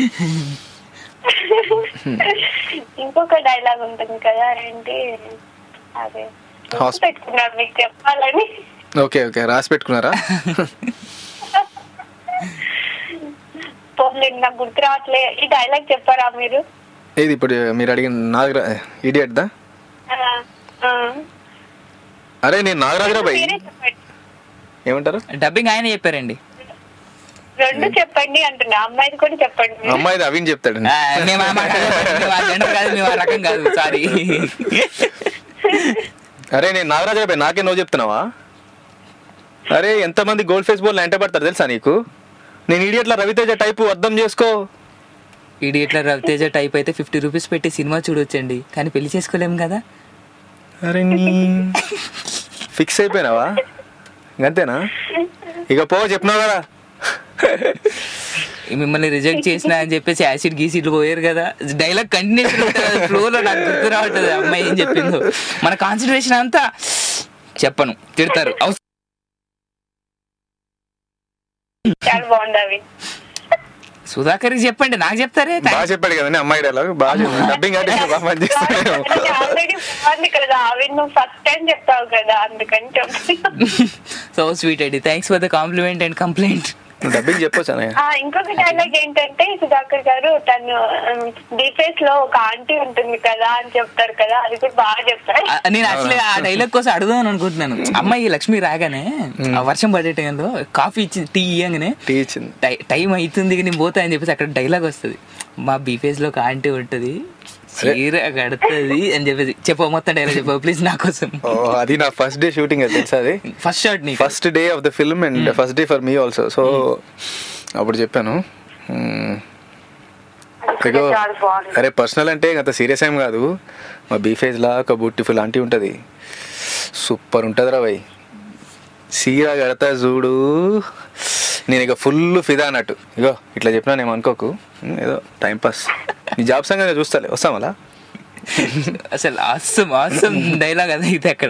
ఇంకొక డైలాగ్ ఉంటుంది కదా ఏంటి అదే Hosp- పెట్టుకున్నాడు మీకు చెప్పాలని ఓకే ఓకే రాసి పెట్టుకున్నారా పోనీ నాకు గుర్తు రావట్లే ఈ డైలాగ్ చెప్పారా మీరు ఇది ఇప్పుడు మీరు అడిగిన నాగరా ఇడియట్ దా ఆ, ఆ. అరే నేను నాగరాజరా బై మీరే చెప్పండి ఏమంటారు డబ్బింగ్ ఆయన చెప్పారండి రెండు చెప్పండి అంటున్నా అమ్మాయిది కూడా చెప్పండి మీరు. అమ్మాయిది అవిన్ చెప్తాడు ఆ, మేము ఆ మాట చెప్పలేదు. మేము ఆ జెండర్ కాదు మేము ఆ రకం కాదు సారీ అరే నేను నాగరాజరా బై నాకే నువ్వు చెప్తున్నావా అరే ఎంతమంది గోల్డ్ ఫేస్ బాల్ ఎంట పడతారు తెలుసా నీకు నేను ఇడియట్ల రవితేజ టైపు అర్థం చేసుకో ఇడియట్ల రవితేజ టైప్ అయితే ఫిఫ్టీ రూపీస్ పెట్టి సినిమా చూడొచ్చండి కానీ పెళ్లి చేసుకోలేము కదా అరే నీ ఫిక్స్ అయిపోయినావా అంతేనా ఇక పో చెప్పినావు కదా మిమ్మల్ని రిజెక్ట్ చేసిన అని చెప్పేసి యాసిడ్ గీసిడ్లు పోయారు కదా డైలాగ్ కంటిన్యూషన్ ఫ్లో లో నాకు గుర్తు రావట్లేదు అమ్మాయి ఏం చెప్పిందో మన కాన్సన్ట్రేషన్ అంతా చెప్పను తిడతారు అవస- చాలా బాగుంది అవి సుధాకర్కి చెప్పండి నాకు చెప్తారే బాగా చెప్పాడు కదండి అమ్మాయి డైలాగ్ బాగా చెప్పాడు డబ్బింగ్ ఆర్టిస్ట్ బాగా పనిచేస్తాను ఆల్రెడీ బాగుంది కదా అవి నువ్వు ఫస్ట్ టైం చెప్తావు కదా అందుకని చెప్తున్నా సో స్వీట్ అండి thanks for the compliment and complaint dubbing చెప్పొచ్చు ఆ, ఇంకొక డైలాగ్ ఏంటంటే సుధాకర్ గారు తను డిఫేస్ లో ఒక ఆంటీ ఉంటుంది కదా అని చెప్తారు కదా అది కూడా బాగా చెప్తారు నేను యాక్చువల్లీ ఆ డైలాగ్ కోసం అడుగుదాం అనుకుంటున్నాను అమ్మాయి లక్ష్మి రాగానే ఆ వర్షం పడే టైంలో కాఫీ ఇచ్చి టీ ఇయ్యంగానే టీ ఇచ్చింది టై- టైం అవుతుంది నేను పోతా అని చెప్పేసి అక్కడ డైలాగ్ వస్తుంది మా బీఫేస్ లో ఒక ఆంటీ ఉంటుంది చీర కడుతుంది అని చెప్పేసి చెప్పు మొత్తం డైలాగ్ చెప్పు ప్లీజ్ నా కోసం ఓ అది నా ఫస్ట్ డే షూటింగ్ అది తెలుసా అది ఫస్ట్ షాట్ నీ first day of the film and first day for me also so అప్పుడు చెప్పాను మ్మ్. ఇగో చాలా బాగుంది అరే పర్సనల్ అంటే అంత సీరియస్ ఏం కాదు మా బీఫేజ్ లా ఒక బ్యూటిఫుల్ ఆంటీ ఉంటుంది సూపర్ ఉంటుంది రా భయ్ సీరా కడతా చూడు నేను ఇక ఫుల్ ఫిదా అన్నట్టు ఇగో ఇట్లా చెప్పినా నేను అనుకోకు మ్, ఏదో టైం పాస్ నీ జాబ్ సంగతి చూస్తాలే వస్తాం అలా అసలు ఆసం ఆసం డైలాగ్ అది ఇది అక్కడ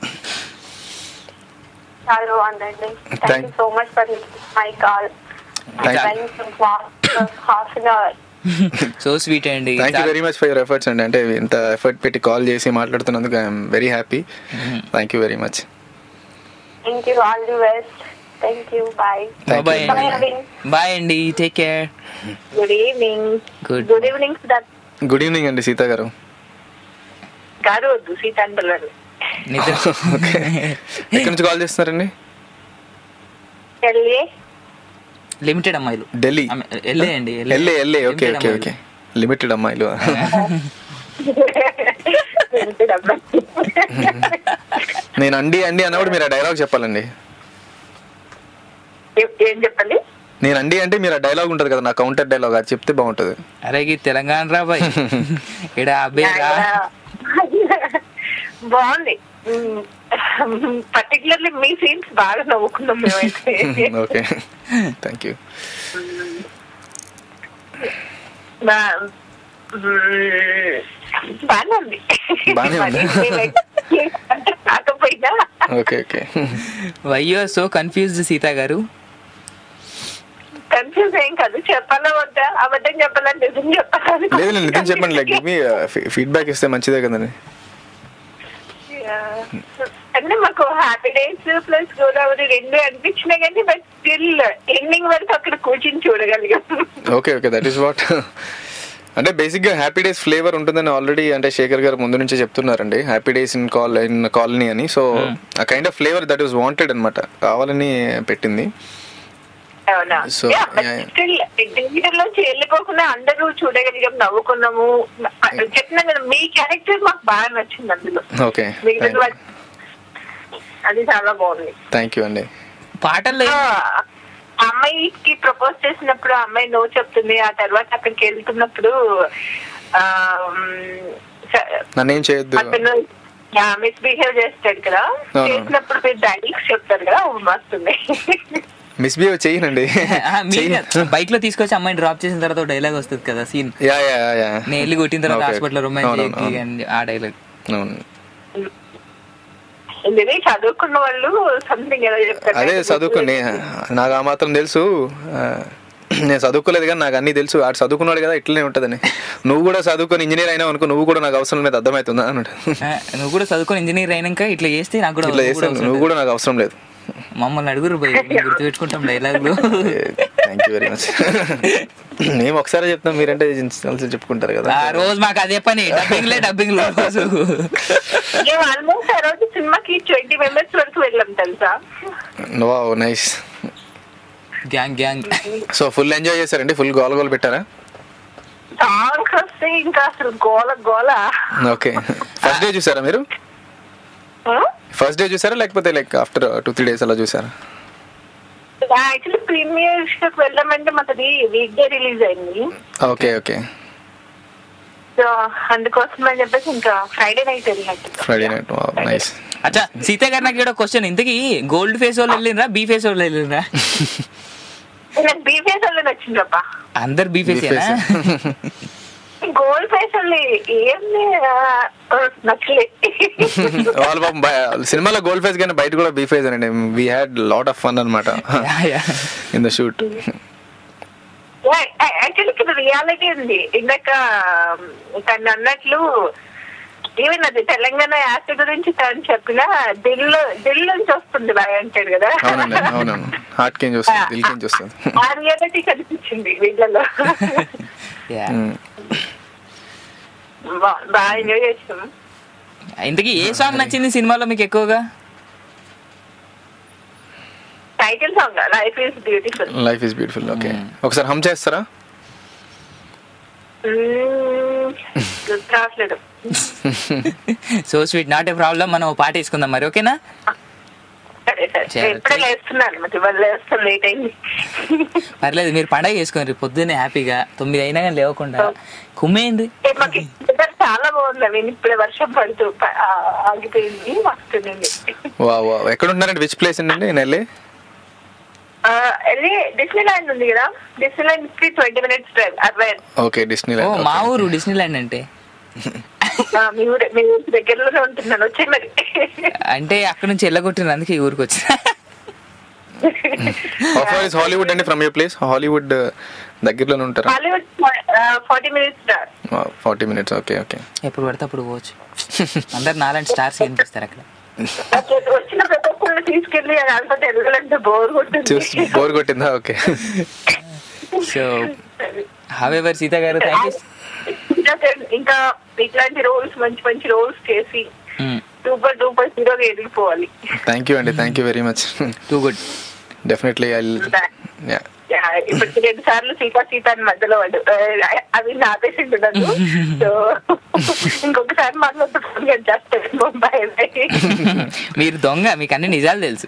చాలా బాగుందండి thank Thank- you so much for my call Thank- half an hour so sweet అండి thank you very much for your efforts అండి అంటే ఇంత ఎఫర్ట్ పెట్టి కాల్ చేసి మాట్లాడుతున్నందుకు I'm very happy thank you very much thank you all the best thank you bye Thank bye you. అండి bye అండి take care good evening good good evening Sudhakar good evening అండి సీత గారు గారు వద్దు సీతాంబల్ గారు నిద్ర ఎక్కడి నుంచి కాల్ చేస్తున్నారండి వెళ్ళి లిమిటెడ్ అమ్మాయిలు ఢిల్లీ ఎల్ఏ అండి LA LA okay Limited okay అమ్మాయిలు. ఓకే లిమిటెడ్ అమ్మాయిలు నేను అండి అండి అన్నప్పుడు మీరు ఆ డైలాగ్ చెప్పాలండి ఏం చెప్పండి నేను అండి అంటే మీరు ఆ డైలాగ్ ఉంటుంది కదా నా కౌంటర్ డైలాగ్ అది చెప్తే బాగుంటుంది అరే ఈ తెలంగాణ రా బాయ్ ఇక్కడ అబ్బే రా బాగుంది పర్టికులర్లీ మీ సీన్స్ బాగా నవ్వుకున్నాం మేమైతే ఓకే థ్యాంక్ యూ బా- మ్మ్. బాగానే ఉంది బాగానే ఉంది. మరి అంటే కాకపోయినా okay okay why you are so confused Sita garu confuse ఏం కాదు చెప్పాలా వద్దా అబద్ధం చెప్పాలా నిజం చెప్పాలా లేదు లేదు నిజం చెప్పండి లైక్ మీ ఫీడ్బ్యాక్ ఇస్తే మంచిదే కదండి అంటే మాకు హ్యాపీ డేస్ ప్లస్ గోదావరి రెండు అనిపించినాయి కానీ బట్ స్టిల్ ఎండింగ్ వరకు అక్కడ కూర్చుని చూడగలిగాం okay okay that is what అంటే బేసిక్గా హ్యాపీ డేస్ ఫ్లేవర్ ఉంటుందని ఆల్రెడీ అంటే శేఖర్ గారు ముందు నుంచే చెప్తున్నారండి happy days in call in colony అని so ah kind of flavour that is wanted అనమాట కావాలని పెట్టింది అవునా So, Yeah, but yeah, yeah. still, theatre నుంచి వెళ్ళిపోకుండా అందరూ చూడగలిగాం నవ్వుకున్నాము చెప్పినా కదా మీ క్యారెక్టర్ మాకు బాగా నచ్చింది అందులో ఓకే మిగతా వాళ్ళు- అది చాలా బాగుంది థ్యాంక్ యూ అండి పాటల్లో ఆ అమ్మాయికి ప్రపోజ్ చేసినప్పుడు ఆ అమ్మాయి నో చెప్తుంది ఆ తర్వాత అక్కడికి వెళ్తున్నప్పుడు ఆ, మ్, స- నన్ను ఏం చేయొద్దు అతను మిస్బిహేవ్ చేస్తాడు కదా అవును. చేసినప్పుడు మీరు డాడీకి చెప్తారు కదా మస్తుంది మిస్బిహేవ్ చేయనండి బైక్ లో తీసుకొచ్చి అమ్మాయిని డ్రాప్ చేసిన తర్వాత డైలాగ్ వస్తుంది కదా సీన్ యా యా యా నేను వెళ్ళి కొట్టిన తర్వాత Okay. హాస్పిటల్ రొమాన్స్ అవునవును, అవును. ఆ డైలాగ్ అవును ఇది చదువుకున్న వాళ్ళు సంథింగ్ ఏదో చెప్తారు అదే చదువుకుని నాకు ఆ మాత్రం తెలుసు ఆ, నేను చదువుకోలేదు కానీ నాకు అన్ని తెలుసు ఆడు చదువుకున్నాడు కదా ఇట్లనే ఉంటుందని నువ్వు కూడా చదువుకొని ఇంజనీర్ అయినావు అనుకో నువ్వు కూడా నాకు అవసరం లేదు అర్థమవుతుందా అన్నట్టు నువ్వు కూడా చదువుకొని ఇంజనీర్ అయినాక ఇట్లా చేస్తే నాకు కూడా ఇట్లా నువ్వు కూడా చేస్తాను అవసరం నువ్వు లేదు. కూడా నాకు అవసరం లేదు మమ్మల్ని అడుగురు భయ్ మేము గుర్తుపెట్టుకుంటాం డైలాగులు థ్యాంక్ యూ వెరీ మచ్ మేము ఒకసారి చెప్తాం మీరంటే కలిసి చెప్పుకుంటారు కదా ఆ రోజు మాకు అదే పని డబ్బింగ్ లే డబ్బింగ్ రోజు మేము ఆల్మోస్ట్ ఆ రోజు సినిమాకి ట్వంటీ మెంబర్స్ వరకు వెళ్ళాం తెలుసా wow nice gang gang so full enjoy చేశారండి ఫుల్ గోల గోల పెట్టారా సాంగ్స్ వస్తే ఇంకా అసలు గోల గోల ఓకే ఫస్ట్ డే చూసారా మీరు ఫస్ట్ డే చూసారా లేకపోతే like after two three days అలా చూసారా యాక్చువల్లీ ప్రీమియర్ షోకి వెళ్ళామంటే మాది వీక్ డే రిలీజ్ అయింది ఓకే ఓకే సో అందుకోసం అని చెప్పేసి ఇంకా ఫ్రైడే నైట్ వెళ్ళినట్టు ఫ్రైడే నైట్ నైస్ అచ్చా సీత గారు నాకు ఇక్కడ క్వశ్చన్ ఇంతకీ గోల్డ్ ఫేస్ వాళ్ళు వెళ్ళినరా బీ ఫేస్ వాళ్ళు వెళ్ళినరా నాకు బీ ఫేస్ వాళ్ళు నచ్చిందప్ప అందరు బీ ఫేస్ గోల్డ్ ఫేస్ వాళ్ళు ఏంది ఆ, నచ్చలే వాళ్ళ పాపం బయ- సినిమాలో గోల్డ్ ఫేస్ కానీ బయట కూడా బీ ఫేస్ అండి we had lot of fun అనమాట ఇన్ ద షూట్ యాక్చువల్లీ ఇక్కడ రియాలిటీ ఉంది ఇందాక తను అన్నట్లు ఈవెన్ అది తెలంగాణ యాస గురించి తను చెప్పిన దిల్ దిల్ నుంచి వస్తుంది బాగా అంటాడు కదా అవునండి అవునవును హార్ట్ కేం చూస్తుంది దిల్ కేం చూస్తుంది ఆ రియాలిటీ కనిపించింది వీళ్ళలో Mm. బా- బాగా ఎంజాయ్ చేసాం ఇంతకీ ఏ సాంగ్ నచ్చింది సినిమాలో మీకు ఎక్కువగా title song life is beautiful life is beautiful okay ఒకసారి హమ్ చేస్తారా గుర్తు రావట్లేదు so sweet not a problem మనం ఓ పాట వేసుకుందాం మరి ఓకేనా సరే సరే సరే. ఎప్పుడే లేస్తున్నాను మరి ఇవాళ లేస్తాను లేట్ అయింది పర్లేదు మీరు పండగ చేసుకోండి పొద్దున్నే హ్యాపీగా తొమ్మిది అయినా కానీ లేవకుండా కుమ్మేయండి ఏ, మాకు ఇక్కడ చాలా బాగుంది నేను ఇప్పుడే వర్షం పడుతూ ప- ఆ, ఆగిపోయింది వస్తుంది వా వా ఎక్కడ ఉంటున్నారండి విచ్ ప్లేస్ అండి నేను వెళ్ళి వెళ్ళి డిస్నీ ల్యాండ్ ఉంది కదా డిస్నీ ల్యాండ్ కి ట్వంటీ మినిట్స్ డ్రైవ్ అరవై ఓకే డిస్నీ ఓ మా ఊరు డిస్నీలాండ్ అంటే ఆ, మీ ఊరు మీ ఊరు దగ్గరలోనే ఉంటున్నాను వచ్చే మరి అంటే అక్కడ నుంచి వెళ్ళగొట్టిన అందుకే ఈ ఊరికి వచ్చిన ఆఫర్ ఇస్ హాలీవుడ్ అండి ఫ్రమ్ యూ ప్లేస్ హాలీవుడ్ దగ్గరలోనే ఉంటారా Hollywood forty minutes drive forty minutes okay okay ఎప్పుడు పడితే అప్పుడు పోవచ్చు అందరు నాలాంటి స్టార్స్ కనిపిస్తారు అక్కడ వచ్చిన ప్రతి ఒక్కరిని తీసుకెళ్ళి అంతా తెలుగులంటే బోర్ కొట్టింది చూసి బోర్ కొట్టిందా ఓకే సో హవెవర్ సీత గారు థ్యాంక్ యూ ఇంకా ఇంకా ఇట్లాంటి రోల్స్ మంచి మంచి రోల్స్ చేసి సూపర్ డూపర్ హీరోగా ఎదిగిపోవాలి థ్యాంక్ యూ అండి thank you very much too good definitely I yeah yeah, ఇప్పటికి రెండు సార్లు సీతా సీత అని మధ్యలో వాడు ఆ, అవి నా పేషెంట్ ఉండదు సో ఇంకొకసారి మాట్లాడుతూ ఫోన్ కట్ చేస్తాను బాయ్ బాయ్ మీరు దొంగ మీకు అన్ని నిజాలు తెలుసు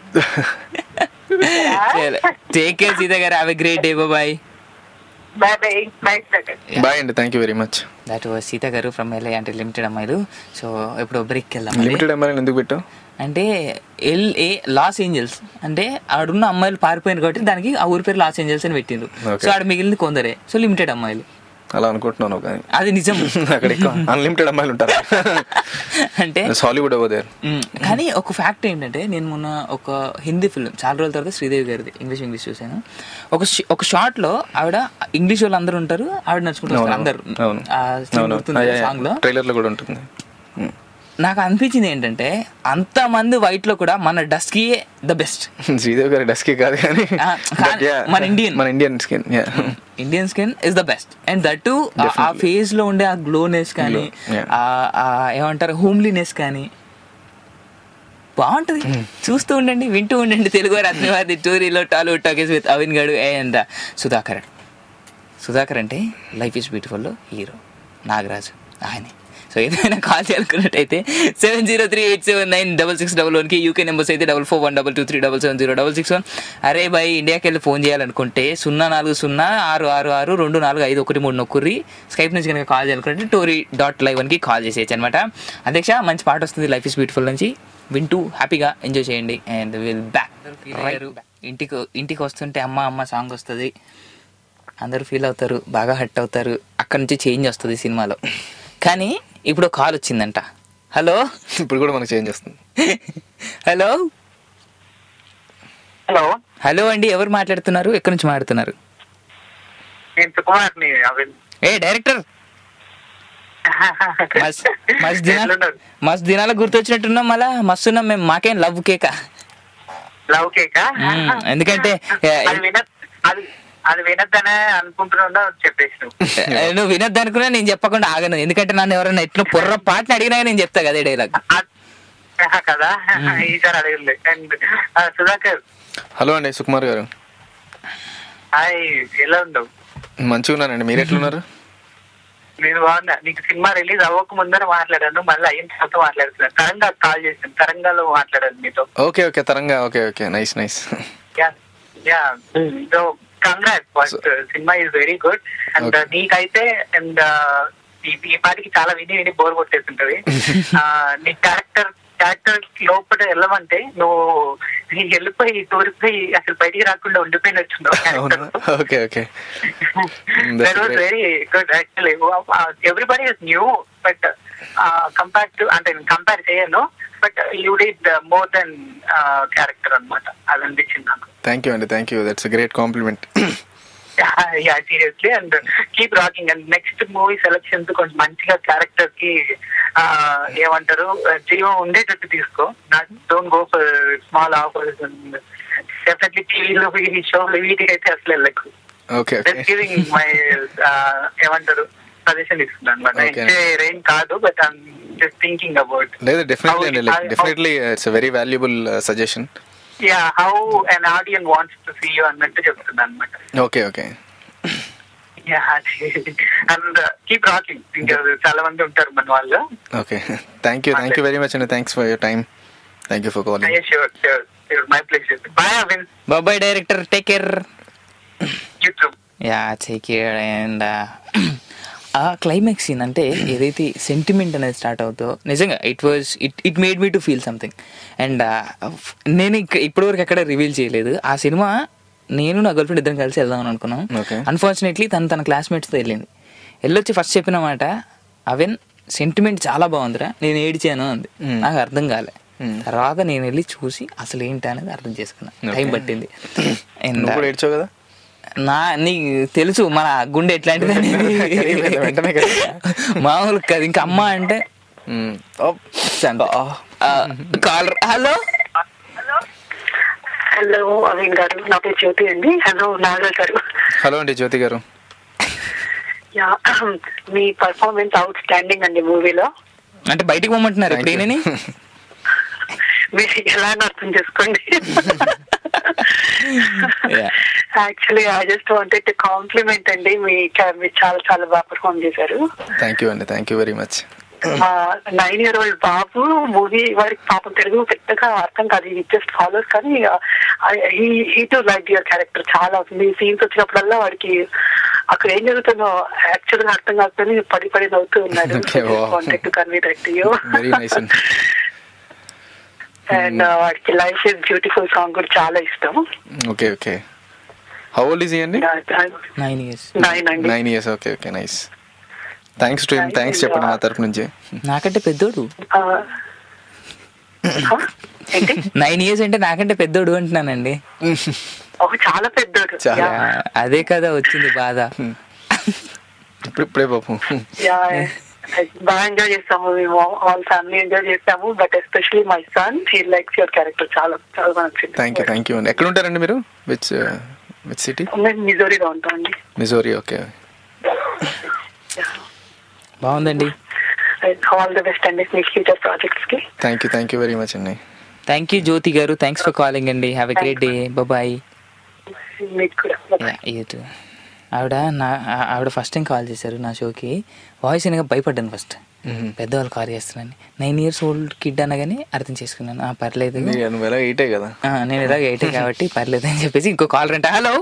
take care Sita garu have a great day bye bye bye bye bye అండి thank you very much that was Sita garu from LI అంటే లిమిటెడ్ అమ్మాయిలు సో ఇప్పుడు బ్రేక్ వెళ్దాం మళ్ళీ. లిమిటెడ్ ఎంఆర్ ఎందుకు పెట్టావు అంటే ఎల్ ఏ లాస్ ఏంజల్స్ అంటే ఆడున్న అమ్మాయిలు పారిపోయినారు కాబట్టి దానికి ఆ ఊరి పేరు లాస్ ఏంజల్స్ అని పెట్టిండ్రు Okay. సో ఆడ మిగిలింది కొందరే సో లిమిటెడ్ అమ్మాయిలు అలా అనుకుంటున్నాను కానీ అది నిజం అక్కడ ఎక్కువ అన్లిమిటెడ్ అమ్మాయిలు ఉంటారు అంటే హాలీవుడ్ ఓవర్ దేర్ మ్మ్. కానీ ఒక ఫ్యాక్ట్ ఏంటంటే నేను మొన్న ఒక హిందీ ఫిల్మ్ చాలా రోజుల తర్వాత శ్రీదేవి గారిది ఇంగ్లీష్ ఇంగ్లీష్ చూశాను ఒక ష- ఒక షార్ట్ లో ఆవిడ ఇంగ్లీష్ వాళ్ళు అందరూ ఉంటారు ఆవిడ నడుచుకుంటూ వస్తారు అందరు అవును ఆ scene గుర్తుంది సాంగ్ లో ట్రైలర్ లో కూడా ఉంటుంది నాకు అనిపించింది ఏంటంటే అంత మంది వైట్ లో కూడా మన డస్కీయే ద బెస్ట్ శ్రీదేవి గారి డస్కి కాదు కానీ ఆ, But కానీ yeah, మన ఇండియన్ మన Indian skin Indian skin is the best and that to ah Definitely. Face లో ఉండే ఆ గ్లోనెస్ కానీ Glow, yeah. ఆ ఆ ఏమంటారు హోమ్లీనెస్ కానీ బాగుంటుంది చూస్తూ ఉండండి వింటూ ఉండండి తెలుగు రత్నవాది టూరీలో టాలీవుడ్ టాకీస్ విత్ అవిన్ గడు అండ్ సుధాకర్ సుధాకర్ అంటే లైఫ్ ఈజ్ బ్యూటిఫుల్లో హీరో నాగరాజు ఆయనే సో ఏదైనా కాల్ చేయాలనుకున్నట్టయితే seven zero three eight seven nine double six double వన్కి యూకే నెంబర్స్ అయితే double four one double two three double seven zero double six one అరే బాయ్ ఇండియాకి వెళ్ళి ఫోన్ చేయాలనుకుంటే సున్నా నాలుగు సున్నా ఆరు ఆరు ఆరు రెండు నాలుగు ఐదు ఒకటి మూడు నొక్కుర్రి స్కైప్ నుంచి కనుక కాల్ చేయాలనుకుంటే టోరీ డాట్ లైవ్ వన్కి కాల్ చేసేయచ్చు అనమాట అధ్యక్ష మంచి పాట వస్తుంది లైఫ్ ఇస్ బ్యూటిఫుల్ నుంచి వింటూ హ్యాపీగా ఎంజాయ్ చేయండి అండ్ విల్ బ్యాక్ ఇంటికి ఇంటికి వస్తుంటే అమ్మ అమ్మ సాంగ్ వస్తుంది అందరూ ఫీల్ అవుతారు బాగా హట్ అవుతారు అక్కడ నుంచి చేంజ్ వస్తుంది సినిమాలో కానీ ఇప్పుడు కాల్ వచ్చిందంట హలో ఇప్పుడు కూడా మనకు చేంజ్ వస్తుంది హలో హలో హలో అండి ఎవరు మాట్లాడుతున్నారు ఎక్కడి నుంచి మాట్లాడుతున్నారు నేను సుకుమార్ని అవిన్ ఏ డైరెక్టర్ మస్త్ మస్త్ దినాలు మస్త్ దినాలకు గుర్తొచ్చినట్టున్నాం మళ్ళా మస్తు ఉన్నాం మేము మాకేం లవ్ కేక లవ్ కేక మ్మ్. ఎందుకంటే ఏ, అది విన అది అది వినద్దనే అనుకుంటున్నా చెప్పేసి ఏ, నువ్వు వినొద్దు అనుకున్నా నేను చెప్పకుండా ఆగను ఎందుకంటే నన్ను ఎవరైనా ఎట్లా పొర్ర పాటని అడిగినా నేను చెప్తా కదా డైలాగ్ కదా ఈసారి అడగలే అండ్ సుధాకర్ హలో అండి సుకుమార్ గారు హాయ్ ఎలా ఉండవు మంచిగా ఉన్నానండి మీరు ఎట్లున్నారు నేను బాగున్నా నీకు సినిమా రిలీజ్ అవ్వక ముందర మాట్లాడాను మళ్ళీ అయిన తర్వాత మాట్లాడుతున్నాను తరంగా కాల్ చేశాను తరంగాలో మాట్లాడాను మీతో okay okay Taranga okay okay nice nice yeah yeah so congrat first సినిమా ఇస్ వెరీ గుడ్ అండ్ నీకైతే అండ్ ఈ పాటికి చాలా విని విని బోర్ కొట్టేస్తుంటది ఆ, నీ క్యారెక్టర్ క్యారెక్టర్ లోపల వెళ్ళమంటే నువ్వు నీకు వెళ్ళిపోయి తోరిపోయి అసలు బయటికి రాకుండా ఉండిపోయినట్టున్నావు అవునా okay okay that was very good actually everybody is new but compare to అంటే కంపేర్ చేయను but you did more than character అన్నమాట అది అనిపించింది నాకు థ్యాంక్ యూ అండి thank you that's great compliment yeah seriously and keep rocking and next movie selections కొంచెం మంచిగా character కి ఆ, ఏమంటారు జీవం ఉండేటట్టు తీసుకో don't go for small offers definitely టీవీలో ఈ షోలు వీటికైతే అసలు వెళ్ళకు okay okay just giving my ఏమంటారు సజెషన్ ఇస్తున్నాను అనమాట Okay. ఇచ్చే రేంజ్ కాదు but I'm just thinking about లేదు డెఫినెట్లీ అండి How- like definitely it's very valuable suggestion yeah how an audience wants to see you అన్నట్టు చెప్తున్నాను అనమాట okay okay and keep rocking ఇంకా చాలా మంది ఉంటారు మన వాళ్ళు okay thank you thank you very much అండి thanks for your time thank you for calling sure sure my place bye అవిన్ బాబాయ్ director take care you too yeah take care and ah climax scene అంటే ఏదైతే sentiment అనేది start అవుతుందో నిజంగా it was it it made me to feel something and నేను ఇక- ఇప్పటివరకు ఎక్కడ రివీల్ చేయలేదు ఆ సినిమా నేను నా గర్ల్ ఫ్రెండ్ ఇద్దరం కలిసి వెళ్దామని అనుకున్నాం Okay. అన్ఫార్చునేట్లీ తను తన క్లాస్మేట్స్తో వెళ్ళింది వెళ్ళొచ్చి ఫస్ట్ చెప్పిన మాట అవెన్ సెంటిమెంట్ చాలా బాగుందిరా నేను ఏడిచాను అంది నాకు అర్థం కాలే తర్వాత నేను వెళ్ళి చూసి అసలు ఏంటి అనేది అర్థం చేసుకున్నా టైం Okay. పట్టింది And, నువ్వు కూడా ఏడ్చావు కదా నా నీకు తెలుసు మన గుండె ఎట్లాంటిది అనేది వెంటనే కదా. మామూలు కాదు ఇంకా అమ్మ అంటే కాల్ హలో హలో అవిన్ గారు నా పేరు జ్యోతి అండి హలో నాగల్ గారు హలో అండి జ్యోతి గారు యా మీ పర్ఫార్మెన్స్ అవుట్ స్టాండింగ్ అండి మూవీలో అంటే బయటికి పోమంటున్నారు ఇప్పుడు ఈయనని మీరు ఎలా అని అర్థం చేసుకోండి actually I just wanted to compliment అండి మీ మీరు చాలా చాలా బాగా పర్ఫామ్ చేశారు థ్యాంక్ యూ అండి థ్యాంక్ యూ వెరీ మచ్ మా నైన్ ఇయర్ ఓల్డ్ బాబు మూవీ వారికి పాపం తెలుగు పెద్దగా అర్థం కాదు ఈ జస్ట్ ఫాలోస్ కానీ he to like your character చాలా మీ సీన్స్ వచ్చినప్పుడల్లా వాడికి అక్కడ ఏం జరుగుతుందో యాక్చువల్ గా అర్థం కాకపోతే పడి పడి నవ్వుతూ ఉన్నాడు Okay, wow. Wanted to convey that you very nice అండి అండ్ వాడికి లైఫ్ ఇస్ బ్యూటిఫుల్ సాంగ్ కూడా చాలా ఇష్టం okay okay how old is అండి నైన్ ఇయర్స్ నైన్ అండి nine years okay okay nice thanks to him thanks చెప్పండి నా తరపు నుంచి నాకంటే పెద్దోడు నైన్ ఇయర్స్ అంటే నాకంటే పెద్దోడు అంటున్నానండి ఒక చాలా పెద్దోడు యా, అదే కదా వచ్చింది బాధ ఇప్పుడు ఇప్పుడే పాపం యా బాగా ఎంజాయ్ చేస్తాము మేము వాళ్ళ ఫ్యామిలీ ఎంజాయ్ చేస్తాము but especially my son he likes your character చాలా చాలా బాగా నచ్చింది థ్యాంక్ యూ థ్యాంక్ యూ అండి ఎక్కడ ఉంటారండి మీరు విచ్ విచ్ సిటీ మేము మిజోరీలో ఉంటామండి మిజోరీ ఓకే బాగుందండి ఆల్ ది బెస్ట్ అండి మీ ఫ్యూచర్ ప్రాజెక్ట్స్ కి thank you thank you very much అండి thank you Jyothi garu thanks for calling అండి have a great day bye మీకు కూడా యూట్యూ ఆవిడ నా ఆ- ఆవిడ ఫస్ట్ టైం కాల్ చేశారు నా షోకి వాయిస్ అనగా భయపడ్డాను ఫస్ట్ పెద్దవాళ్ళు కాల్ చేస్తున్నాను నైన్ ఇయర్స్ ఓల్డ్ కిడ్ అనగానే అర్థం చేసుకున్నాను ఆ, పర్లేదు నీ- నువ్వు ఎలా ఎయిటే కదా ఆ, నేను ఇలాగ ఎయిటే కాబట్టి పర్లేదు అని చెప్పేసి ఇంకో కాల్ రంట hello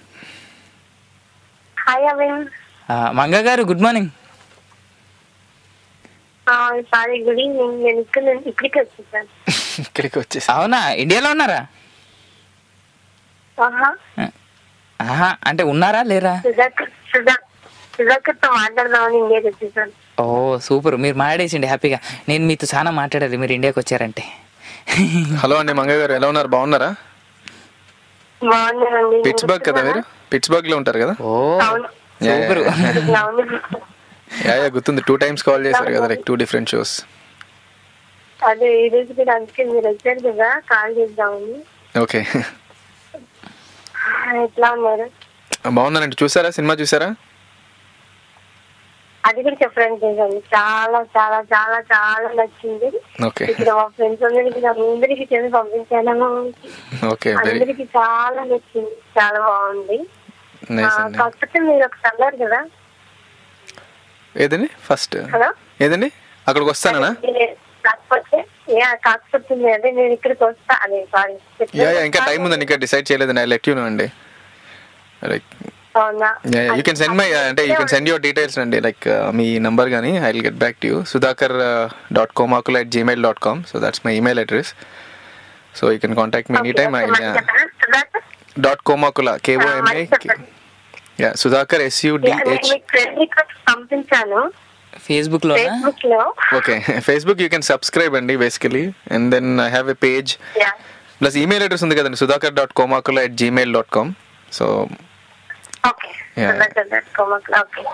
hi Avin Manga garu good morning sorry good evening నేను ఇక్కడ నుంచి ఇక్కడికి వచ్చేసాను ఇక్కడికి వచ్చేసి అవునా ఇండియాలో ఉన్నారా ఆహా ఆహా అంటే ఉన్నారా లేరా సుధాకర్ సుధా సుధాకర్ తో మాట్లాడదామని ఇండియాకి వచ్చేసాను ఓ సూపర్ మీరు మాట్లాడేసిండి హ్యాపీగా నేను మీతో చాలా మాట్లాడాలి మీరు ఇండియాకి వచ్చారంటే హలో అండి మంగ గారు ఎలా ఉన్నారు బాగున్నారా బాగున్నానండి పిట్స్బర్గ్ కదా మీరు పిట్స్బర్గ్ లో ఉంటారు కదా ఓ అవును యా, యా, యా. అవును యా యా గుర్తుంది టూ టైమ్స్ కాల్ చేశారు కదా లైక్ టూ డిఫరెంట్ షోస్ అదే ఈ రోజు కూడా అందుకే మీరు వచ్చారు కదా కాల్ చేద్దామని ఓకే ఎట్లా ఉన్నారు బాగున్నానండి చూసారా సినిమా చూసారా అది కూడా చెప్పడానికి చేశాను చాలా చాలా చాలా చాలా నచ్చింది ఓకే ఇక్కడ మా ఫ్రెండ్స్ అందరికి అందరికి చెప్పి పంపించాను ఓకే వెరీ అందరికి చాలా నచ్చింది చాలా బాగుంది నైస్ ఆ, అండి కాకపోతే మీరు ఒకటి అన్నారు కదా ఏదండి ఫస్ట్ హలో ఏదండి అక్కడికి వస్తానా ఏ- కాకపోతే యా కాకపోతే మీ- అదే నేను ఇక్కడికి వస్తా అదే సారీ యా యా ఇంకా టైం ఉందండి ఇంకా డిసైడ్ చేయలేదండి ఐ లెట్ యూ నో అండి లైక్ అవునా యూ కెన్ సెండ్ మై అంటే you can send your details అండి లైక్ మీ నంబర్ కానీ I will get back to you Sudhakar dot Komakula at Gmail dot com so that's my email address so you can contact me any time dot Komakula KOMA yeah Sudhakar SUDH మీకు friend request పంపించాను Facebook లో Facebook లో okay Facebook you can subscribe అండి basically and then I have a page yeah plus email address ఉంది కదండి Sudhakar dot Komakula at Gmail dot com so okay Yeah. Okay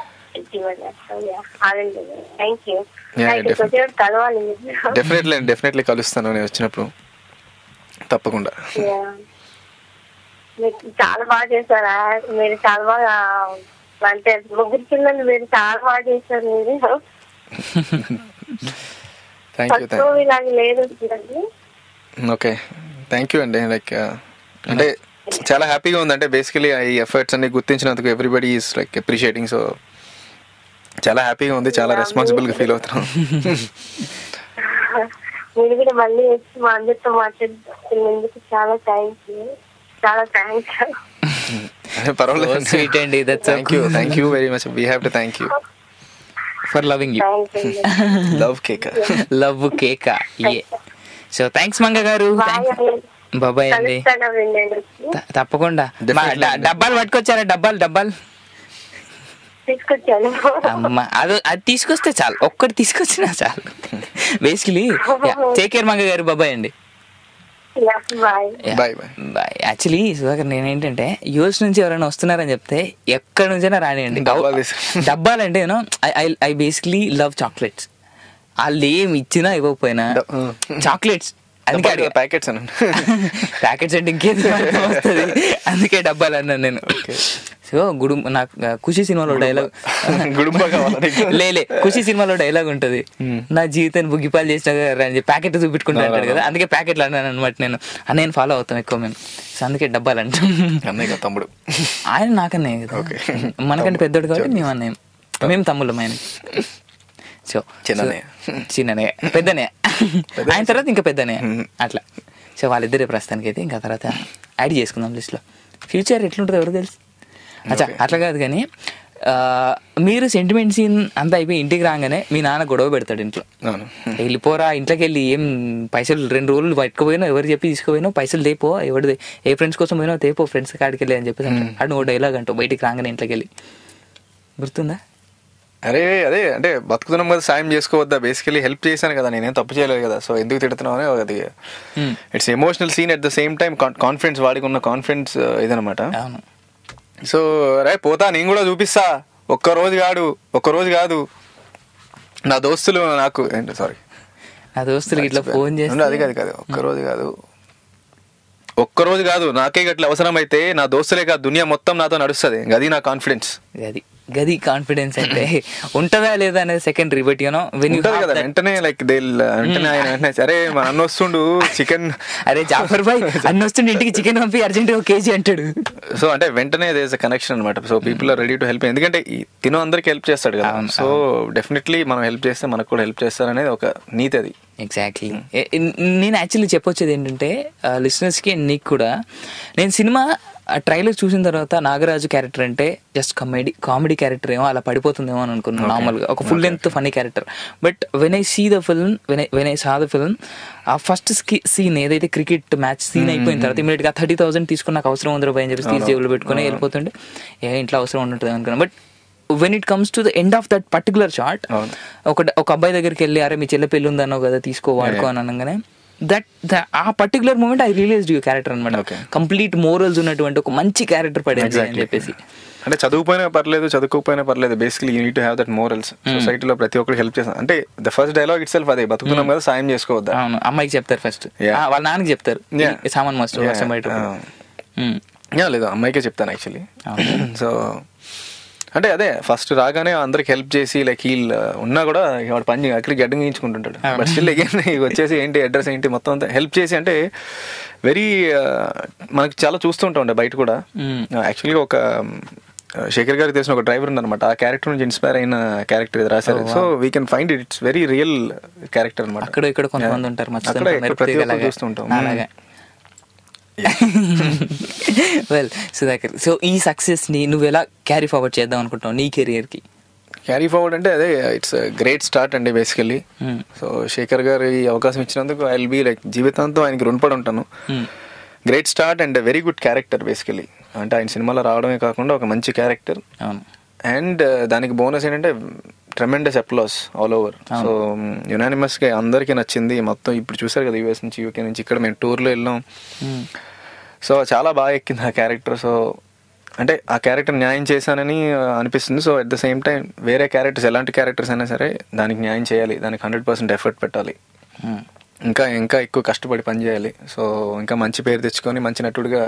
thank you Yeah, ఇక్కడికి definitely. వచ్చేవాడు కలవాలి మీరు. Definitely అండి definitely కలుస్తాను నేను వచ్చినప్పుడు తప్పకుండా Yeah. మీరు చాలా బాగా చేశారా మీరు చాలా బాగా అంటే ముగ్గురు పిల్లలు మీరు చాలా బాగా చేశారు మీరు థ్యాంక్ యూ ఫస్ట్ మూవీ లాగా లేదు చూడండి ఓకే థ్యాంక్ యూ అండి లైక్ అంటే చాలా హ్యాపీగా ఉంది అంటే బేసికలీ ఈ ఎఫర్ట్స్ అన్ని గుర్తించినందుకు everybody is like appreciating so చాలా హ్యాపీగా ఉంది చాలా రెస్పాన్సిబుల్గా ఫీల్ అవుతున్నాం మీరు కూడా మళ్ళీ వచ్చి మా అందరితో మాట్లాడుతున్నందుకు చాలా థ్యాంక్స్ చాలా థ్యాంక్స్ పర్వాలేదు So sweet అండి, that's a- thank you thank you very much we have to thank you for loving you love cake love cake ఏ సో థ్యాంక్స్ మంగ గారు బాబాయ్ అండి కలుస్తాను నేను త- తప్పకుండా మా డ- డబ్బాలు పట్టుకొచ్చారా డబ్బాలు డబ్బాలు తీసుకొచ్చాను అమ్మ అది అది తీసుకొస్తే చాలు ఒక్కటి తీసుకొచ్చినా చాలు basically take care Manga garu బాబాయ్ అండి bye bye bye bye actually Sudhakar నేనేంటంటే యూఎస్ నుంచి ఎవరైనా వస్తున్నారని చెప్తే ఎక్కడి నుంచైనా రానియండి డబ్బాలంటే you know I I basically love chocolates వాళ్ళు ఏమి ఇచ్చినా ఇవ్వకపోయినా చాక్లెట్స్ అందుకే అడిగా ప్యాకెట్స్ అనండి ప్యాకెట్స్ అంటే ఇంకేది వస్తుంది అందుకే డబ్బాలు అన్నాను నేను సో గుడు నాకు ఆ, ఖుషి సినిమాలో డైలాగ్ గుడుంబ కావాలా నీకు? లేలే ఖుషి సినిమాలో డైలాగ్ ఉంటది నా జీవితాన్ని బుగ్గిపాలు చేసిన కదా అని చెప్పి ప్యాకెట్ చూపించుకుంటా అంటాడు కదా అందుకే ప్యాకెట్లు అన్నాను అనమాట నేను అన్నయ్యని ఫాలో అవుతాం ఎక్కువ మేము సో అందుకే డబ్బాలు అంటాం అన్నయ్య తమ్ముడు ఆయన నాకన్నే కదా మనకంటే పెద్దోడు కాబట్టి మేము అన్నయ్యం మేము తమ్ముళ్ళం ఆయన సో చిన్నన్నయ్య. చిన్ననే పెద్దనే ఆయన తర్వాత ఇంకా పెద్దనే అట్లా సో వాళ్ళిద్దరే ప్రస్తుతానికి అయితే ఇంకా తర్వాత యాడ్ చేసుకుందాం లిస్ట్లో ఫ్యూచర్ ఎట్లుంటుందో ఎవరు తెలుసు అచ్చా అట్లా కాదు కానీ ఆ, మీరు సెంటిమెంట్ సీన్ అంతా అయిపోయి ఇంటికి రాగానే మీ నాన్న గొడవ పెడతాడు ఇంట్లో అవును వెళ్ళిపోరా ఇంట్లోకి వెళ్ళి ఏం పైసలు రెండు రోజులు పట్టుకుపోయినా ఎవరు చెప్పి తీసుకుపోయినావు పైసలు తేపో ఎవరిది ఏ ఫ్రెండ్స్ కోసం పోయినావు తేపో ఫ్రెండ్స్ కాడికి వెళ్ళి అని చెప్పేసి అంటాడు. ఆడు నువ్వు డైలాగ్ అంటావు బయటికి రాగానే ఇంట్లోకి వెళ్ళి గుర్తుందా అరే అదే అంటే బతుకుతున్నాం కదా సాయం చేసుకోవద్దా బేసికలీ హెల్ప్ చేశాను కదా నేనేం తప్పు చేయలేదు కదా సో ఎందుకు తిడుతున్నావు అని అది it's emotional scene at the same time confidence వాడికి ఉన్న కాన్ఫిడెన్స్ ఇదనమాట అవును సో రే పోతా నేను కూడా చూపిస్తా ఒక్క రోజు కాదు ఒక్క రోజు కాదు నా దోస్తులు నాకు ఏంటి సారీ నా దోస్తులకి ఇట్లా ఫోన్ చేసి అది కాదు కాదు ఒక్క రోజు కాదు ఒక్క రోజు కాదు నాకే గట్ల అవసరం అయితే నా దోస్తులే కాదు దునియా మొత్తం నాతో నడుస్తుంది అది నా కాన్ఫిడెన్స్ అది గది కాన్ఫిడెన్స్ అంటే ఉంటుందా లేదా అనేది secondary but you know when you ఉంటది కదా వెంటనే లైక్ దే వెంటనే ఆయన వెంటనే సరే మా అన్న వస్తుండు చికెన్ అరే జాఫర్ భాయ్ అన్న వస్తుండే ఇంటికి చికెన్ పంపి అర్జెంట్ ఒక కేజీ అంటాడు సో అంటే వెంటనే దేస్ అ కనెక్షన్ అనమాట so people are ready to help ఎందుకంటే ఈ తిను అందరికి హెల్ప్ చేస్తాడు కదా సో డెఫినెట్లీ మనం హెల్ప్ చేస్తే మనకు కూడా హెల్ప్ చేస్తారనేది ఒక నీతి అది ఎగ్జాక్ట్లీ నేను యాక్చువల్లీ చెప్పొచ్చేది ఏంటంటే లిసనర్స్కి నీకు కూడా నేను సినిమా ట్రైలర్ చూసిన తర్వాత నాగరాజు క్యారెక్టర్ అంటే జస్ట్ కామెడీ కామెడీ క్యారెక్టర్ ఏమో అలా పడిపోతుందేమో అని అనుకున్నాను Okay. నార్మల్గా ఒక full length funny character but when I see the film when when I saw the film ah first scene ఏదైతే క్రికెట్ మ్యాచ్ సీన్ అయిపోయిన తర్వాత ఇమీడియట్ గా థర్టీ థౌసండ్ తీసుకుని నాకు అవసరం ఉంది రూపాయి అని చెప్పి తీసి అవును. జేబులో పెట్టుకుని అవును. వెళ్ళిపోతుంటే ఏ ఇంట్లో అవసరం ఉంటుంది అనుకున్నాను but when it comes to the end of that particular short ఒక ఒక అబ్బాయి దగ్గరికి వెళ్ళి అరే మీ చెల్లె పెళ్ళి ఉందన్నావు కదా తీసుకో వాడుకో అని అనగానే that ah particular moment I realized you character అనమాట కంప్లీట్ మోరల్స్ ఉన్నటువంటి ఒక మంచి క్యారెక్టర్ పడింది అని Exactly. చెప్పేసి అంటే చదువుపోయినా పర్లేదు చదువుకోకపోయినా పర్లేదు basically you need to have that morals సొసైటీలో ప్రతి ఒక్కరికి హెల్ప్ చేస్తాం అంటే the first dialogue itself అదే బతుకుతున్నాం కదా సాయం చేసుకోవద్దా అవును అమ్మాయికి చెప్తారు ఫస్ట్ Yeah. వాళ్ళ నాన్నకి చెప్తారు Yeah. ఈ సామాన్ మస్తు Yeah. వర్షం బయట Ah. యా లేదు అమ్మాయికే చెప్తాను యాక్చువల్లీ సో అంటే అదే ఫస్ట్ రాగానే అందరికి హెల్ప్ చేసి లైక్ హీల్ ఉన్నా కూడా వాడు పని అక్కడికి గడ్డం గీయించుకుంటుంటాడు బట్ స్టిల్ అగైన్ వచ్చేసి ఏంటి అడ్రస్ ఏంటి మొత్తం అంతా హెల్ప్ చేసి అంటే వెరీ మనకి చాలా చూస్తుంటా బయట కూడా యాక్చువల్గా ఒక ఆ, శేఖర్ గారికి తెలిసిన ఒక డ్రైవర్ ఉందన్నమాట ఆ క్యారెక్టర్ నుంచి ఇన్స్పైర్ అయిన క్యారెక్టర్ ఇది రాశారు Oh, wow. So we can find it it's very real character అనమాట అక్కడ ఇక్కడ కొంతమంది ఉంటారు అక్కడ ఇక్కడ ప్రతి ఒక్కరు మర్చిపోయి చూస్తుంటాం అలాగే వెల్ సుధాకర్ సో ఈ సక్సెస్ ని నువ్వు ఎలా క్యారీ ఫార్వర్డ్ చేద్దాం అనుకుంటావు నీ కెరియర్ కి క్యారీ ఫార్వర్డ్ అంటే అదే ఇట్స్ గ్రేట్ స్టార్ట్ అండి బేసికల్లీ సో శేఖర్ గారు ఈ అవకాశం ఇచ్చినందుకు ఐ విల్ బీ లైక్ జీవితాంతం ఆయనకి రుణపడి ఉంటాను great start and very good character basically అంటే ఆయన సినిమాలో రావడమే కాకుండా ఒక మంచి క్యారెక్టర్ అవును అండ్ దానికి బోనస్ ఏంటంటే tremendous applause all over so యునానిమస్గా అందరికీ నచ్చింది మొత్తం ఇప్పుడు చూసారు కదా యూఎస్ నుంచి యూకే నుంచి ఇక్కడ మేము టూర్లో వెళ్ళాం సో చాలా బాగా ఎక్కింది ఆ క్యారెక్టర్ సో అంటే ఆ క్యారెక్టర్ న్యాయం చేశానని ఆ, అనిపిస్తుంది so at the same time వేరే క్యారెక్టర్స్ ఎలాంటి క్యారెక్టర్స్ అయినా సరే దానికి న్యాయం చేయాలి దానికి హండ్రెడ్ పర్సెంట్ ఎఫర్ట్ పెట్టాలి ఇంకా ఇంకా ఎక్కువ కష్టపడి పని చేయాలి సో ఇంకా మంచి పేరు తెచ్చుకొని మంచి నటుడిగా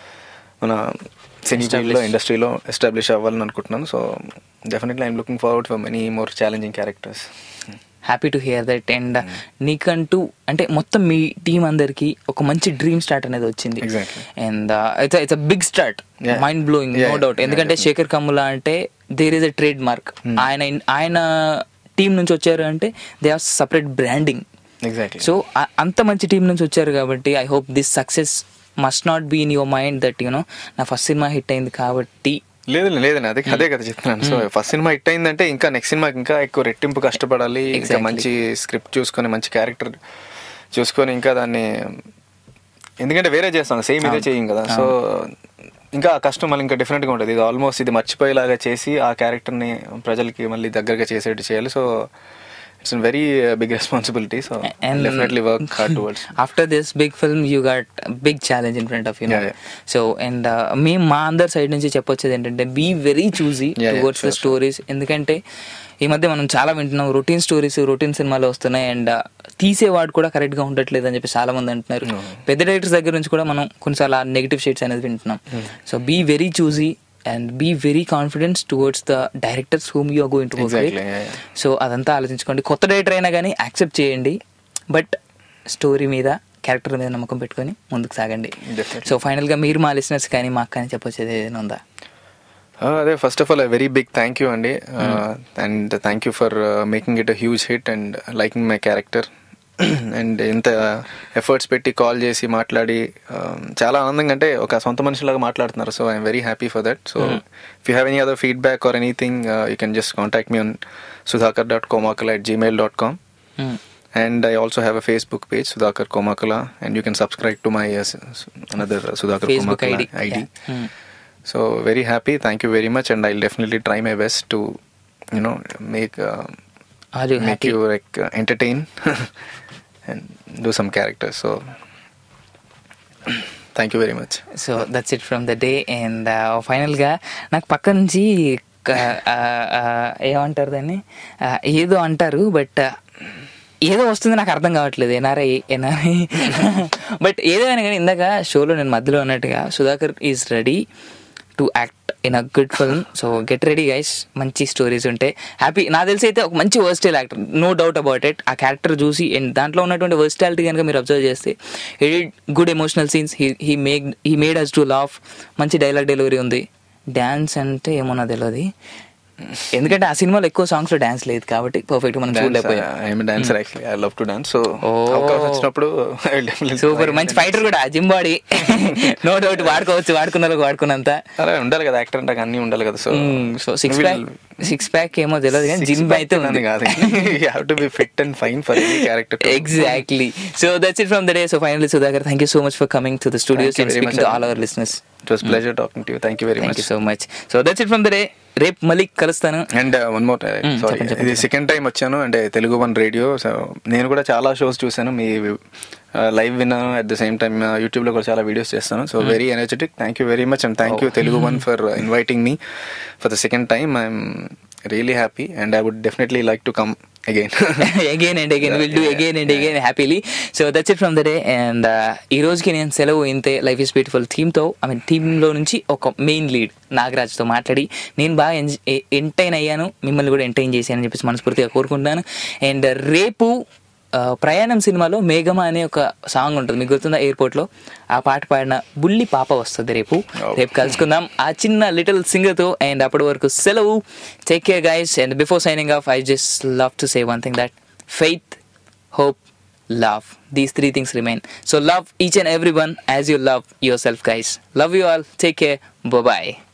మన సినీ ఫీల్డ్లో Establish. ఇండస్ట్రీలో ఎస్టాబ్లిష్ అవ్వాలని అనుకుంటున్నాను so definitely I'm looking forward for many more challenging characters happy to hear that and నీకంటూ అంటే మొత్తం మీ టీం అందరికి ఒక మంచి డ్రీమ్ స్టార్ట్ అనేది వచ్చింది Exactly. And it's it's a big start Yeah. Mind blowing Yeah, no yeah, doubt yeah, ఎందుకంటే definitely. Sekhar Kammula అంటే there is a trademark ఆయన ఆయన టీం నుంచి వచ్చారు అంటే they have separate branding exactly so అంత మంచి టీం నుంచి వచ్చారు కాబట్టి I hope this success must not be in your mind that you know నా ఫస్ట్ సినిమా హిట్ అయింది కాబట్టి లేదండి లేదండి అదే అదే కదా చెప్తున్నాను సో ఫస్ట్ సినిమా హిట్ అయిందంటే ఇంకా నెక్స్ట్ సినిమాకి ఇంకా ఎక్కువ రెట్టింపు కష్టపడాలి ఇంకా Exactly. మంచి స్క్రిప్ట్ చూసుకొని మంచి క్యారెక్టర్ చూసుకొని ఇంకా దాన్ని ఎందుకంటే వేరే చేస్తాం సేమ్ ఇదే అవును. చేయం కదా సో ఇంకా ఆ కష్టం మళ్ళీ ఇంకా డిఫరెంట్గా ఉంటుంది ఇది ఆల్మోస్ట్ ఇది మర్చిపోయేలాగా చేసి ఆ క్యారెక్టర్ని ప్రజలకి మళ్ళీ దగ్గరగా చేసేట్టు చేయాలి so it's very big responsibility so And- definitely work hard towards after this big film you got big challenge in front of you Yeah, yeah. So and మేము మా అందరి సైడ్ నుంచి చెప్పొచ్చేది ఏంటంటే be very choosy Yeah, yeah, towards the sure, stories ఎందుకంటే ఈ మధ్య మనం చాలా వింటున్నాం రొటీన్ స్టోరీస్ రొటీన్ సినిమాలు వస్తున్నాయి అండ్ తీసేవాడు కూడా కరెక్ట్ గా ఉండట్లేదు అని చెప్పి చాలా మంది అంటున్నారు పెద్ద డైరెక్టర్స్ దగ్గర నుంచి కూడా మనం కొన్నిసార్లు ఆ నెగిటివ్ షేడ్స్ అనేది వింటున్నాం so be very choosy and be very confidence towards the directors whom you are going to work Exactly, yeah, yeah. So అదంతా ఆలోచించుకోండి కొత్త డైరెక్టర్ అయినా కానీ యాక్సెప్ట్ చేయండి బట్ స్టోరీ మీద క్యారెక్టర్ మీద నమ్మకం పెట్టుకొని ముందుకు సాగండి Definitely. సో ఫైనల్గా మీరు మా లిసినర్స్ కానీ మాకు కానీ చెప్పొచ్చేది ఏదైనా ఉందా అదే first of all very big thank you అండి and thank you for making it a huge hit and liking my character and ఎంత ఎఫర్ట్స్ పెట్టి కాల్ చేసి మాట్లాడి uh, చాలా ఆనందంగా అంటే ఒక సొంత మనిషిలాగా మాట్లాడుతున్నారు so I'm very happy for that so if you have any other feedback or anything you can just contact me on Sudhakar dot Komakal at Gmail dot com And I also have a Facebook page, Sudhakar Komakala, and you can subscribe to my uh, s- s- another uh, Sudhakar Facebook Komakala ID. ID. Yeah. Hmm. So very happy. Thank you very much, and I'll definitely try my best to, you know, make uh, Are you make happy? you like uh, entertain and do some characters. So thank you very much. So that's it from the day and ఫైనల్గా నాకు పక్క నుంచి క- ఆ, ఆ, ఏమంటారు దాన్ని ఆ, ఏదో అంటారు బట్ ఏదో వస్తుంది నాకు అర్థం కావట్లేదు ఎన్ఆర్ఐ ఎన్ఆర్ఐ బట్ ఏదైనా కానీ ఇందాక షోలో నేను మధ్యలో ఉన్నట్టుగా Sudhakar is ready to act in a good film so get ready guys మంచి స్టోరీస్ ఉంటాయి హ్యాపీ నాకు తెలిసి అయితే ఒక మంచి versatile actor no doubt about it ఆ క్యారెక్టర్ చూసి and దాంట్లో ఉన్నటువంటి వర్స్టాలిటీ కనుక మీరు అబ్జర్వ్ చేస్తే edit good emotional scenes he make he made us to laugh మంచి డైలాగ్ డెలివరీ ఉంది డ్యాన్స్ అంటే ఏమో నాకు తెలియదు ఎందుకంటే ఆ సినిమాలో ఎక్కువ సాంగ్స్ లో డాన్స్ లేదు కాబట్టి పర్ఫెక్ట్ మనం చూడలేకపోయాం I'm dancer actually I love to dance so అవకాశం వచ్చినప్పుడు సూపర్ మంచి ఫైటర్ కూడా జిమ్ బాడీ నో డౌట్ వాడుకోవచ్చు వాడుకున్న వాళ్ళకి వాడుకున్నంత అలా ఉండాలి కదా యాక్టర్ అంటే అన్ని ఉండాలి కదా so so six pack six pack ఏమో తెలియదు కానీ జిమ్ అయితే ఉంది కాదు have to be fit and fine for any character exactly so that's it from the day so finally Sudhakar thank you so much for coming to the studios and speaking to all our listeners it was pleasure talking to you thank you very thank much you so much so that's it from the day రేపు మళ్ళీ కలుస్తాను and one more sorry ఇది second time వచ్చాను అంటే Telugu one radio so నేను కూడా చాలా shows చూశాను మీ లైవ్ విన్నాను అట్ ద సేమ్ టైమ్ యూట్యూబ్లో కూడా చాలా వీడియోస్ చేస్తాను so very energetic thank you very much and thank you Telugu one for inviting me for the second time I'm really happy and I would definitely like to come again again and again will do again and again happily so that's it from the day and ఈ రోజుకి నేను సెలవు ఇంతే life is beautiful థీమ్తో I mean థీమ్లో నుంచి ఒక main lead నాగరాజ్తో మాట్లాడి నేను బాగా ఎంటైన్ అయ్యాను మిమ్మల్ని కూడా ఎంటైన్ చేశానని చెప్పేసి మనస్ఫూర్తిగా కోరుకుంటున్నాను అండ్ రేపు ఆ, ప్రయాణం సినిమాలో మేఘమా అనే ఒక సాంగ్ ఉంటుంది మీకు గుర్తుందా ఎయిర్పోర్ట్లో ఆ పాట పాడిన బుల్లి పాప వస్తుంది రేపు రేపు కలుసుకుందాం ఆ చిన్న లిటిల్ సింగర్తో అండ్ అప్పటి వరకు సెలవు take care guys and before signing off I just love to say one thing that faith hope, love. These three things remain. So love each and everyone as you love yourself, guys. Love you all. Take care. Bye bye.